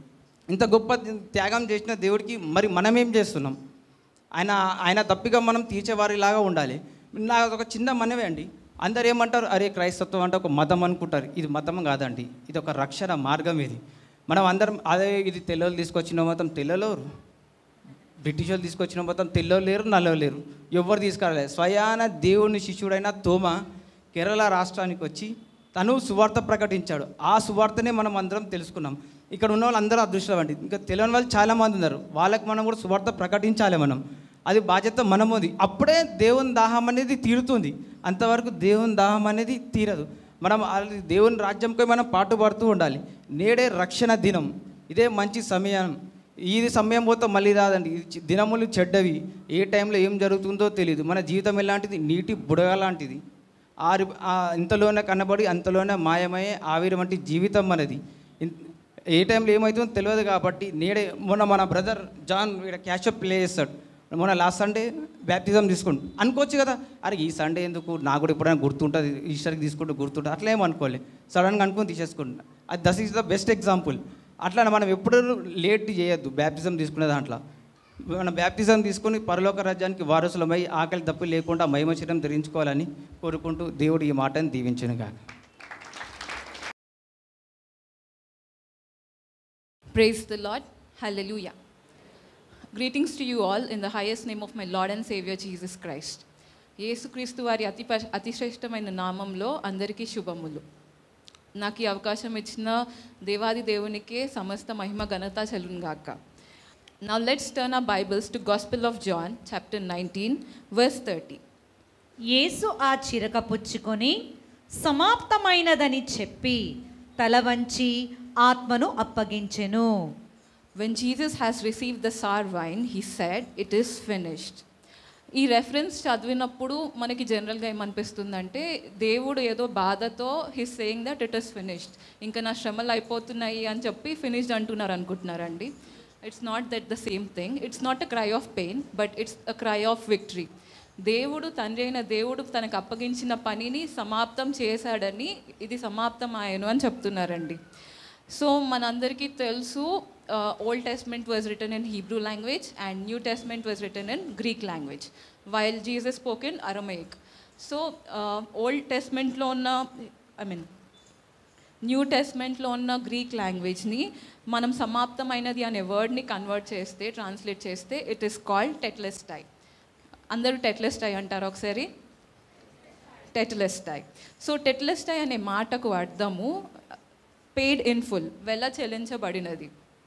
ఇంత గొప్ప త్యాగం చేసిన దేవుడికి మరి మనం ఏం చేస్తున్నాం ఆయన ఆయన తప్పిగా మనం తీర్చేవారిలాగా ఉండాలి నాకు ఒక చిన్న మనవే అండి అందరు ఏమంటారు అరే క్రైస్తత్వం అంటే ఒక మతం అనుకుంటారు ఇది మతం కాదండి ఇది ఒక రక్షణ మార్గం ఇది మనం అందరం అదే ఇది తెల్లలు తీసుకొచ్చిన మతం తెల్లలోరు బ్రిటిష్ వాళ్ళు తీసుకొచ్చిన మొత్తం తెల్లలు లేరు నల్లలు లేరు ఎవరు తీసుకురాలేదు స్వయాన దేవుని శిష్యుడైన తోమ కేరళ రాష్ట్రానికి వచ్చి తను సువార్త ప్రకటించాడు ఆ సువార్తనే మనం అందరం తెలుసుకున్నాం ఇక్కడ ఉన్న వాళ్ళు అందరూ అదృష్టం అండి ఇంకా తెలియని వాళ్ళు చాలామంది ఉన్నారు వాళ్ళకి మనం కూడా సువార్త ప్రకటించాలి మనం అది బాధ్యత మనముంది అప్పుడే దేవుని దాహం అనేది తీరుతుంది అంతవరకు దేవుని దాహం అనేది తీరదు మనం అది దేవుని రాజ్యంపై మనం పాటుపడుతూ ఉండాలి నేడే రక్షణ దినం ఇదే మంచి సమయం ఇది సమయం పోతే మళ్ళీ రాదండి ఇది చి- దినములు చెడ్డవి ఏ టైంలో ఏం జరుగుతుందో తెలియదు మన జీవితం ఎలాంటిది నీటి బుడగ లాంటిది ఆరి ఆ ఇంతలోనే కనబడి అంతలోనే మాయమయ్యే ఆవిరి వంటి జీవితం మనది ఇన్- ఏ టైంలో ఏమవుతుందో తెలియదు కాబట్టి నేడే మొన్న మన బ్రదర్ జాన్ ఇక్కడ క్యాష్ ప్లే చేస్తాడు మొన్న లాస్ట్ సండే బ్యాప్టిజం తీసుకుంటు అనుకోవచ్చు కదా అరే ఈ సండే ఎందుకు నాకు కూడా ఎప్పుడైనా గుర్తుంటుంది ఈస్టర్కి తీసుకుంటూ గుర్తుంటుంది అట్లా ఏం అనుకోలే సడన్గా అనుకుని తీసేసుకుంటా అది this is the best example అట్లా మనం ఎప్పుడు లేట్ చేయొద్దు బ్యాప్టిజం తీసుకునే దాంట్లో మనం బ్యాప్టిజం తీసుకొని పరలోక రాజ్యానికి వారసులమై ఆకలి తప్పు లేకుండా మహిమచరం ధరించుకోవాలని కోరుకుంటూ దేవుడు ఈ మాటను దీవించను కాక Praise the Lord. Hallelujah. Greetings to you all in the highest name of my Lord and Savior Jesus Christ. యేసుక్రీస్తు వారి అతి ప- అతిశ్రేష్టమైన నామంలో అందరికీ శుభములు నాకు ఈ అవకాశం ఇచ్చిన దేవాది దేవునికే సమస్త మహిమ ఘనత చెల్లుగాక Now let's turn our Bibles to Gospel of John, chapter 19, verse 30. యేసు ఆ చిరక పుచ్చుకొని సమాప్తమైనదని చెప్పి తల వంచి ఆత్మను అప్పగించెను When Jesus has received the sour wine, he said, It is finished. ఈ రెఫరెన్స్ చదివినప్పుడు మనకి జనరల్గా ఏమనిపిస్తుందంటే దేవుడు ఏదో బాధతో he's saying that it is finished ఇంకా నా శ్రమలు అయిపోతున్నాయి అని చెప్పి ఫినిష్డ్ అంటున్నారు అనుకుంటున్నారండి it's not that the same thing it's not a cry of pain but it's a cry of victory దేవుడు తండ్రి అయిన దేవుడు తనకు అప్పగించిన పనిని సమాప్తం చేశాడని ఇది సమాప్తం ఆయను అని చెప్తున్నారండి సో మనందరికీ తెలుసు old testament was written in Hebrew language and new testament was written in Greek language while Jesus spoke in Aramaic so old టెస్ట్మెంట్లో ఉన్న ఐ మీన్ న్యూ టెస్ట్మెంట్లో ఉన్న గ్రీక్ లాంగ్వేజ్ని మనం సమాప్తమైనది అనే వర్డ్ని కన్వర్ట్ చేస్తే ట్రాన్స్లేట్ చేస్తే ఇట్ ఈస్ కాల్డ్ టెట్లెస్టై అందరూ టెట్లెస్టై అంటారు ఒకసారి టెట్లెస్టై సో టెట్లెస్టై అనే మాటకు అర్థము పెయిడ్ ఇన్ ఫుల్ వెల చెల్లించబడినది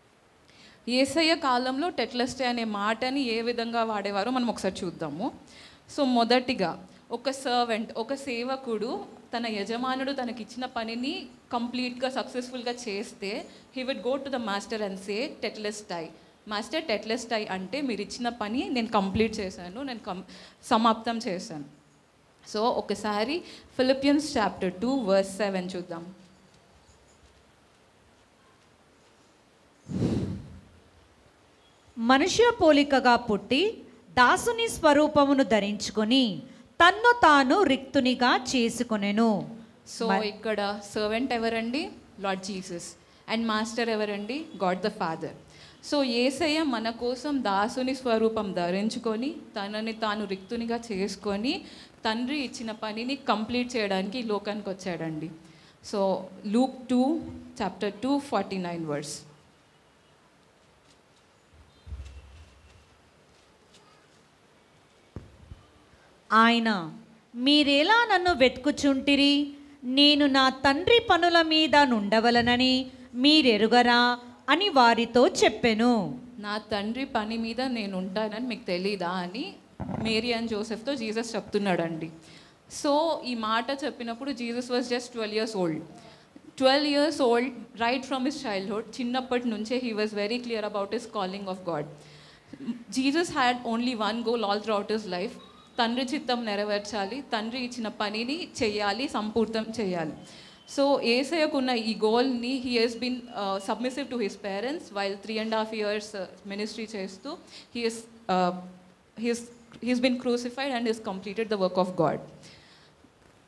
ఏసయ్య కాలంలో టెట్లెస్టే అనే మాటని ఏ విధంగా వాడేవారో మనం ఒకసారి చూద్దాము సో మొదటిగా ఒక సర్వెంట్ ఒక సేవకుడు తన యజమానుడు తనకిచ్చిన పనిని కంప్లీట్గా సక్సెస్ఫుల్గా చేస్తే he would go to the master and say టెట్లెస్టై మాస్టర్ టెట్లెస్టై అంటే మీరు ఇచ్చిన పని నేను కంప్లీట్ చేశాను నేను కం సమాప్తం చేశాను సో ఒకసారి Philippians chapter two verse seven చూద్దాం మనుష్య పోలికగా పుట్టి దాసుని స్వరూపమును ధరించుకొని తన్ను తాను రిక్తునిగా చేసుకొనెను సో ఇక్కడ సర్వెంట్ ఎవరండి లార్డ్ జీసస్ అండ్ మాస్టర్ ఎవరండి God the father so Yesayya మన కోసం దాసుని స్వరూపం ధరించుకొని తనని తాను రిక్తునిగా చేసుకొని తండ్రి ఇచ్చిన పనిని కంప్లీట్ చేయడానికి ఈ లోకానికి వచ్చాడండి so Luke two chapter two forty nine verse ఆయన మీరెలా నన్ను వెతుకుచుంటిరి నేను నా తండ్రి పనుల మీద నుండవలనని మీరెరుగరా అని వారితో చెప్పెను నా తండ్రి పని మీద నేను ఉంటానని మీకు తెలీదా అని మేరీ అండ్ జోసెఫ్తో జీసస్ చెప్తున్నాడండి సో ఈ మాట చెప్పినప్పుడు Jesus was just twelve years old twelve years old right from his childhood చిన్నప్పటి నుంచే he was very clear about his calling of God Jesus had only one goal all throughout his life తండ్రి చిత్తం నెరవేర్చాలి తండ్రి ఇచ్చిన పనిని చేయాలి సంపూర్తం చేయాలి సో ఏసయ్యకున్న ఈ గోల్ని he has been submissive to his parents while three and half years ministry చేస్తూ he's he's he's been crucified and he's completed the work of God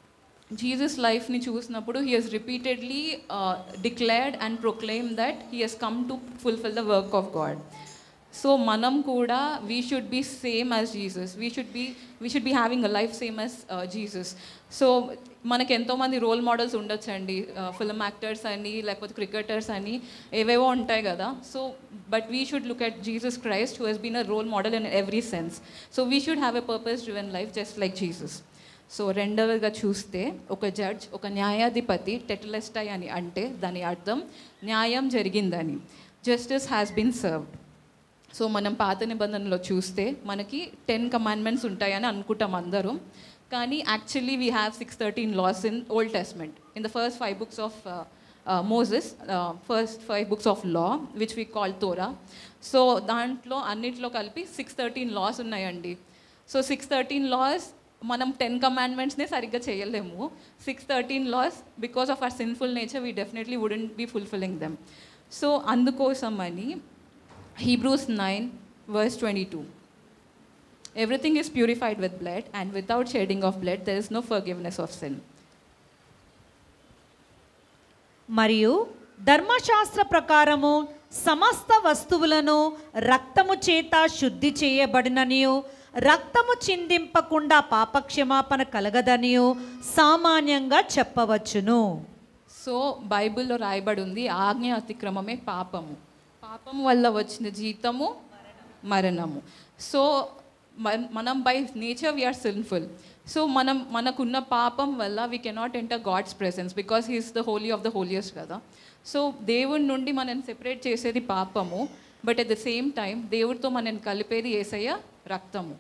Jesus లైఫ్ని చూసినప్పుడు he has repeatedly declared and proclaim that he has come to fulfil the work of God so మనం కూడా we should be same as Jesus we should be we should be having a life same as Jesus so మనకి ఎంతోమంది role models ఉండొచ్చండి film actors అని లేకపోతే cricketers అని ఏవేవో ఉంటాయి కదా so but we should look at Jesus Christ who has been a role model in every sense so we should have a purpose driven life just like Jesus so రెండవదిగా చూస్తే ఒక judge ఒక న్యాయాధిపతి టెటలెస్టై అని అంటే దాని అర్థం న్యాయం జరిగిందని justice has been served so మనం పాత నిబంధనలో చూస్తే మనకి టెన్ కమాండ్మెంట్స్ ఉంటాయని అనుకుంటాం అందరం కానీ actually we have six thirteen laws in old testament in the first five books of Moses first five books of law which we call Torah so దాంట్లో అన్నిట్లో కలిపి సిక్స్ థర్టీన్ లాస్ ఉన్నాయండి so six thirteen laws మనం ten కమాండ్మెంట్స్నే సరిగ్గా చేయలేము six thirteen laws because of our sinful nature we definitely wouldn't be fulfilling them so అందుకోసం అని Hebrews 9, verse 22. Everything is purified with blood, and without shedding of blood, there is no forgiveness of sin. మరియు ధర్మశాస్త్ర ప్రకారము సమస్త వస్తువులను రక్తము చేత శుద్ధి చేయబడిననియు రక్తము చిందింపకుండా పాపక్షమాపణ కలగదనియు సామాన్యంగా చెప్పవచ్చును సో బైబిల్లో రాయబడి ఉంది ఆజ్ఞ అతిక్రమమే పాపము పాపం వల్ల వచ్చిన జీతము మరణము సో మన- మనం by nature we are sinful so మనం మనకున్న పాపం వల్ల we cannot enter God's presence because he's the holy of the holiest కదా సో దేవుడి నుండి మనం సెపరేట్ చేసేది పాపము but at the same time దేవుడితో మనం కలిపేది ఏసయ్య రక్తము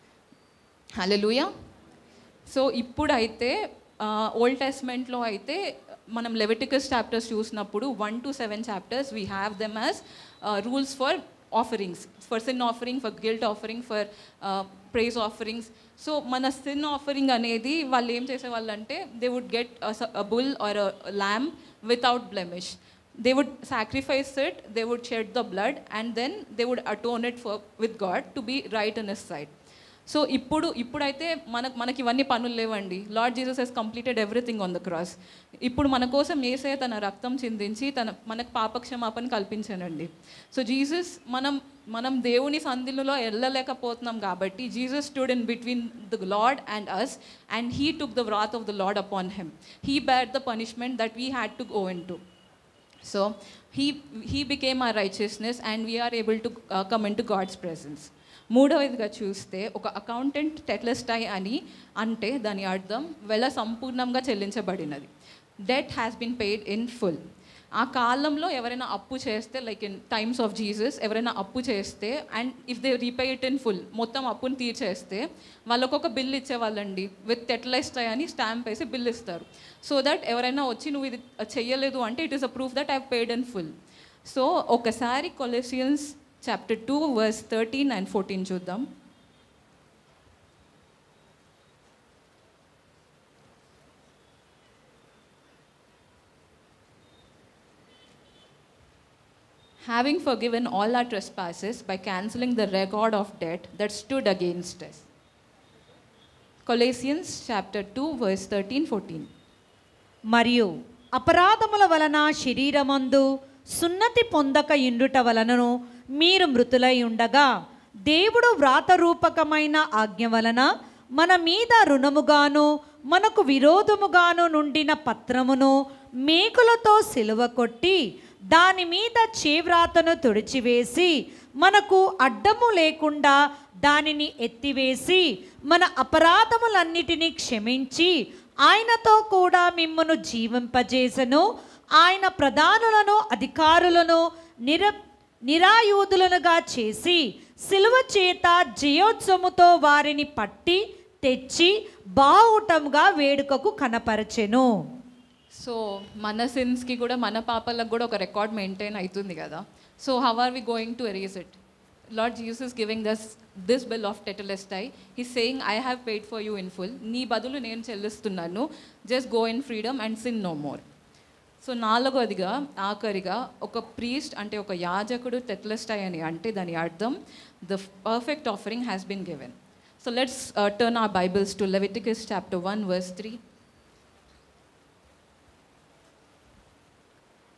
హలెలుయా సో ఇప్పుడైతే ఓల్డ్ టెస్ట్మెంట్లో అయితే మనం లెవిటికస్ చాప్టర్స్ చూసినప్పుడు one to seven chapters we have them as rules for offerings for sin offering for guilt offering for praise offerings so మన సిన్ ఆఫరింగ్ అనేది వాళ్ళు ఏం చేసేవాళ్ళు అంటే they would get bull or lamb without blemish they would sacrifice it, they would shed the blood, and then they would atone it for, with God to be right in His sight. So ఇప్పుడు ఇప్పుడైతే మనకు మనకి ఇవన్నీ పనులు లేవండి Lord Jesus has completed everything on the cross ఇప్పుడు మన కోసం ఏసే తన రక్తం చిందించి తన మనకు పాపక్షమాపణ కల్పించానండి సో జీసస్ మనం మనం దేవుని సంధిలో వెళ్ళలేకపోతున్నాం కాబట్టి Jesus stood in between the Lord and us and he took the wrath of the Lord upon him he bad the punishment that we had to go in to So he, he became our righteousness and we are able to uh, come into God's presence. మూడవదిగా చూస్తే ఒక accountant టెట్లెస్టై అని అంటే దాని అర్థం వెల సంపూర్ణంగా చెల్లించబడినది debt has been paid in full ఆ కాలంలో ఎవరైనా అప్పు చేస్తే like in times of Jesus ఎవరైనా అప్పు చేస్తే and if they repay it in full మొత్తం అప్పుని తీర్చేస్తే వాళ్ళకు ఒక బిల్ ఇచ్చేవాళ్ళండి విత్ టెట్లెస్టై అని స్టాంప్ వేసి బిల్ ఇస్తారు సో దట్ ఎవరైనా వచ్చి నువ్వు ఇది చెయ్యలేదు అంటే it is a proof that I paid in full so ఒకసారి Colossians chapter two verse thirteen and fourteen చూద్దాం having forgiven all our trespasses by cancelling the record of debt that stood against us. Colossians chapter 2 verse 13 14. మరియు అపరాధముల వలన శరీరమందు సున్నతి పొందక ఇండుట వలనను మీరు మృతులై ఉండగా దేవుడు వ్రాతరూపకమైన ఆజ్ఞ వలన మన మీద రుణముగాను మనకు విరోధముగాను నుండిన పత్రమును మేకులతో సిలువ కొట్టి దాని మీద చేవ్రాతను తుడిచివేసి మనకు అడ్డము లేకుండా దానిని ఎత్తివేసి మన అపరాధములన్నిటినీ క్షమించి ఆయనతో కూడా మిమ్మను జీవింపజేసను ఆయన ప్రధానులను అధికారులను నిర నిరాయుధులనుగా చేసి సిలువ చేత జయోత్సవముతో వారిని పట్టి తెచ్చి బావుటంగా వేడుకకు కనపరచెను సో మన సిన్స్కి కూడా మన పాపలకు కూడా ఒక రికార్డ్ మెయింటైన్ అవుతుంది కదా so how are we going to erase it Lord Jesus giving thus this bill of tetelestai he saying I have paid for you in full నీ బదులు నేను చెల్లిస్తున్నాను just go in freedom and sin no more so నాలుగోదిగా ఆఖరిగా ఒక priest అంటే ఒక యాజకుడు టెట్లెస్టై అని అంటే దాని అర్థం the perfect offering has been given so let's turn our Bibles to Leviticus chapter one verse three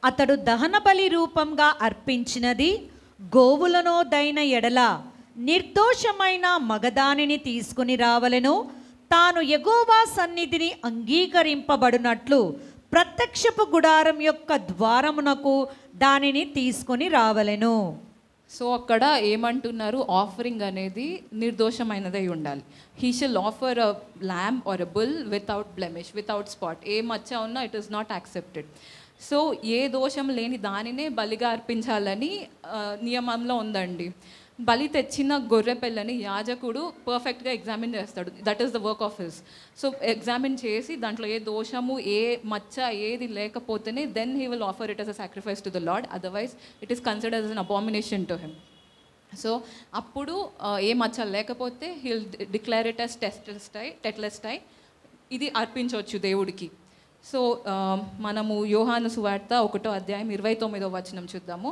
అతడు దహన బలి రూపంగా అర్పించినది గోవులనోదైన ఎడల నిర్దోషమైన మగదానిని తీసుకుని రావలెను తాను ఎగోవా సన్నిధిని అంగీకరింపబడినట్లు ప్రత్యక్షపు గుడారం యొక్క ద్వారమునకు దానిని తీసుకొని రావలెను సో అక్కడ ఏమంటున్నారు ఆఫరింగ్ అనేది నిర్దోషమైనదై ఉండాలి he shall offer a lamb or a bull without blemish without spot ఏ మచ్చ ఉన్నా it is not accepted so ఏ దోషం లేని దానినే బలిగా అర్పించాలని ఆ, నియమంలో ఉందండి బలి తెచ్చిన గొర్రె పిల్లని యాజకుడు పర్ఫెక్ట్గా ఎగ్జామిన్ చేస్తాడు that is the work of his so examine చేసి దాంట్లో ఏ దోషము ఏ మచ్చ ఏది లేకపోతేనే then he will offer it as a sacrifice to the Lord otherwise it is consider as an abomination to him so అప్పుడు ఆ, ఏ మచ్చ లేకపోతే హిల్ డిక్లేర్ ఇట్ అస్ టెస్టెస్టై టెట్లెస్టై ఇది అర్పించవచ్చు దేవుడికి సో ఆ, మనము యోహాను సువార్త ఒకటో అధ్యాయం ఇరవై తొమ్మిదో వచనం చూద్దాము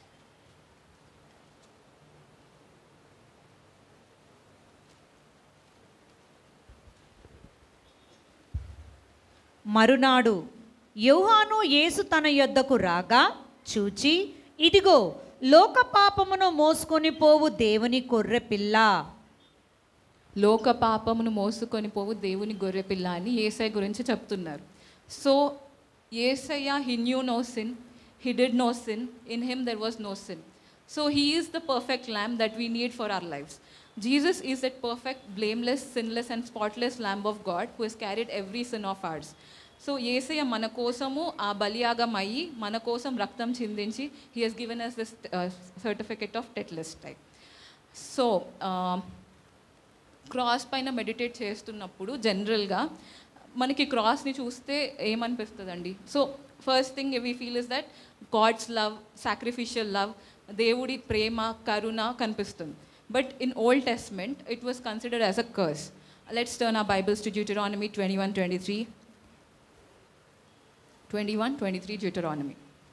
మరునాడు యోహాను యేసు తన యొద్దకు రాగా చూచి ఇదిగో లోక పాపమును మోసుకొని పోవు దేవుని గొర్రె పిల్ల లోక పాపమును మోసుకొని పోవు దేవుని గొర్రెపిల్ల అని ఏసై గురించి చెప్తున్నారు so Yesayya he knew no sin he did no sin in him there was no sin so he is the perfect lamb that we need for our lifes Jesus is that perfect blameless sinless and spotless lamb of God who has carried every sin of ours so Yesayya మన కోసము ఆ బలియాగం అయ్యి మన కోసం రక్తం చిందించి he has given us this certificate of టెట్లెస్ type so cross పైన మెడిటేట్ చేస్తున్నప్పుడు జనరల్గా మనకి క్రాస్ని చూస్తే ఏమనిపిస్తుందండి so first thing we feel is that God's love sacrificial love దేవుడి ప్రేమ కరుణ కనిపిస్తుంది but in old Testament it was considered as a curse let's turn our Bibles to Deuteronomy twenty one twenty three twenty one twenty three Deuteronomy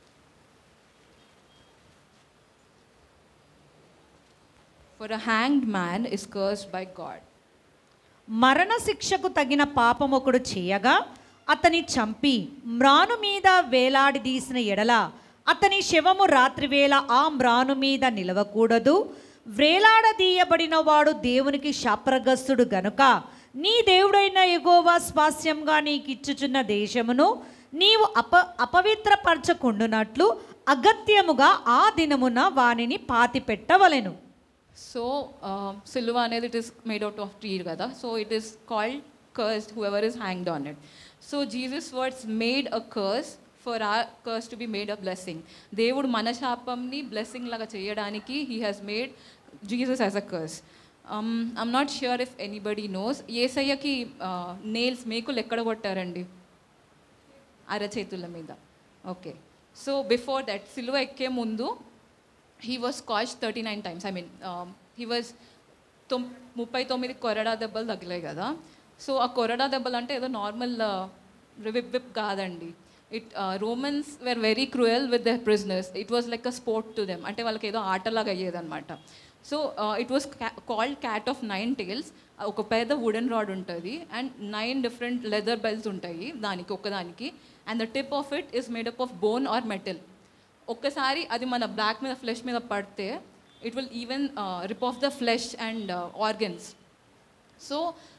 For a hanged man is cursed by God. మరణ శిక్షకు తగిన పాపమొకడు చేయగా అతని చంపి మ్రాను మీద వేలాడిదీసిన ఎడల అతని శవము రాత్రివేళ ఆ మ్రాను మీద నిలవకూడదు వ్రేలాడదీయబడిన వాడు దేవునికి శాప్రగస్తుడు గనుక నీ దేవుడైన ఎగోవా స్వాస్యంగా నీకిచ్చుచున్న దేశమును నీవు అప అపవిత్రపరచకుండునట్లు అగత్యముగా ఆ దినమున వానిని పాతిపెట్టవలెను సో సిల్వ అనేది it is made out of tree కదా so it is called cursed whoever is hanged on it so Jesus words made a curse for our curse to be made a blessing దేవుడు మన శాపంని blessing లాగా చేయడానికి he has made Jesus as a curse I'm not sure if anybody knows ఏసయ్యకి nails మేకులు ఎక్కడ కొట్టారండి అరచేతుల మీద okay so before that సిలువ ఎక్కే ముందు he was caught thirty nine times I mean he was తొమ్ ముప్పై తొమ్మిది కొరడా దెబ్బలు తగిలాయి కదా సో ఆ కొరడా దెబ్బలు అంటే ఏదో నార్మల్ విప్ విప్ కాదండి it Romans were very cruel with the prisoners it was like a sport to them అంటే వాళ్ళకి ఏదో ఆటలాగా అయ్యేదన్నమాట so it was called cat of nine tails ఒక పెద్ద వుడెన్ రాడ్ ఉంటుంది and nine different leather belts ఉంటాయి దానికి ఒకదానికి and the tip of it is made up of bone or metal ఒక్కసారి అది మన బ్లాక్ మీద ఫ్లెష్ మీద పడితే it will even rip off the flesh and organs so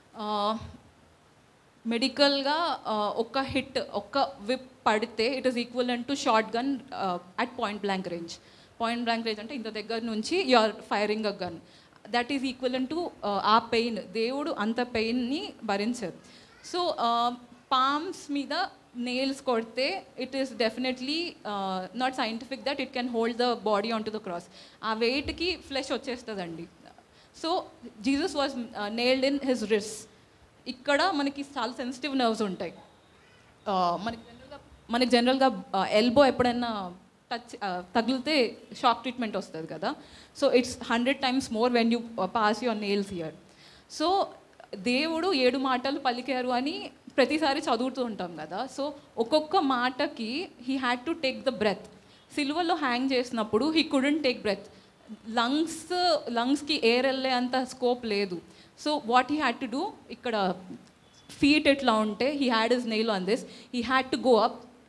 మెడికల్గా ఒక్క హిట్ ఒక్క విప్ పడితే it is equal to shotgun at point blank range point blank range అంటే ఇంత దగ్గర నుంచి you are firing a gun that is equal to ఆ pain దేవుడు అంత పెయిన్ని భరించారు సో పామ్స్ మీద నెయిల్స్ కొడితే it is definitely not scientific that it can hold the body on to the cross ఆ వెయిట్కి ఫ్లెష్ వచ్చేస్తుందండి so Jesus was nailed in his wrists ఇక్కడ మనకి చాలా సెన్సిటివ్ నర్వ్స్ ఉంటాయి Uh, మనకి జనరల్గా మనకి జనరల్గా ఎల్బో ఎప్పుడైనా టచ్ తగిలితే షాక్ ట్రీట్మెంట్ వస్తుంది కదా so it's hundred times more when you pass your nails here so దేవుడు ఏడు మాటలు పలికారు అని ప్రతిసారి చదువుతూ ఉంటాం కదా సో ఒక్కొక్క మాటకి he had to take the breath సిల్వర్లో హ్యాంగ్ చేసినప్పుడు he couldn't take breath lungs లంగ్స్కి ఎయిర్ వెళ్ళే అంత స్కోప్ లేదు so what he had to do ఇక్కడ ఫీట్ ఎట్లా ఉంటే he had his nail on this he had to go up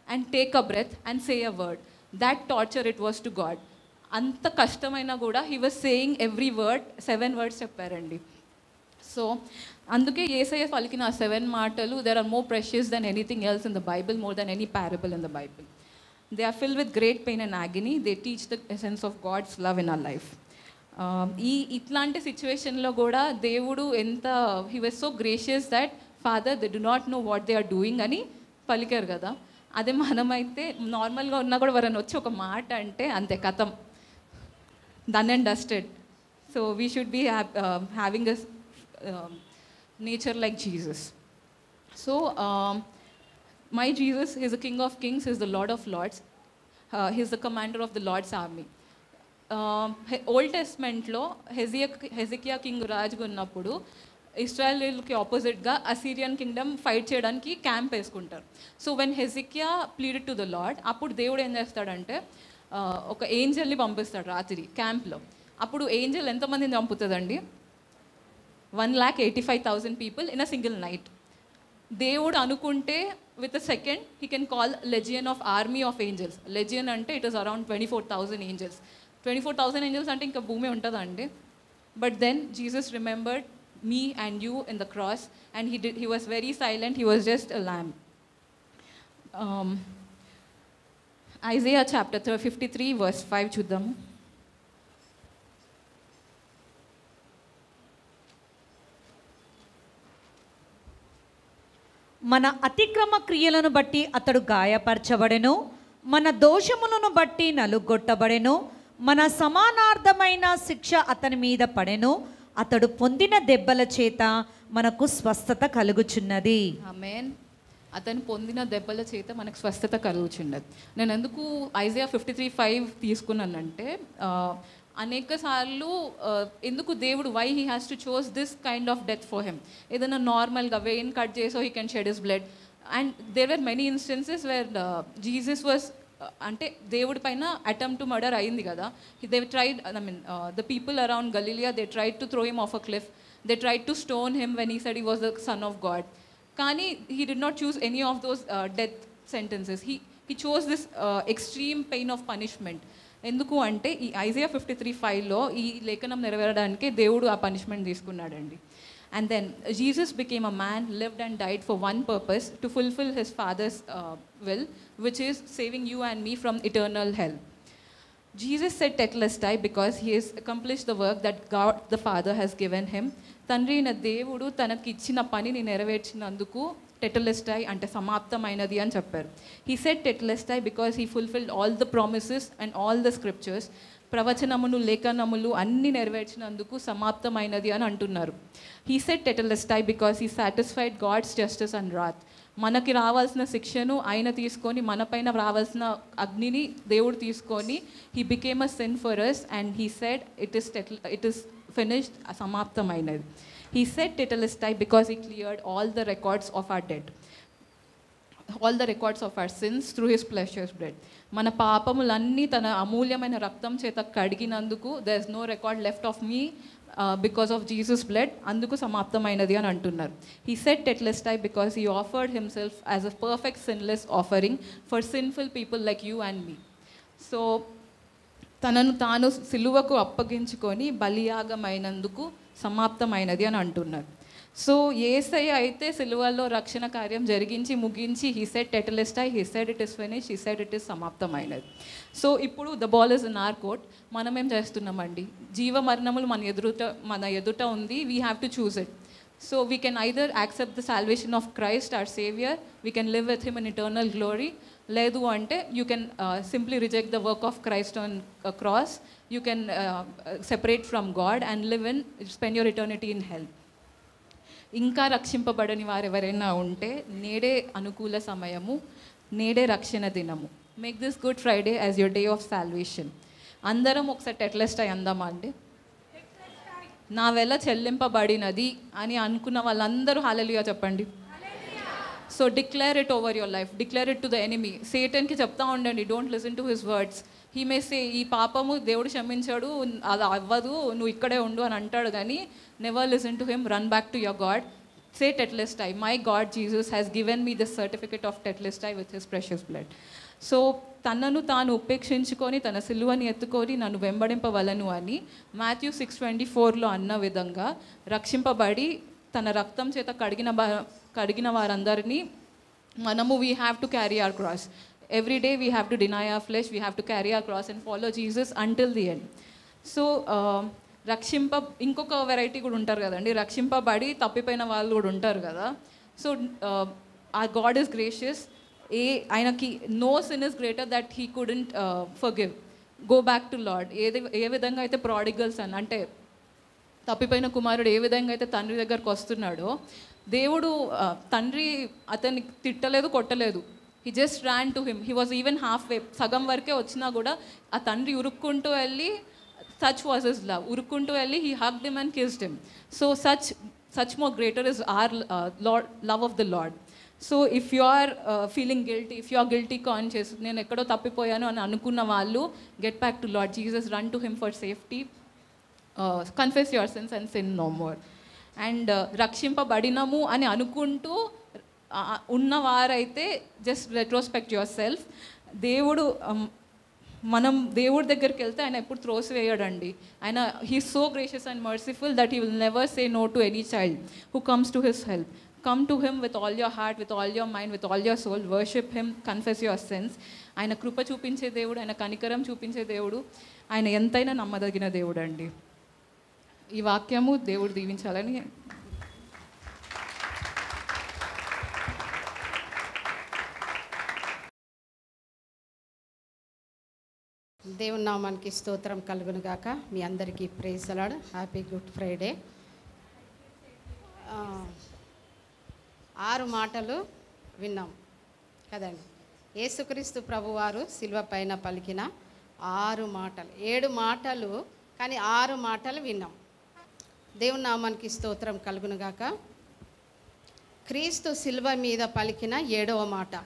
and take a breath and say a word that torture it was to God అంత కష్టమైనా కూడా he was saying every word seven words చెప్పారండి so అందుకే ఏసయ్య పలికిన ఆ seven మాటలు there are more precious than anything else in the Bible more than any parable in the Bible they are fill with great pain and agony they teach the essence of God's love in our life ఈ ఇట్లాంటి సిచ్యువేషన్లో కూడా దేవుడు ఎంత he was so gracious that Father they do not know what they are doing అని పలికారు కదా అదే మనమైతే నార్మల్గా ఉన్నా కూడా ఎవరైనా వచ్చి ఒక మాట అంటే అంతే కథం done and dusted. So we should be hap- um, having a s- um, nature like Jesus. So um, my Jesus is the King of Kings, is the Lord of Lords. Uh, he's the commander of the Lord's army. Old టెస్ట్మెంట్లో హెజియా Hezekiah king రాజుగా ఉన్నప్పుడు ఇస్రాయల్కి ఆపోజిట్గా Assyrian kingdom fight చేయడానికి camp వేసుకుంటారు so when Hezekiah pleaded to the Lord అప్పుడు దేవుడు ఏం చేస్తాడంటే ఆ, ఒక ఏంజల్ని పంపిస్తాడు రాత్రి క్యాంప్లో అప్పుడు ఏంజల్ ఎంతమందిని చంపుతుందండి one lakh eighty five thousand people in a single night దేవుడు అనుకుంటే with a second he can call legion of army of angels legion అంటే it is around twenty four thousand angels twenty four thousand angels అంటే ఇంకా భూమి ఉంటుందా అండి but then Jesus remembered me and you in the cross and he did he was very silent he was just a lamb Isaiah chapter fifty three verse five చూద్దాము మన అతిక్రమ క్రియలను బట్టి అతడు గాయపరచబడెను మన దోషములను బట్టి నలుగొట్టబడెను మన సమానార్థమైన శిక్ష అతని మీద పడెను అతడు పొందిన దెబ్బల చేత మనకు స్వస్థత కలుగుచున్నది ఆమెన్ అతను పొందిన దెబ్బల చేత మనకు స్వస్థత కలుగుచుండదు నేను ఎందుకు ఐజియా ఫిఫ్టీ త్రీ ఫైవ్ తీసుకున్నానంటే ఆ, అనేక సార్లు ఆ, ఎందుకు దేవుడు why he has to chose this kind of death for him ఏదైనా నార్మల్గా వెయిన్ కట్ చేసో he can shed his blood and there were many instances where Jesus was అంటే దేవుడి పైన అటెంప్ట్ టు మర్డర్ అయింది కదా they tried I mean the people around Galilee they tried to throw him off a cliff they tried to stone him when he said he was the Son of God కానీ he did not choose any of those death sentences he he chose this extreme pain of punishment ఎందుకు అంటే ఈ Isaiah fifty three ఫైవ్లో ఈ లేఖనం నెరవేరడానికి దేవుడు ఆ పనిష్మెంట్ తీసుకున్నాడండి and then Jesus became a man lived and died for one purpose to fulfil his Father's will which is saving you and me from eternal hell Jesus said Tetelestai because he has accomplished the work that God the Father has given him. తండ్రి అయిన దేవుడు తనకి ఇచ్చిన పనిని నెరవేర్చినందుకు టెటలెస్టై అంటే సమాప్తమైనది అని చెప్పారు he said tetelestai because he fulfilled all the promises and all the scriptures ప్రవచనములు లేఖనములు అన్ని నెరవేర్చినందుకు సమాప్తమైనది అని అంటున్నారు he said tetelestai because he satisfied God's justice and wrath మనకి రావాల్సిన శిక్షను ఆయన తీసుకొని మనపైన రావాల్సిన అగ్నిని దేవుడు తీసుకొని he became a sin for us and he said it is టెటల్ ఇట్ ఇస్ ఫినిష్డ్ సమాప్తమైనది హీ సెట్ టెటలిస్టై because he cleared all the records of our debt all the records of our sins through his precious blood మన పాపములన్నీ తన అమూల్యమైన రక్తం చేత కడిగినందుకు there is no record left of me because of Jesus blood అందుకు సమాప్తమైనది అని అంటున్నారు హీ సెట్ టెట్లెస్టై because he offered himself as a perfect sinless offering for sinful people like you and me so తనను తాను సిలువకు అప్పగించుకొని బలియాగమైనందుకు సమాప్తమైనది అని అంటున్నారు సో ఏసై అయితే సిలువలో రక్షణ కార్యం జరిగించి ముగించి హీ సెట్ టెటలిస్టై he said it is finish he said it is సమాప్తమైనది సో ఇప్పుడు the ball is in our court మనం ఏం చేస్తున్నామండి జీవ మరణములు మన ఎదురుట మన ఎదుట ఉంది we have to choose it so we can either accept the salvation of Christ our saviour we can live with him in eternal glory లేదు అంటే you can simply reject the work of Christ on cross you can separate from God and live in spend your eternity in health ఇంకా రక్షింపబడని వారు ఎవరైనా ఉంటే నేడే అనుకూల సమయము నేడే రక్షణ దినము make this good Friday as your day of salvation అందరం ఒకసారి టెట్లెస్ట్ అయి అందామా అండి నా వెల చెల్లింపబడినది అని అనుకున్న వాళ్ళందరూ హాలలుగా చెప్పండి so declare it over your life declare it to the enemy సేటన్కి చెప్తా ఉండండి don't listen to his words he may say ఈ పాపము దేవుడు క్షమించాడు అది అవ్వదు నువ్వు ఇక్కడే ఉండు అని అంటాడు కానీ never listen to him run back to your God say tetelestai my god jesus has given me the certificate of tetelestai with his precious blood సో తనను తాను ఉపేక్షించుకొని తన సిలువని ఎత్తుకొని నన్ను వెంబడింపవలను అని మాథ్యూ సిక్స్ ట్వంటీ ఫోర్లో అన్న విధంగా రక్షింపబడి తన రక్తం చేత కడిగిన బా- కడిగిన వారందరినీ మనము we have to carry our cross every day we have to deny our flesh we have to carry our cross and follow Jesus until the end so రక్షింప ఇంకొక వెరైటీ కూడా ఉంటారు కదండి రక్షింపబడి తప్పిపోయిన వాళ్ళు కూడా ఉంటారు కదా సో ఆ గాడ్ ఇస్ గ్రేషియస్ ఏ ఆయనకి no sin is greater that he couldn't forgive go back to lord ఏది ఏ విధంగా అయితే ప్రాడిగల్స్ అని అంటే తప్పిపోయిన కుమారుడు ఏ విధంగా అయితే తండ్రి దగ్గరకు వస్తున్నాడో దేవుడు ఆ, తండ్రి అతన్ని తిట్టలేదు కొట్టలేదు he just ran to him he was even half way సగం వరకే వచ్చినా కూడా ఆ తండ్రి ఉరుక్కుంటూ వెళ్ళి సచ్ వాజ్ ఇస్ లవ్ ఉరుక్కుంటూ వెళ్ళి he hug them and kissed him so such such more greater is our lord love of the lord so if you are feeling guilty if you are guilty conscious నేను ఎక్కడో తప్పిపోయాను అని అనుకున్న వాళ్ళు get back to lord Jesus run to him for safety confess your sins and sin no more and రక్షింపబడినము అని అనుకుంటూ ఆ, ఉన్నవారైతే జస్ట్ రెట్రోస్పెక్ట్ యువర్ సెల్ఫ్ దేవుడు um, మనం దేవుడి దగ్గరికి వెళ్తే ఆయన ఎప్పుడు త్రోసి వేయడండి ఆయన he so gracious and merciful that he will never say no to any child who comes to his help come to him with all your heart with all your mind with all your soul worship him confess your sins ఆయన కృప చూపించే దేవుడు ఆయన కనికరం చూపించే దేవుడు ఆయన ఎంతైనా నమ్మదగిన దేవుడు అండి ఈ వాక్యము దేవుడు దీవించాలని దేవుని నామానికి స్తోత్రం కలుగును గాక మీ అందరికీ ప్రేజ్ అలాడ్ హ్యాపీ గుడ్ ఫ్రైడే ఆ, ఆరు మాటలు విన్నాం కదండి యేసుక్రీస్తు ప్రభువారు శిల్వ పైన పలికిన ఆరు మాటలు ఏడు మాటలు కానీ ఆరు మాటలు విన్నాం దేవుని నామానికి స్తోత్రం కలుగును గాక క్రీస్తు శిల్వ మీద పలికిన ఏడవ మాట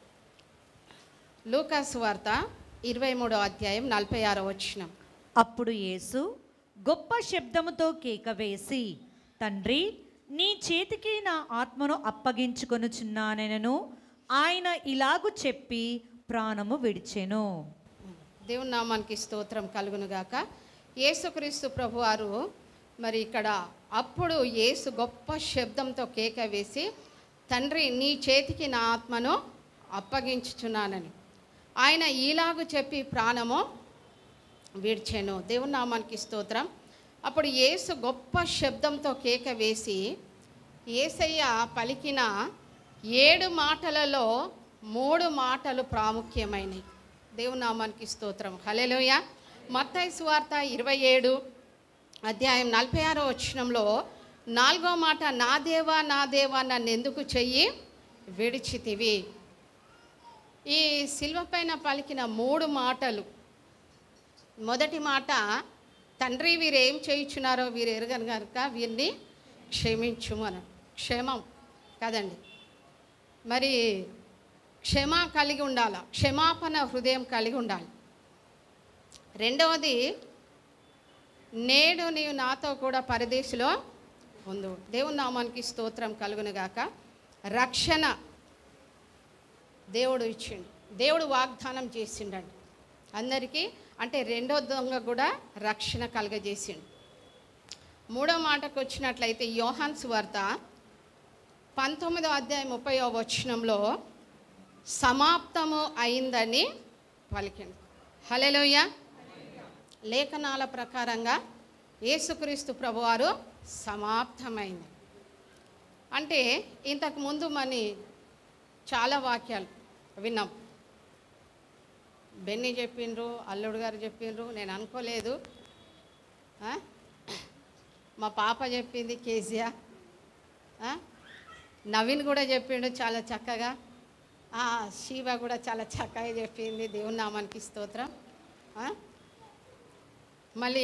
లూకాసు వార్త ఇరవై మూడో అధ్యాయం నలభై ఆరో వచ్చినం అప్పుడు యేసు గొప్ప శబ్దముతో కేక వేసి తండ్రి నీ చేతికి నా ఆత్మను అప్పగించుకొనుచున్నానెనను ఆయన ఇలాగు చెప్పి ప్రాణము విడిచెను దేవుని నామానికి స్తోత్రం కలుగునుగాక యేసుక్రీస్తు ప్రభువారు మరి ఇక్కడ అప్పుడు యేసు గొప్ప శబ్దంతో కేక వేసి తండ్రి నీ చేతికి నా ఆత్మను అప్పగించుచున్నానని ఆయన ఈలాగు చెప్పి ప్రాణము విడిచెను దేవుని నామానికి స్తోత్రం అప్పుడు యేసు గొప్ప శబ్దంతో కేక వేసి ఏసయ్య పలికిన ఏడు మాటలలో మూడు మాటలు ప్రాముఖ్యమైనవి దేవుని నామానికి స్తోత్రం హలెలుయ మత్తయి సువార్త ఇరవై ఏడు అధ్యాయం నలభై ఆరో వచనంలో నాలుగో మాట నా దేవా నా దేవా నన్ను ఎందుకు చెయ్యి విడిచితివి ఈ శిల్వ పైన పలికిన మూడు మాటలు మొదటి మాట తండ్రి వీరు ఏం చేయించున్నారో వీరు ఎరగను కనుక వీరిని క్షమించుము అని క్షమం కదండి మరి క్షమ కలిగి ఉండాలి క్షమాపణ హృదయం కలిగి ఉండాలి రెండవది నేడు నీవు నాతో కూడా పరదేశిలో ఉండు దేవుని నామానికి స్తోత్రం కలుగునుగాక రక్షణ దేవుడు ఇచ్చిండు దేవుడు వాగ్దానం చేసిండండి అందరికీ అంటే రెండో దొంగ కూడా రక్షణ కలుగజేసిండు మూడో మాటకు వచ్చినట్లయితే యోహాన్ సువార్త పంతొమ్మిదో అధ్యాయం ముప్పై వచనంలో సమాప్తము అయిందని పలికింది హలెలోయ లేఖనాల ప్రకారంగా యేసుక్రీస్తు ప్రభువారు సమాప్తమైంది అంటే ఇంతకు ముందు మని చాలా వాక్యాలు విన్నాం బెన్నీ చెప్పిండ్రు అల్లుడు గారు చెప్పిండ్రు నేను అనుకోలేదు ఆ? మా పాప చెప్పింది కేసీఆర్ ఆ? నవీన్ కూడా చెప్పిండు చాలా చక్కగా ఆ, శివ కూడా చాలా చక్కగా చెప్పింది దేవుని నామానికి స్తోత్రం ఆ? మళ్ళీ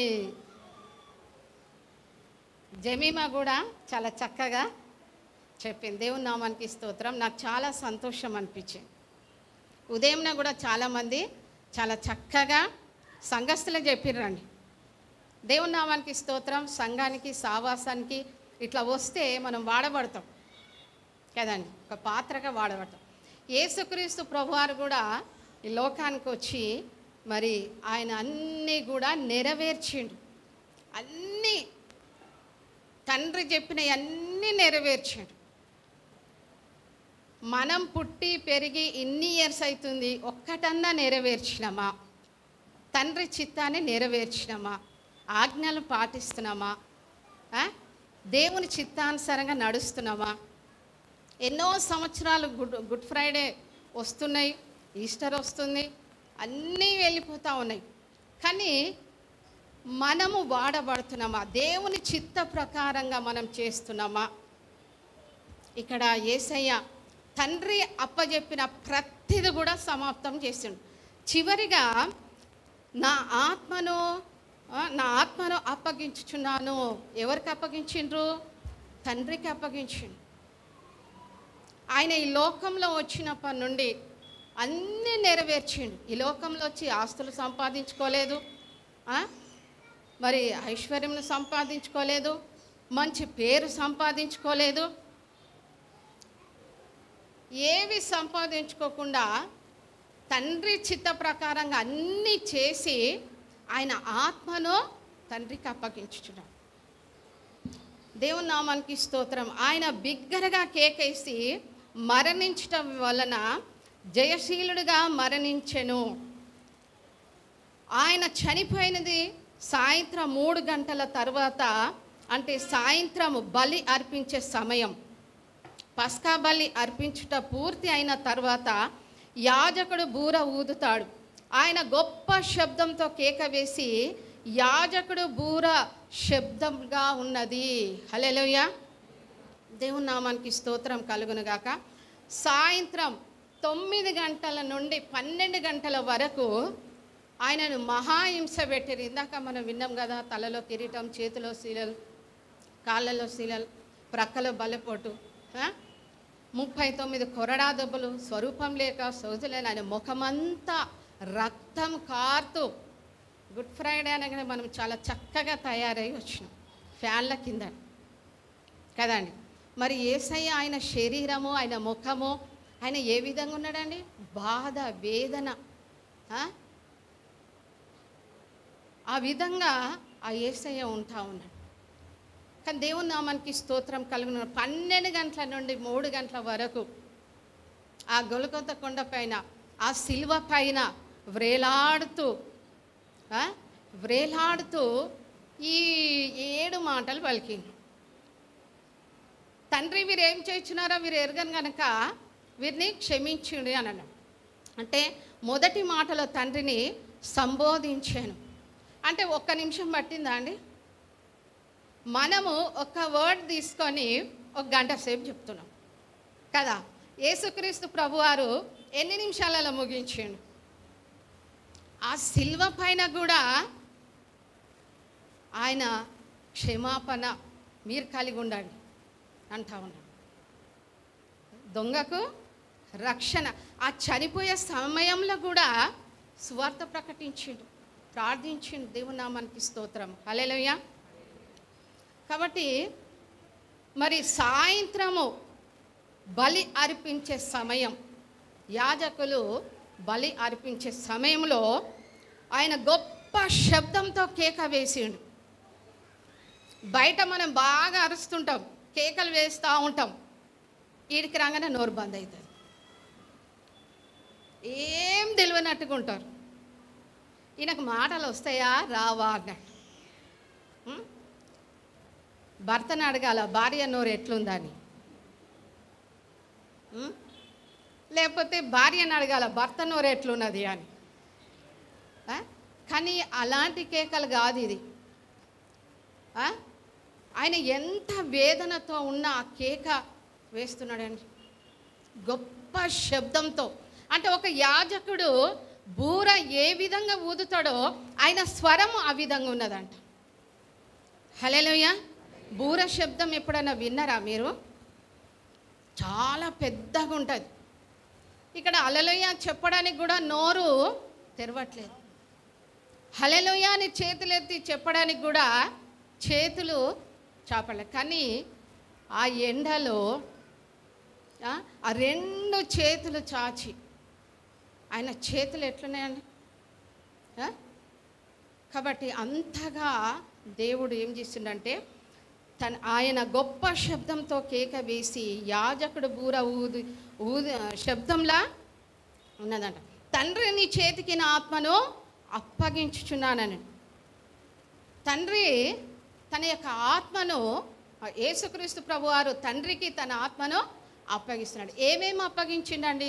జమీమా కూడా చాలా చక్కగా చెప్పింది దేవుని నామానికి స్తోత్రం నాకు చాలా సంతోషం అనిపించింది ఉదయంన కూడా చాలామంది చాలా చక్కగా సంఘస్థులకు చెప్పిర్రండి దేవుని నామానికి స్తోత్రం సంఘానికి సావాసానికి ఇట్లా వస్తే మనం వాడబడతాం కదండి ఒక పాత్రగా వాడబడతాం యేసుక్రీస్తు ప్రభువారు కూడా ఈ లోకానికి వచ్చి మరి ఆయన అన్నీ కూడా నెరవేర్చిండు అన్నీ తండ్రి చెప్పినవి అన్నీ నెరవేర్చాడు మనం పుట్టి పెరిగి ఇన్ని ఇయర్స్ అవుతుంది ఒక్కటన్నా నెరవేర్చినామా తండ్రి చిత్తాన్ని నెరవేర్చినామా ఆజ్ఞలు పాటిస్తున్నామా ఆ? దేవుని చిత్తానుసారంగా నడుస్తున్నామా ఎన్నో సంవత్సరాలు గుడ్ గుడ్ ఫ్రైడే వస్తున్నాయి ఈస్టర్ వస్తుంది అన్నీ వెళ్ళిపోతూ ఉన్నాయి కానీ మనము వాడబడుతున్నామా దేవుని చిత్త ప్రకారంగా మనం చేస్తున్నామా ఇక్కడ ఏసయ్య తండ్రి అప్పజెప్పిన ప్రతిది కూడా సమాప్తం చేసిండు చివరిగా నా ఆత్మను ఆ, నా ఆత్మను అప్పగించుచున్నాను ఎవరికి అప్పగించిండ్రు తండ్రికి అప్పగించిండు ఆయన ఈ లోకంలో వచ్చినప్పటి నుండి అన్నీ నెరవేర్చిండు ఈ లోకంలో వచ్చి ఆస్తులు సంపాదించుకోలేదు ఆ? మరి ఐశ్వర్యం సంపాదించుకోలేదు మంచి పేరు సంపాదించుకోలేదు ఏవి సంపాదించుకోకుండా తండ్రి చిత్త ప్రకారంగా అన్నీ చేసి ఆయన ఆత్మను తండ్రికి అప్పగించుచున్నాడు దేవుని నామానికి స్తోత్రం ఆయన బిగ్గరగా కేకేసి మరణించటం వలన జయశీలుడిగా మరణించెను ఆయన చనిపోయినది సాయంత్రం మూడు గంటల తర్వాత అంటే సాయంత్రం బలి అర్పించే సమయం పస్కా బలి అర్పించుట పూర్తి అయిన తర్వాత యాజకుడు బూర ఊదుతాడు ఆయన గొప్ప శబ్దంతో కేక వేసి యాజకుడు బూర శబ్దంగా ఉన్నది హలెలోయ దేవుని నామానికి స్తోత్రం కలుగునుగాక సాయంత్రం తొమ్మిది గంటల నుండి పన్నెండు గంటల వరకు ఆయనను మహాహింస పెట్టారు ఇందాక మనం విన్నాం కదా తలలో కిరీటం చేతిలో శీలలు కాళ్ళలో శీలలు ప్రక్కలో బలపోటు ఆ? ముప్పై తొమ్మిది కొరడా దెబ్బలు స్వరూపం లేక సోజులేని ఆయన ముఖమంతా రక్తం కారుతూ గుడ్ ఫ్రైడే అనగానే మనం చాలా చక్కగా తయారై వచ్చినాం ఫ్యాన్ల కింద కదండి మరి ఏసయ్య ఆయన శరీరము ఆయన ముఖము ఆయన ఏ విధంగా ఉన్నాడండి బాధ వేదన ఆ? ఆ విధంగా ఆ ఏసయ్య ఉంటా ఉన్నాడు కానీ దేవుని నామానికి స్తోత్రం కలుగున పన్నెండు గంటల నుండి మూడు గంటల వరకు ఆ గొలకొత్త కొండ పైన ఆ శిల్వ పైన వ్రేలాడుతూ ఆ, వ్రేలాడుతూ ఈ ఏడు మాటలు పలికింది తండ్రి వీరు ఏం చేయించున్నారో వీరు ఎరగను గనక వీరిని క్షమించుండి అని అన్నాడు అంటే మొదటి మాటలో తండ్రిని సంబోధించాను అంటే ఒక్క నిమిషం పట్టిందా అండి మనము ఒక వర్డ్ తీసుకొని ఒక గంట సేపు చెప్తున్నాం కదా యేసుక్రీస్తు ప్రభువారు ఎన్ని నిమిషాలలో ముగించిండు ఆ శిల్వ పైన కూడా ఆయన క్షమాపణ మీరు కలిగి ఉండండి అంటా ఉన్నాడు దొంగకు రక్షణ ఆ చనిపోయే సమయంలో కూడా సువార్త ప్రకటించిండు ప్రార్థించిండు దేవుని నామానికి స్తోత్రం హల్లెలూయా కాబట్టి మరి సాయంత్రము బలి అర్పించే సమయం యాజకులు బలి అర్పించే సమయంలో ఆయన గొప్ప శబ్దంతో కేక వేసిండు బయట మనం బాగా అరుస్తుంటాం కేకలు వేస్తూ ఉంటాం వీడికి రాగానే నోరు బంద్ అవుతుంది ఏం తెలియనట్టుగా ఉంటారు ఈయనకు మాటలు వస్తాయా రావా అన్నట్టు ఉం? భర్తను అడగాల భార్య నోరు ఎట్లుందని ఉం? లేకపోతే భార్యను అడగాల భర్త నోరు ఎట్లున్నది అని ఆ? కానీ అలాంటి కేకలు కాదు ఇది ఆ? ఆయన ఎంత వేదనతో ఉన్న ఆ కేక వేస్తున్నాడండి గొప్ప శబ్దంతో అంటే ఒక యాజకుడు బూర ఏ విధంగా ఊదుతాడో ఆయన స్వరం ఆ విధంగా ఉన్నదంట హలోయ బూర శబ్దం ఎప్పుడైనా విన్నారా మీరు చాలా పెద్దగా ఉంటుంది ఇక్కడ అలలోయ చెప్పడానికి కూడా నోరు తెరవట్లేదు హలలోయ అని చేతులెత్తి చెప్పడానికి కూడా చేతులు చాపలే కానీ ఆ ఎండలో ఆ, ఆ రెండు చేతులు చాచి ఆయన చేతులు ఎట్లున్నాయండి ఆ? కాబట్టి అంతగా దేవుడు ఏం చేసిండంటే తన ఆయన గొప్ప శబ్దంతో కేక వేసి యాజకుడు బూర ఊది ఊది శబ్దంలా ఉన్నదంట తండ్రి నీ చేతికి నా ఆత్మను అప్పగించుచున్నానని తండ్రి తన యొక్క ఆత్మను ఆ యేసుక్రీస్తు ప్రభువారు తండ్రికి తన ఆత్మను అప్పగిస్తున్నాడు ఏమేమి అప్పగించిండండి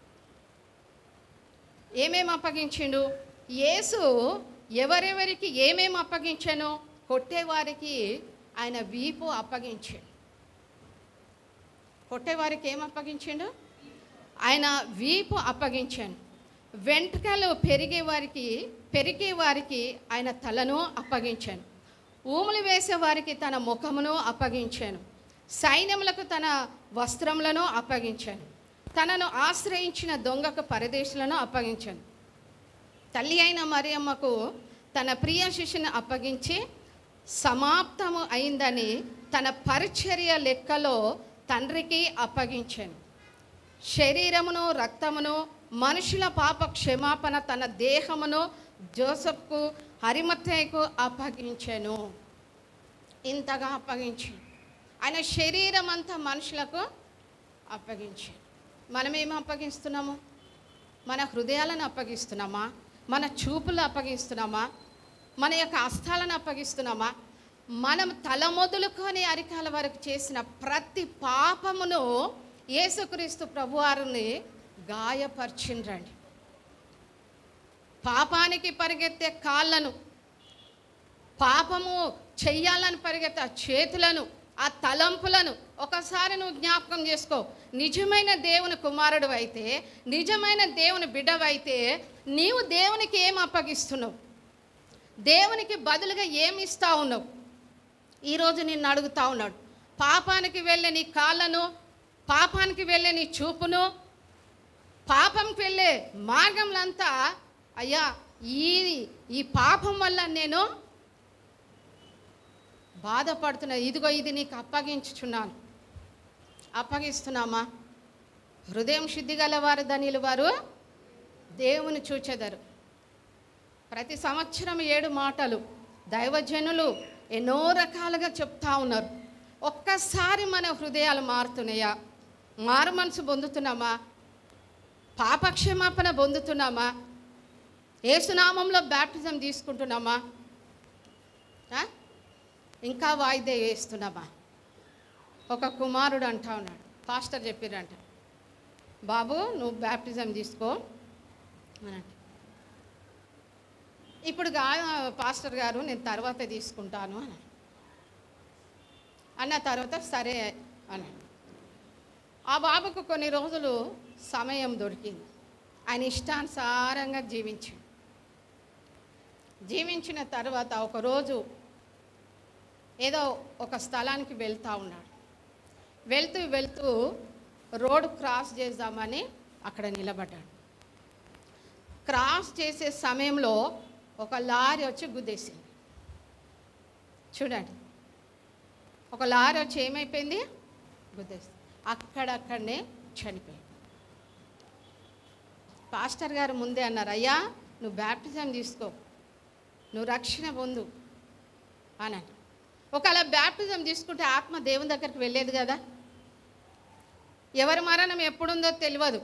ఏమేమి అప్పగించిండు యేసు ఎవరెవరికి ఏమేమి అప్పగించాను కొట్టేవారికి ఆయన వీపు అప్పగించాడు కొట్టేవారికి ఏం అప్పగించిండు ఆయన వీపు అప్పగించాను వెంట్రుకలు పెరిగే వారికి పెరిగే వారికి ఆయన తలను అప్పగించాను ఊములు వేసే వారికి తన ముఖమును అప్పగించాను సైన్యములకు తన వస్త్రములను అప్పగించాను తనను ఆశ్రయించిన దొంగకు పరదేశులను అప్పగించాను తల్లి అయిన మరియమ్మకు తన ప్రియ శిష్యుని అప్పగించి సమాప్తము అయిందని తన పరిచర్య లెక్కలో తండ్రికి అప్పగించాను శరీరమును రక్తమును మనుషుల పాప క్షమాపణ తన దేహమును జోసఫ్కు హరిమత్తయ్యకు అప్పగించాను ఇంతగా అప్పగించాను ఆయన శరీరం అంతా మనుషులకు అప్పగించాను మనం ఏమి అప్పగిస్తున్నాము మన హృదయాలను అప్పగిస్తున్నామా మన చూపులు అప్పగిస్తున్నామా మన యొక్క హస్తాలను అప్పగిస్తున్నామా మనం తల మొదలుకొని అరికాల వరకు చేసిన ప్రతి పాపమును యేసుక్రీస్తు ప్రభువారిని గాయపరిచిండ్రండి పాపానికి పరిగెత్తే కాళ్ళను పాపము చెయ్యాలని పరిగెత్తే ఆ చేతులను ఆ తలంపులను ఒకసారి నువ్వు జ్ఞాపకం చేసుకో నిజమైన దేవుని కుమారుడు అయితే నిజమైన దేవుని బిడ్డవైతే నీవు దేవునికి ఏం అప్పగిస్తున్నావు దేవునికి బదులుగా ఏమి ఇస్తా ఉన్నావు ఈరోజు నిన్ను అడుగుతా ఉన్నాడు పాపానికి వెళ్ళే నీ కాళ్ళను పాపానికి వెళ్ళే నీ చూపును పాపంకి వెళ్ళే మార్గంలంతా అయ్యా ఈ ఈ పాపం వల్ల నేను బాధపడుతున్నా ఇదిగో ఇది నీకు అప్పగించుచున్నాను అప్పగిస్తున్నామా హృదయం శుద్ధి గల వారు ధనిలు వారు దేవుని చూచెదరు ప్రతి సంవత్సరం ఏడు మాటలు దైవజనులు ఎన్నో రకాలుగా చెప్తా ఉన్నారు ఒక్కసారి మన హృదయాలు మారుతున్నాయా మారు మనసు పొందుతున్నామా పాపక్షమాపణ పొందుతున్నామా ఏసునామంలో బ్యాప్టిజం తీసుకుంటున్నామా ఆ? ఇంకా వాయిదా వేస్తున్నామా ఒక కుమారుడు అంటా ఉన్నాడు పాస్టర్ చెప్పిరంట బాబు నువ్వు బ్యాప్టిజం తీసుకో అని అంటే ఇప్పుడు గా పాస్టర్ గారు నేను తర్వాత తీసుకుంటాను అని అన్న తర్వాత సరే అని ఆ బాబుకు కొన్ని రోజులు సమయం దొరికింది ఆయన ఇష్టానుసారంగా జీవించాడు జీవించిన తర్వాత ఒకరోజు ఏదో ఒక స్థలానికి వెళ్తూ ఉన్నాడు వెళ్తూ వెళ్తూ రోడ్ క్రాస్ చేద్దామని అక్కడ నిలబడ్డాడు క్రాస్ చేసే సమయంలో ఒక లారీ వచ్చి గుద్దేసింది చూడండి ఒక లారీ వచ్చి ఏమైపోయింది గుద్దేసింది అక్కడక్కడనే చనిపోయింది పాస్టర్ గారు ముందే అన్నారు అయ్యా నువ్వు బ్యాప్టిజం తీసుకో నువ్వు రక్షణ పొందు అని అన్నారు. ఒకవేళ బ్యాప్టిజం తీసుకుంటే ఆత్మ దేవుని దగ్గరికి వెళ్ళేది కదా ఎవరి మరణం ఎప్పుడుందో తెలియదు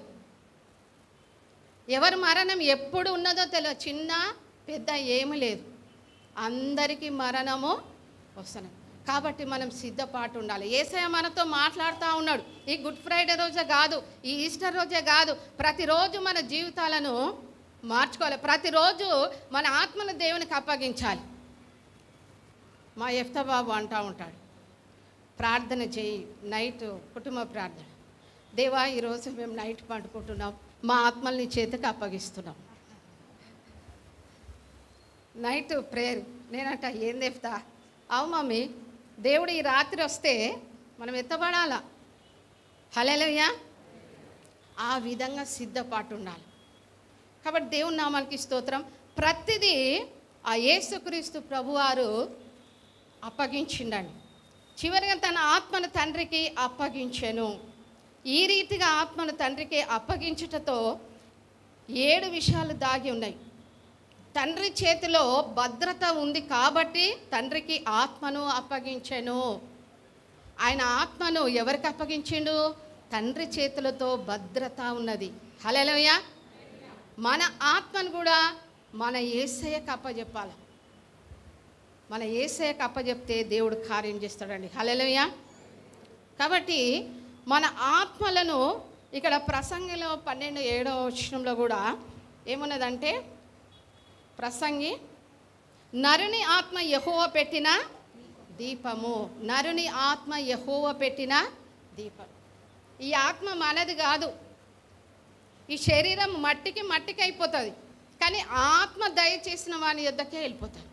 ఎవరి మరణం ఎప్పుడు ఉన్నదో తెలియదు చిన్న పెద్ద ఏమీ లేదు అందరికీ మరణము వస్తున్నది కాబట్టి మనం సిద్ధపాటు ఉండాలి ఏసయ మనతో మాట్లాడుతూ ఉన్నాడు ఈ గుడ్ ఫ్రైడే రోజే కాదు ఈ ఈస్టర్ రోజే కాదు ప్రతిరోజు మన జీవితాలను మార్చుకోవాలి ప్రతిరోజు మన ఆత్మను దేవునికి అప్పగించాలి మా ఎఫ్తా బాబు అంటూ ఉంటాడు ప్రార్థన చేయి నైట్ కుటుంబ ప్రార్థన దేవా ఈరోజు మేము నైట్ పండుకుంటున్నాం మా ఆత్మల్ని చేతికి అప్పగిస్తున్నాం నైట్ ప్రేయర్ నేనంట ఏం చెప్తా అవు మమ్మీ దేవుడు ఈ రాత్రి వస్తే మనం ఎత్తబడాలా హలేలుయ్యా ఆ విధంగా సిద్ధపాటు ఉండాలి కాబట్టి దేవుని నామానికి స్తోత్రం ప్రతిదీ ఆ యేసుక్రీస్తు ప్రభువారు అప్పగించిండండి చివరిగా తన ఆత్మను తండ్రికి అప్పగించెను ఈ రీతిగా ఆత్మను తండ్రికి అప్పగించుటతో ఏడు విషయాలు దాగి ఉన్నాయి తండ్రి చేతిలో భద్రత ఉంది కాబట్టి తండ్రికి ఆత్మను అప్పగించెను ఆయన ఆత్మను ఎవరికి అప్పగించిండు తండ్రి చేతులతో భద్రత ఉన్నది హలోయ మన ఆత్మను కూడా మన ఏసయ్యకు అప్పచెప్పాలి మన ఏసయ్యకు అప్పచెప్తే దేవుడు కార్యం చేస్తాడండి హలోయ కాబట్టి మన ఆత్మలను ఇక్కడ ప్రసంగిలో పన్నెండు ఏడవ వచనంలో కూడా ఏమున్నదంటే ప్రసంగి నరుని ఆత్మ యహోవ పెట్టిన దీపము నరుని ఆత్మ యహోవ పెట్టిన దీపం ఈ ఆత్మ మనది కాదు ఈ శరీరం మట్టికి మట్టికి అయిపోతుంది కానీ ఆత్మ దయచేసిన వాని యొద్దకే వెళ్ళిపోతుంది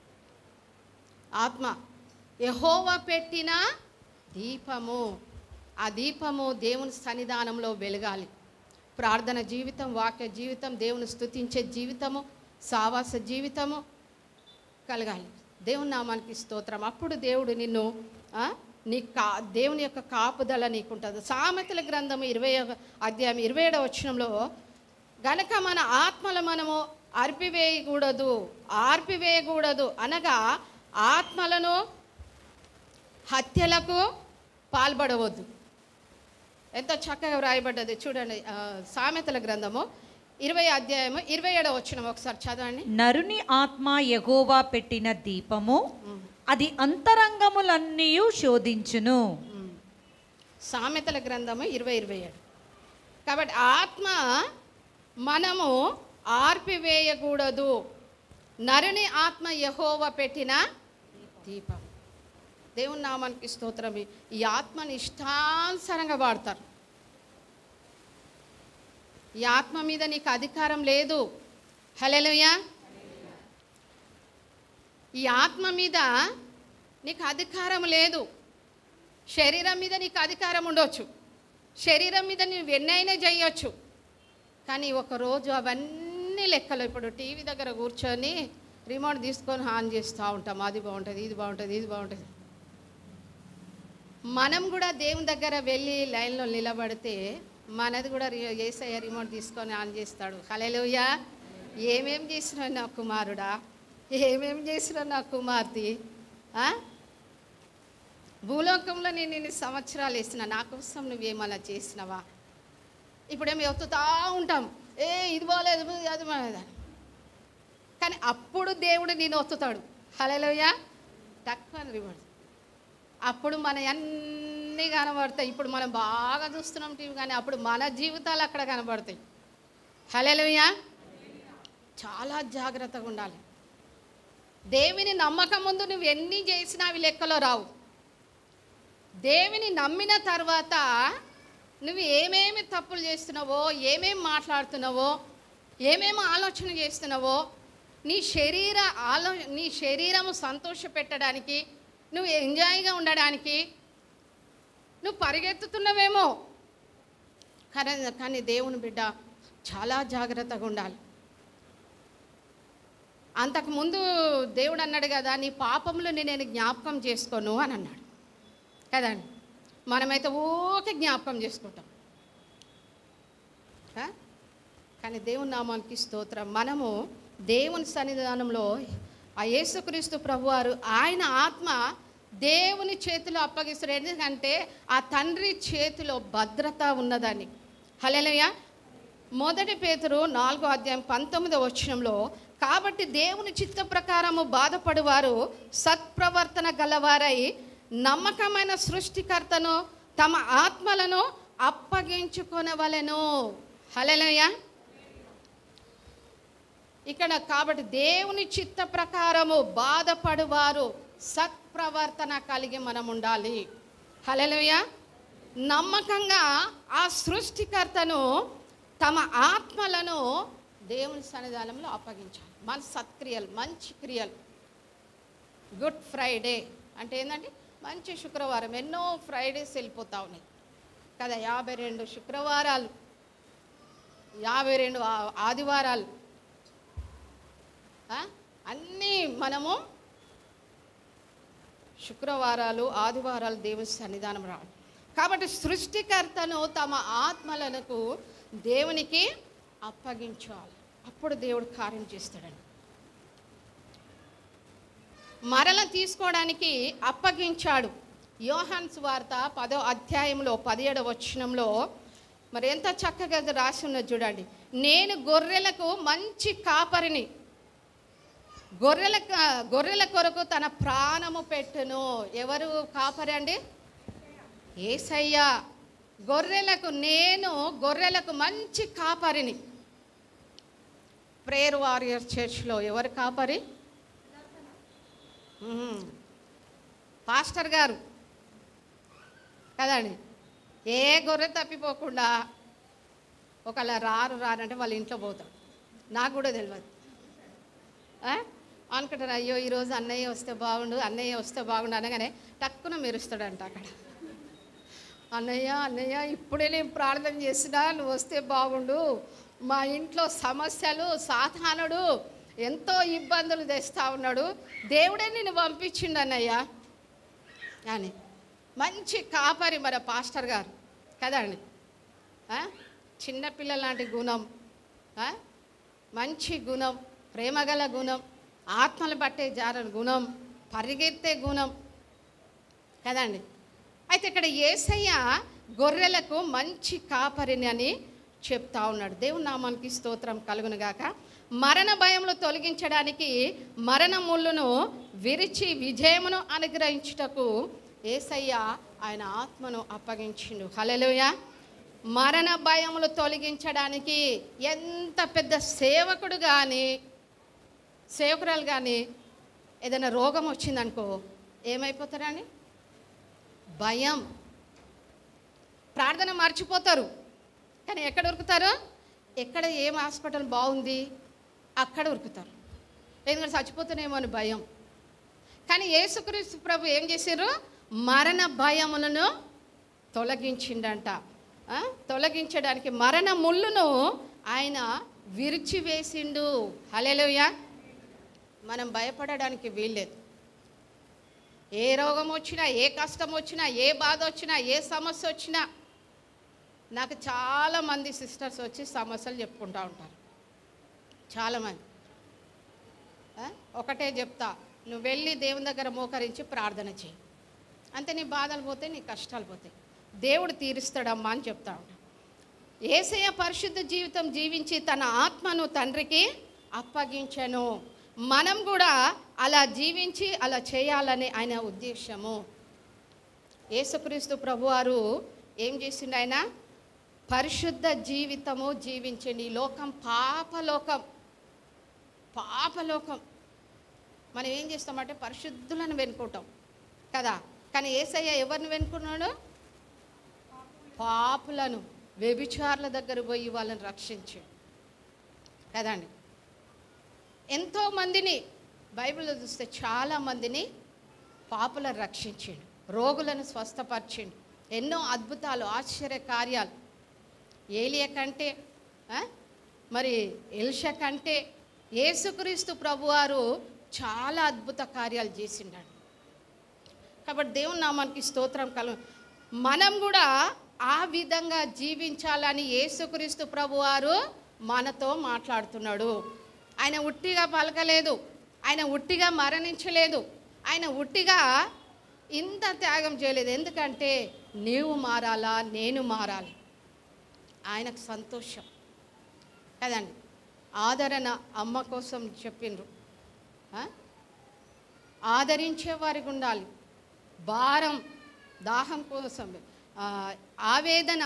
ఆత్మ యహోవ పెట్టిన దీపము ఆ దీపము దేవుని సన్నిధానంలో వెలగాలి ప్రార్థన జీవితం వాక్య జీవితం దేవుని స్తుతించే జీవితము సావాస జీవితము కలగాలి దేవుని నామానికి స్తోత్రం అప్పుడు దేవుడు నిన్ను ఆ, నీ కా దేవుని యొక్క కాపుదల నీకుంటుంది సామెతల గ్రంథము ఇరవై అధ్యాయం ఇరవై ఏడవ వచనంలో గనక మన ఆత్మల మనము అర్పివేయకూడదు ఆర్పివేయకూడదు అనగా ఆత్మలను హత్యలకు పాల్పడవద్దు ఎంత చక్కగా వ్రాయబడ్డది చూడండి ఆ, సామెతల గ్రంథము ఇరవై అధ్యాయము ఇరవై ఏడవ వచ్చిన ఒకసారి చదవండి నరుని ఆత్మ యెహోవా పెట్టిన దీపము అది అంతరంగములన్నీ శోధించును సామెతల గ్రంథము ఇరవై ఇరవై ఏడు కాబట్టి ఆత్మ మనము ఆర్పివేయకూడదు నరుని ఆత్మ యహోవ పెట్టిన దీపం దేవుని నామానికి స్తోత్రం ఈ ఆత్మని ఇష్టానుసారంగా వాడతారు ఈ ఆత్మ మీద నీకు అధికారం లేదు హలోయా ఈ ఆత్మ మీద నీకు అధికారం లేదు శరీరం మీద నీకు అధికారం ఉండొచ్చు శరీరం మీద నువ్వు ఎన్నైనా చేయొచ్చు కానీ ఒకరోజు అవన్నీ లెక్కలు ఇప్పుడు టీవీ దగ్గర కూర్చొని రిమోట్ తీసుకొని ఆన్ చేస్తూ ఉంటాం అది బాగుంటుంది ఇది బాగుంటుంది ఇది బాగుంటుంది మనం కూడా దేవుని దగ్గర వెళ్ళి లైన్లో నిలబడితే మనది కూడా రి- ఏసయ్య రిమోట్ తీసుకొని ఆన్ చేస్తాడు హలోయ ఏమేం చేసినావు నా కుమారుడా ఏమేం చేసినావు నా కుమార్తె ఆ? భూలోకంలో నేను ఇన్ని సంవత్సరాలు వేసిన నా కోసం నువ్వేమన్నా చేసినావా ఇప్పుడేమో ఎత్తుతా ఉంటాం ఏ ఇది బాగలేదు అది బాగలేదు అని. కానీ అప్పుడు దేవుడు నేను ఒత్తుతాడు హలోయ తక్కువ రివార్డ్ అప్పుడు మన అన్నీ కనబడతాయి ఇప్పుడు మనం బాగా చూస్తున్నాం టీవీ కానీ అప్పుడు మన జీవితాలు అక్కడ కనబడతాయి హలోయ చాలా జాగ్రత్తగా ఉండాలి దేవుని నమ్మకం ముందు నువ్వు ఎన్ని చేసినా అవి లెక్కలో రావు దేవుని నమ్మిన తర్వాత నువ్వు ఏమేమి తప్పులు చేస్తున్నావో ఏమేమి మాట్లాడుతున్నావో ఏమేమి ఆలోచన చేస్తున్నావో నీ శరీర ఆలో నీ శరీరము సంతోష పెట్టడానికి నువ్వు ఎంజాయ్గా ఉండడానికి నువ్వు పరిగెత్తుతున్నావేమో కానీ కానీ దేవుని బిడ్డ చాలా జాగ్రత్తగా ఉండాలి అంతకుముందు దేవుడు అన్నాడు కదా నీ పాపములను నేను జ్ఞాపకం చేసుకోను అని అన్నాడు కదండి మనమైతే ఊకే జ్ఞాపకం చేసుకుంటాం ఆ? కానీ దేవుని నామానికి స్తోత్రం మనము దేవుని సన్నిధానంలో ఆ యేసుక్రీస్తు ప్రభువారు ఆయన ఆత్మ దేవుని చేతిలో అప్పగిస్తారు ఎందుకంటే ఆ తండ్రి చేతిలో భద్రత ఉన్నదని హలేలయ్య మొదటి పేతురు నాలుగో అధ్యాయం పంతొమ్మిదో వచనంలో కాబట్టి దేవుని చిత్త ప్రకారము బాధపడువారు సత్ప్రవర్తన గలవారై నమ్మకమైన సృష్టికర్తను తమ ఆత్మలను అప్పగించుకొనవలెను హలెలయ్య ఇక్కడ కాబట్టి దేవుని చిత్త ప్రకారము బాధపడువారు సత్ప్రవర్తన కలిగి మనం ఉండాలి హలెలయ్య నమ్మకంగా ఆ సృష్టికర్తను తమ ఆత్మలను దేవుని సన్నిధానంలో అప్పగించాలి మన సత్క్రియలు మంచి క్రియలు గుడ్ ఫ్రైడే అంటే ఏంటంటే మంచి శుక్రవారం ఎన్నో ఫ్రైడేస్ వెళ్ళిపోతా ఉన్నాయి కదా యాభై రెండు శుక్రవారాలు యాభై రెండు ఆ- ఆదివారాలు ఆ? అన్నీ మనము శుక్రవారాలు ఆదివారాలు దేవుని సన్నిధానం రావాలి కాబట్టి సృష్టికర్తను తమ ఆత్మలకు దేవునికి అప్పగించాలి అప్పుడు దేవుడు కార్యం చేస్తాడండి మరల తీసుకోవడానికి అప్పగించాడు యోహాన్ వార్త పదో అధ్యాయంలో పదిహేడవ వచనంలో మరి ఎంత చక్కగా అది రాసి ఉన్నది చూడండి నేను గొర్రెలకు మంచి కాపరిని గొర్రెల గొర్రెల కొరకు తన ప్రాణము పెట్టును ఎవరు కాపరి అండి ఏసయ్య గొర్రెలకు నేను గొర్రెలకు మంచి కాపరిని ప్రేయర్ వారియర్ చర్చ్లో ఎవరు కాపరి మ్మ్. పాస్టర్ గారు కదండి ఏ గొర్రె తప్పిపోకుండా ఒకళ్ళ రారు రారంటే వాళ్ళ ఇంట్లో పోతాం నాకు కూడా తెలియదు ఆ? అనుకుంటారు అయ్యో ఈరోజు అన్నయ్య వస్తే బాగుండు అన్నయ్య వస్తే బాగుండు అనగానే టక్కున మెరుస్తాడంట అక్కడ అన్నయ్య అన్నయ్య ఇప్పుడే నేను ప్రార్థన చేసినా నువ్వు వస్తే బాగుండు మా ఇంట్లో సమస్యలు సాధానుడు ఎంతో ఇబ్బందులు తెస్తా ఉన్నాడు దేవుడే నిన్ను పంపించిండు అన్నయ్య అని మంచి కాపరి మన పాస్టర్ గారు కదండి ఆ? చిన్నపిల్లల లాంటి గుణం ఆ? మంచి గుణం ప్రేమగల గుణం ఆత్మలు పట్టే జారని గుణం పరిగెత్తే గుణం కదండి అయితే ఇక్కడ ఏసయ్య గొర్రెలకు మంచి కాపరిని అని చెప్తా ఉన్నాడు దేవుని నామానికి స్తోత్రం కలుగునుగాక మరణ భయములు తొలగించడానికి మరణ ముళ్ళును విరిచి విజయమును అనుగ్రహించుటకు ఏసయ్య ఆయన ఆత్మను అప్పగించిండు హలెలుయ మరణ భయములు తొలగించడానికి ఎంత పెద్ద సేవకుడు కానీ సేవకురాలు కానీ ఏదైనా రోగం వచ్చిందనుకో ఏమైపోతారని భయం ప్రార్థన మర్చిపోతారు కానీ ఎక్కడ ఉరుకుతారు ఎక్కడ ఏం హాస్పిటల్ బాగుంది అక్కడ ఉరుకుతారు ఎందుకంటే చచ్చిపోతానేమో అని భయం కానీ యేసుక్రీస్తు ప్రభు ఏం చేశారు మరణ భయములను తొలగించిండంట ఆ? తొలగించడానికి మరణ ముళ్ళును ఆయన విరిచివేసిండు హలెలుయ మనం భయపడడానికి వీల్లేదు ఏ రోగం వచ్చినా ఏ కష్టం వచ్చినా ఏ బాధ వచ్చినా ఏ సమస్య వచ్చినా నాకు చాలా మంది సిస్టర్స్ వచ్చి సమస్యలు చెప్పుకుంటూ ఉంటారు చాలామంది ఆ? ఒకటే చెప్తా నువ్వు వెళ్ళి దేవుని దగ్గర మోకరించి ప్రార్థన చేయి అంతే నీ బాధలు పోతాయి నీ కష్టాలు పోతాయి దేవుడు తీరుస్తాడమ్మా అని చెప్తా ఉంటా ఏసయ్య పరిశుద్ధ జీవితం జీవించి తన ఆత్మను తండ్రికి అప్పగించను మనం కూడా అలా జీవించి అలా చేయాలని ఆయన ఉద్దేశము యేసుక్రీస్తు ప్రభువారు ఏం చేసిండు ఆయన పరిశుద్ధ జీవితము జీవించండి ఈ లోకం పాపలోకం పాపలోకం మనం ఏం చేస్తామంటే పరిశుద్ధులను వెనుకుంటాం కదా కానీ ఏసయ్య ఎవరిని వెనుకున్నాడు పాపులను వ్యభిచారుల దగ్గర పోయి వాళ్ళని రక్షించాడు కదండి ఎంతో మందిని బైబిల్లో చూస్తే చాలా మందిని పాపులను రక్షించిండు రోగులను స్వస్థపరిచిండు ఎన్నో అద్భుతాలు ఆశ్చర్య కార్యాలు ఏలియ కంటే ఆ? మరి ఎల్ష కంటే యేసుక్రీస్తు ప్రభువారు చాలా అద్భుత కార్యాలు చేసిండాడు కాబట్టి దేవుని నామానికి స్తోత్రం కల మనం కూడా ఆ విధంగా జీవించాలని యేసుక్రీస్తు ప్రభువారు మనతో మాట్లాడుతున్నాడు ఆయన ఉట్టిగా పలకలేదు ఆయన ఉట్టిగా మరణించలేదు ఆయన ఉట్టిగా ఇంత త్యాగం చేయలేదు ఎందుకంటే నీవు మారాలా నేను మారాలి ఆయనకు సంతోషం కదండి ఆదరణ అమ్మ కోసం చెప్పిండ్రు ఆ? ఆదరించే వారికి ఉండాలి భారం దాహం కోసం ఆ, ఆవేదన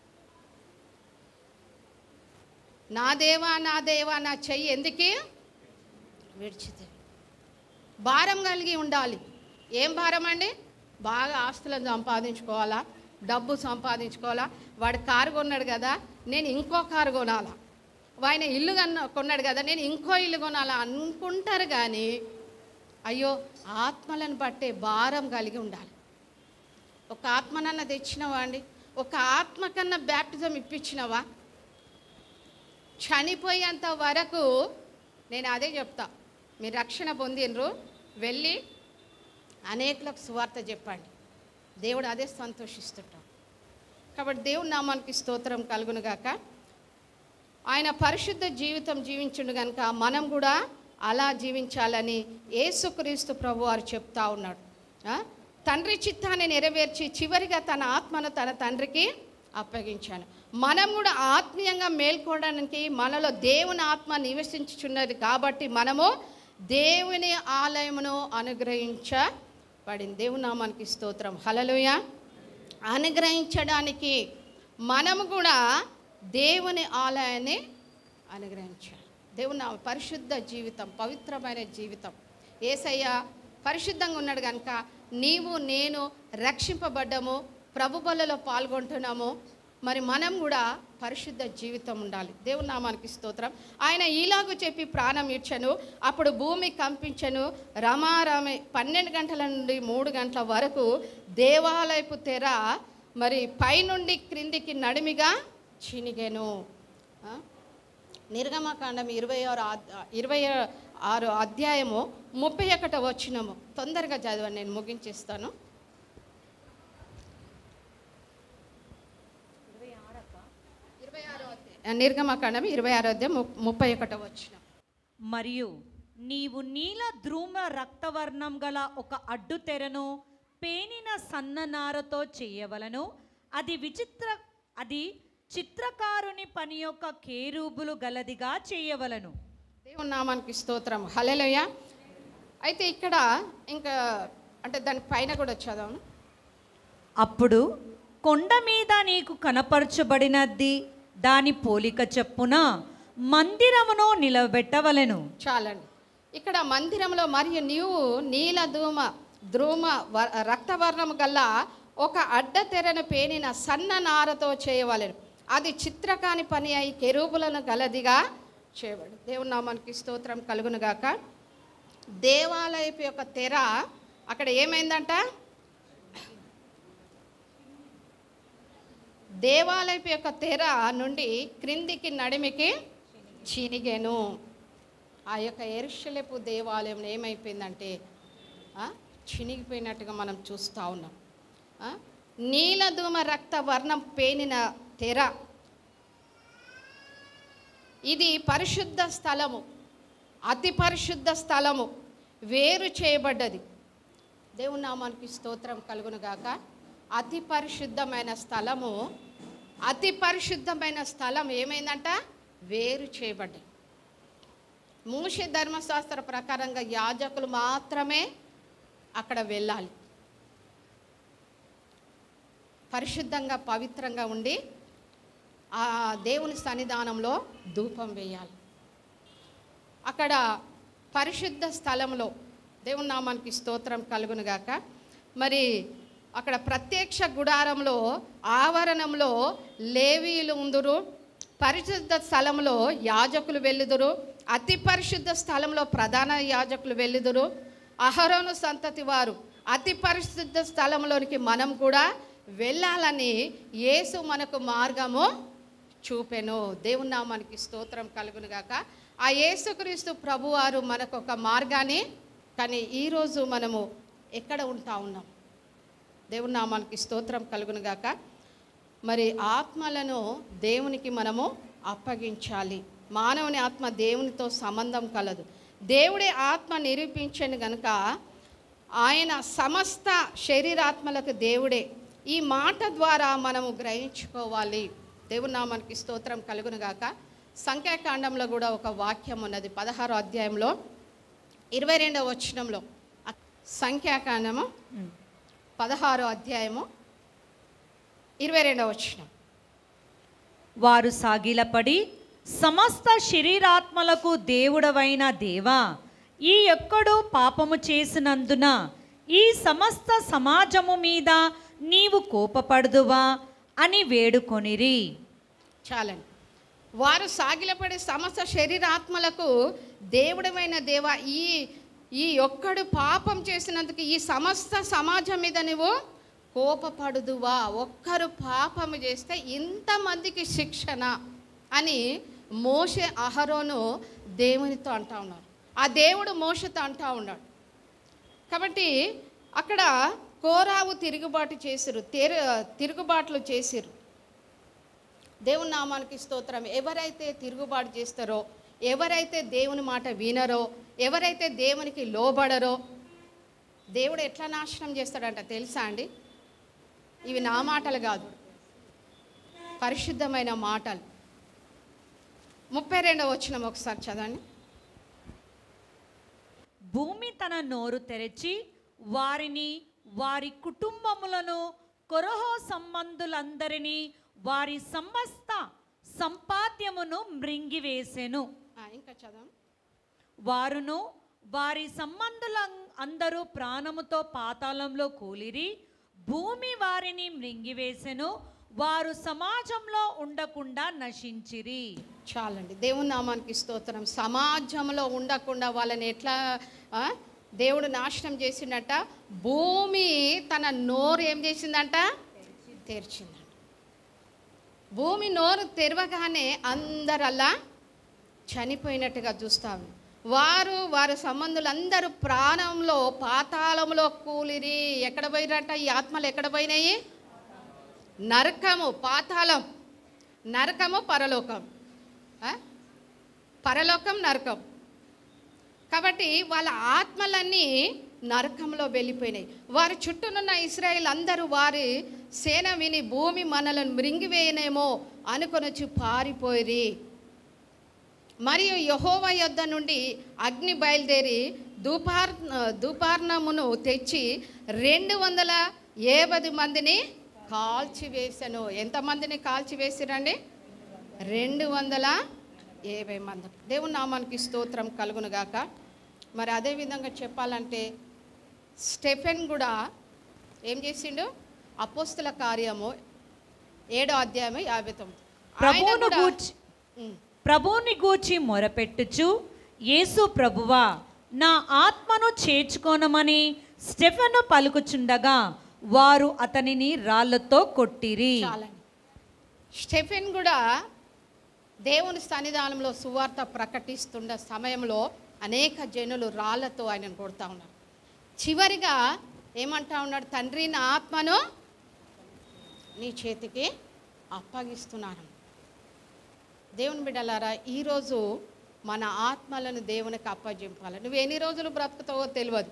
నా దేవా నా దేవా నా చెయ్యి ఎందుకే విడిచితే భారం కలిగి ఉండాలి ఏం భారం అండి బాగా ఆస్తులను సంపాదించుకోవాలా డబ్బు సంపాదించుకోవాలా వాడు కారు కొన్నాడు కదా నేను ఇంకో కారు కొనాలా ఆయన ఇల్లు కన్నా కొన్నాడు కదా నేను ఇంకో ఇల్లు కొనాలా అనుకుంటారు కానీ అయ్యో ఆత్మలను బట్టే భారం కలిగి ఉండాలి ఒక ఆత్మనన్న తెచ్చినవా అండి ఒక ఆత్మ కన్నా బ్యాప్టిజం ఇప్పించినవా చనిపోయేంత వరకు నేను అదే చెప్తా మీరు రక్షణ పొందినరు వెళ్ళి అనేకులకు సువార్త చెప్పండి దేవుడు అదే సంతోషిస్తుంటాం కాబట్టి దేవుని నామానికి స్తోత్రం కలుగును గాక ఆయన పరిశుద్ధ జీవితం జీవించుండు కనుక మనం కూడా అలా జీవించాలని యేసుక్రీస్తు ప్రభు వారు చెప్తా ఉన్నాడు ఆ? తండ్రి చిత్తాన్ని నెరవేర్చి చివరిగా తన ఆత్మను తన తండ్రికి అప్పగించాను మనం కూడా ఆత్మీయంగా మేల్కోవడానికి మనలో దేవుని ఆత్మ నివసించుచున్నది కాబట్టి మనము దేవుని ఆలయమును అనుగ్రహించబడింది దేవుని నామానికి స్తోత్రం హలలుయ అనుగ్రహించడానికి మనము కూడా దేవుని ఆలయాన్ని అనుగ్రహించాలి దేవుని నామ పరిశుద్ధ జీవితం పవిత్రమైన జీవితం ఏసయ్య పరిశుద్ధంగా ఉన్నాడు కనుక నీవు నేను రక్షింపబడ్డము ప్రభు బలలో పాల్గొంటున్నాము మరి మనం కూడా పరిశుద్ధ జీవితం ఉండాలి దేవుని నామానికి స్తోత్రం ఆయన ఈలాగు చెప్పి ప్రాణం ఇచ్చను అప్పుడు భూమి కంపించను రమారమి పన్నెండు గంటల నుండి మూడు గంటల వరకు దేవాలయపు తెర మరి పైనుండి క్రిందికి నడిమిగా చినిగెను ఆ? నిర్గమకాండం ఇరవై ఆరు అద్- ఇరవై ఆరు అధ్యాయము ముప్పై ఒకటో వచ్చినము తొందరగా చదవండి నేను ముగించేస్తాను నిర్గమకాండం ఇరవై ఆరో అధ్యాయం ము- ముప్పై ఒకటో వచ్చిన మరియు నీవు నీల ధ్రుమ రక్తవర్ణం గల ఒక అడ్డు తెరను పేనిన సన్ననారతో చేయవలను అది విచిత్ర అది చిత్రకారుని పని యొక్క కేరూబులు గలదిగా చేయవలను దేవుని నామానికి స్తోత్రం హలెలయ్య అయితే ఇక్కడ ఇంకా అంటే దాని పైన కూడా చదవను అప్పుడు కొండ మీద నీకు కనపరచబడినది దాని పోలిక చెప్పున మందిరమును నిలబెట్టవలెను చాలండి ఇక్కడ మందిరంలో మరియు నీవు నీల ధూమ ధ్రుమ వ- రక్తవర్ణము గల్ల ఒక అడ్డ తెరను పేనిన సన్న నారతో చేయవలెను అది చిత్రకాని పని అయి కెరూబులను గలదిగా చేయబడు దేవుని నామానికి స్తోత్రం కలుగునుగాక దేవాలయపు యొక్క తెర అక్కడ ఏమైందంట దేవాలయపు యొక్క తెర నుండి క్రిందికి నడిమికి చినిగెను ఆ యొక్క ఎరుషలేపు దేవాలయం ఏమైపోయిందంటే ఆ, చినిగిపోయినట్టుగా మనం చూస్తూ ఉన్నాం ఆ, నీలధూమ రక్త వర్ణం పేనిన తెర ఇది పరిశుద్ధ స్థలము అతి పరిశుద్ధ స్థలము వేరు చేయబడ్డది దేవుని నామానికి స్తోత్రం కలుగునుగాక అతి పరిశుద్ధమైన స్థలము అతి పరిశుద్ధమైన స్థలం ఏమైందంట వేరు చేయబడ్డది మూష ధర్మశాస్త్ర ప్రకారంగా యాజకులు మాత్రమే అక్కడ వెళ్ళాలి పరిశుద్ధంగా పవిత్రంగా ఉండి ఆ దేవుని సన్నిధానంలో ధూపం వేయాలి అక్కడ పరిశుద్ధ స్థలంలో దేవుని నామానికి స్తోత్రం కలుగునుగాక మరి అక్కడ ప్రత్యక్ష గుడారంలో ఆవరణంలో లేవీలు ఉందురు పరిశుద్ధ స్థలంలో యాజకులు వెళ్ళుదురు అతి పరిశుద్ధ స్థలంలో ప్రధాన యాజకులు వెళ్ళుదురు అహరోను సంతతి వారు అతి పరిశుద్ధ స్థలంలోనికి మనం కూడా వెళ్ళాలని యేసు మనకు మార్గము చూపెను దేవుని నామానికి స్తోత్రం కలుగునుగాక ఆ యేసుక్రీస్తు ప్రభువారు మనకు ఒక మార్గాన్ని కానీ ఈరోజు మనము ఎక్కడ ఉంటా ఉన్నాం దేవుని నామానికి స్తోత్రం కలుగునుగాక మరి ఆత్మలను దేవునికి మనము అప్పగించాలి మానవుని ఆత్మ దేవునితో సంబంధం కలదు దేవుడే ఆత్మ నిరూపించను గనుక ఆయన సమస్త శరీరాత్మలకు దేవుడే ఈ మాట ద్వారా మనము గ్రహించుకోవాలి దేవుని నామానికి స్తోత్రం కలుగునుగాక సంఖ్యాకాండంలో కూడా ఒక వాక్యం ఉన్నది పదహారో అధ్యాయంలో ఇరవై రెండవ వచనంలో సంఖ్యాకాండము పదహారో అధ్యాయము ఇరవై రెండవ వచనం వారు సాగిలపడి సమస్త శరీరాత్మలకు దేవుడవైన దేవా ఈ ఎక్కడో పాపము చేసినందున ఈ సమస్త సమాజము మీద నీవు కోపపడుదువా అని వేడుకొనిరి చాలండి వారు సాగిలపడే సమస్త శరీరాత్మలకు దేవుడమైన దేవ ఈ ఈ ఒక్కడు పాపం చేసినందుకు ఈ సమస్త సమాజం మీద నువ్వు కోపపడుదువా ఒక్కరు పాపము చేస్తే ఇంతమందికి శిక్షణ అని మోషే అహరోను దేవునితో అంటా ఉన్నారు ఆ దేవుడు మోషతో అంటా ఉన్నాడు కాబట్టి అక్కడ కోరావు తిరుగుబాటు చేసిరు తెరు తిరుగుబాట్లు చేసిరు దేవుని నామానికి స్తోత్రం ఎవరైతే తిరుగుబాటు చేస్తారో ఎవరైతే దేవుని మాట వినరో ఎవరైతే దేవునికి లోబడరో దేవుడు ఎట్లా నాశనం చేస్తాడంట తెలుసా అండి ఇవి నా మాటలు కాదు పరిశుద్ధమైన మాటలు ముప్పై రెండవ వచ్చిన ఒకసారి చదవండి భూమి తన నోరు తెరచి వారిని వారి కుటుంబములను కొరహో సంబంధులందరినీ వారి సమస్త సంపాద్యమును మృంగివేసెను ఆ, ఇంకా చదవండి వారును వారి సంబంధుల అందరూ ప్రాణముతో పాతాళంలో కూలిరి భూమి వారిని మృంగివేసెను వారు సమాజంలో ఉండకుండా నశించిరి చాలండి దేవుని నామానికి స్తోత్రం సమాజంలో ఉండకుండా వాళ్ళని ఎట్లా ఆ, దేవుడు నాశనం చేసిండట భూమి తన నోరు ఏం చేసిందంట తెరిచిందంట భూమి నోరు తెరవగానే అందరల్లా చనిపోయినట్టుగా చూస్తాము వారు వారి సంబంధులు అందరూ ప్రాణంలో పాతాళంలో కూలిరి ఎక్కడ పోయినట్ట ఈ ఆత్మలు ఎక్కడ పోయినాయి నరకము పాతాళం నరకము పరలోకం ఆ? పరలోకం నరకం కాబట్టి వాళ్ళ ఆత్మలన్నీ నరకంలో వెళ్ళిపోయినాయి వారి చుట్టూనున్న ఇస్రాయేల్ అందరూ వారి సేన విని భూమి మనలను మృంగివేయనేమో అనుకొనొచ్చి పారిపోయిరి మరియు యహోవ యొద్ద నుండి అగ్ని బయలుదేరి ధూపార్ ధూపార్ణమును తెచ్చి రెండు వందల ఏభై మందిని కాల్చివేశాను ఎంతమందిని కాల్చివేసిరండి రెండు వందల యాభై మంది దేవుని నామానికి స్తోత్రం కలుగునుగాక మరి అదేవిధంగా చెప్పాలంటే స్టెఫెన్ కూడా ఏం చేసిండు అపోస్తుల కార్యము ఏడో అధ్యాయము యాభై తొమ్మిది ఆయన ప్రభువును కూడా- గూర్చి ఉమ్. ప్రభువుని గూర్చి మొరపెట్టుచు యేసు ప్రభువా నా ఆత్మను చేర్చుకోనమని స్టెఫెను పలుకుచుండగా వారు అతనిని రాళ్లతో కొట్టిరి చాలండి స్టెఫెన్ కూడా దేవుని సన్నిధానంలో సువార్త ప్రకటిస్తున్న సమయంలో అనేక జనులు రాళ్లతో ఆయనను కొడతా ఉన్నారు చివరిగా ఏమంటా ఉన్నాడు తండ్రి నా ఆత్మను నీ చేతికి అప్పగిస్తున్నాను దేవుని బిడ్డలారా ఈరోజు మన ఆత్మలను దేవునికి అప్పగింపాలి నువ్వు ఎన్ని రోజులు బ్రతుకుతావో తెలియదు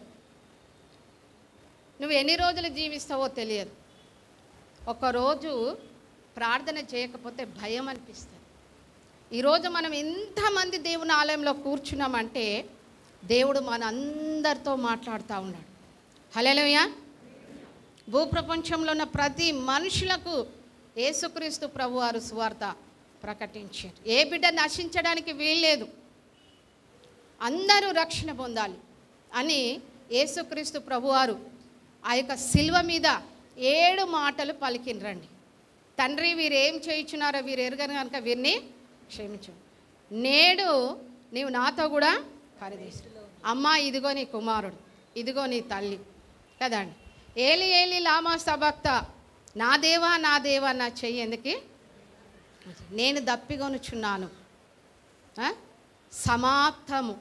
నువ్వు ఎన్ని రోజులు జీవిస్తావో తెలియదు ఒకరోజు ప్రార్థన చేయకపోతే భయం అనిపిస్తుంది ఈరోజు మనం ఎంతమంది దేవుని ఆలయంలో కూర్చున్నామంటే దేవుడు మన అందరితో మాట్లాడుతూ ఉన్నాడు హలోయ భూప్రపంచంలో ఉన్న ప్రతి మనుషులకు యేసుక్రీస్తు ప్రభువారు సువార్త ప్రకటించారు ఏ బిడ్డ నశించడానికి వీల్లేదు అందరూ రక్షణ పొందాలి అని యేసుక్రీస్తు ప్రభువారు ఆ యొక్క శిల్వ మీద ఏడు మాటలు పలికినరండి తండ్రి వీరు ఏం చేయించున్నారో వీరు ఎరగని కనుక వీరిని క్షమించు నేడు నీవు నాతో కూడా పరదేశం అమ్మ ఇదిగో నీ కుమారుడు ఇదిగో నీ తల్లి కదండి ఏలి ఏలి లామా సభక్త నా దేవా నా దేవా నా చెయ్యి ఎందుకు నేను దప్పిగొనుచున్నాను ఆ? సమాప్తము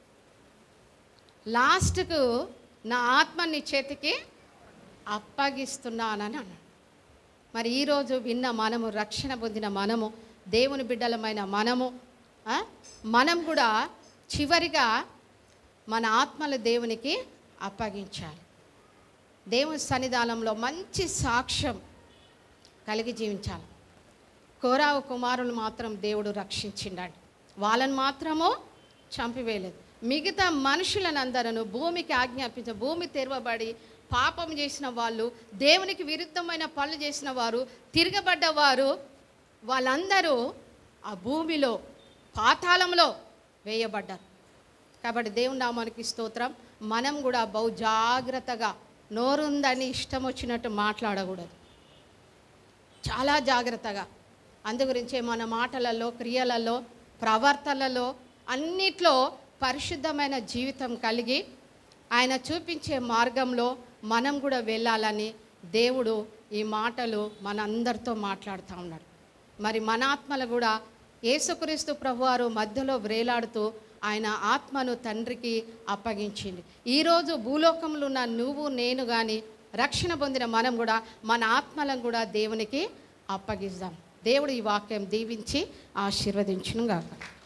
లాస్ట్కు నా ఆత్మ నీ చేతికి అప్పగిస్తున్నానని అన్నాడు మరి ఈరోజు విన్న మనము రక్షణ పొందిన మనము దేవుని బిడ్డలమైన మనము ఆ? మనం కూడా చివరిగా మన ఆత్మల దేవునికి అప్పగించాలి దేవుని సన్నిధానంలో మంచి సాక్ష్యం కలిగి జీవించాలి కోరావు కుమారులు మాత్రం దేవుడు రక్షించిండాడు వాళ్ళని మాత్రము చంపివేయలేదు మిగతా మనుషులనందరూ భూమికి ఆజ్ఞాపించ భూమి తెరవబడి పాపం చేసిన వాళ్ళు దేవునికి విరుద్ధమైన పనులు చేసిన వారు తిరగబడ్డవారు వాళ్ళందరూ ఆ భూమిలో పాతాళంలో వేయబడ్డారు కాబట్టి దేవుని నామానికి స్తోత్రం మనం కూడా బహు జాగ్రత్తగా నోరుందని ఇష్టం వచ్చినట్టు మాట్లాడకూడదు చాలా జాగ్రత్తగా అందు గురించే మన మాటలలో క్రియలలో ప్రవర్తనలో అన్నిట్లో పరిశుద్ధమైన జీవితం కలిగి ఆయన చూపించే మార్గంలో మనం కూడా వెళ్ళాలని దేవుడు ఈ మాటలు మనందరితో మాట్లాడుతూ ఉన్నాడు మరి మన ఆత్మలు కూడా యేసుక్రీస్తు ప్రభువారు మధ్యలో వ్రేలాడుతూ ఆయన ఆత్మను తండ్రికి అప్పగించింది ఈరోజు భూలోకంలో ఉన్న నువ్వు నేను కానీ రక్షణ పొందిన మనం కూడా మన ఆత్మలను కూడా దేవునికి అప్పగిద్దాం దేవుడు ఈ వాక్యం దీవించి ఆశీర్వదించును గాక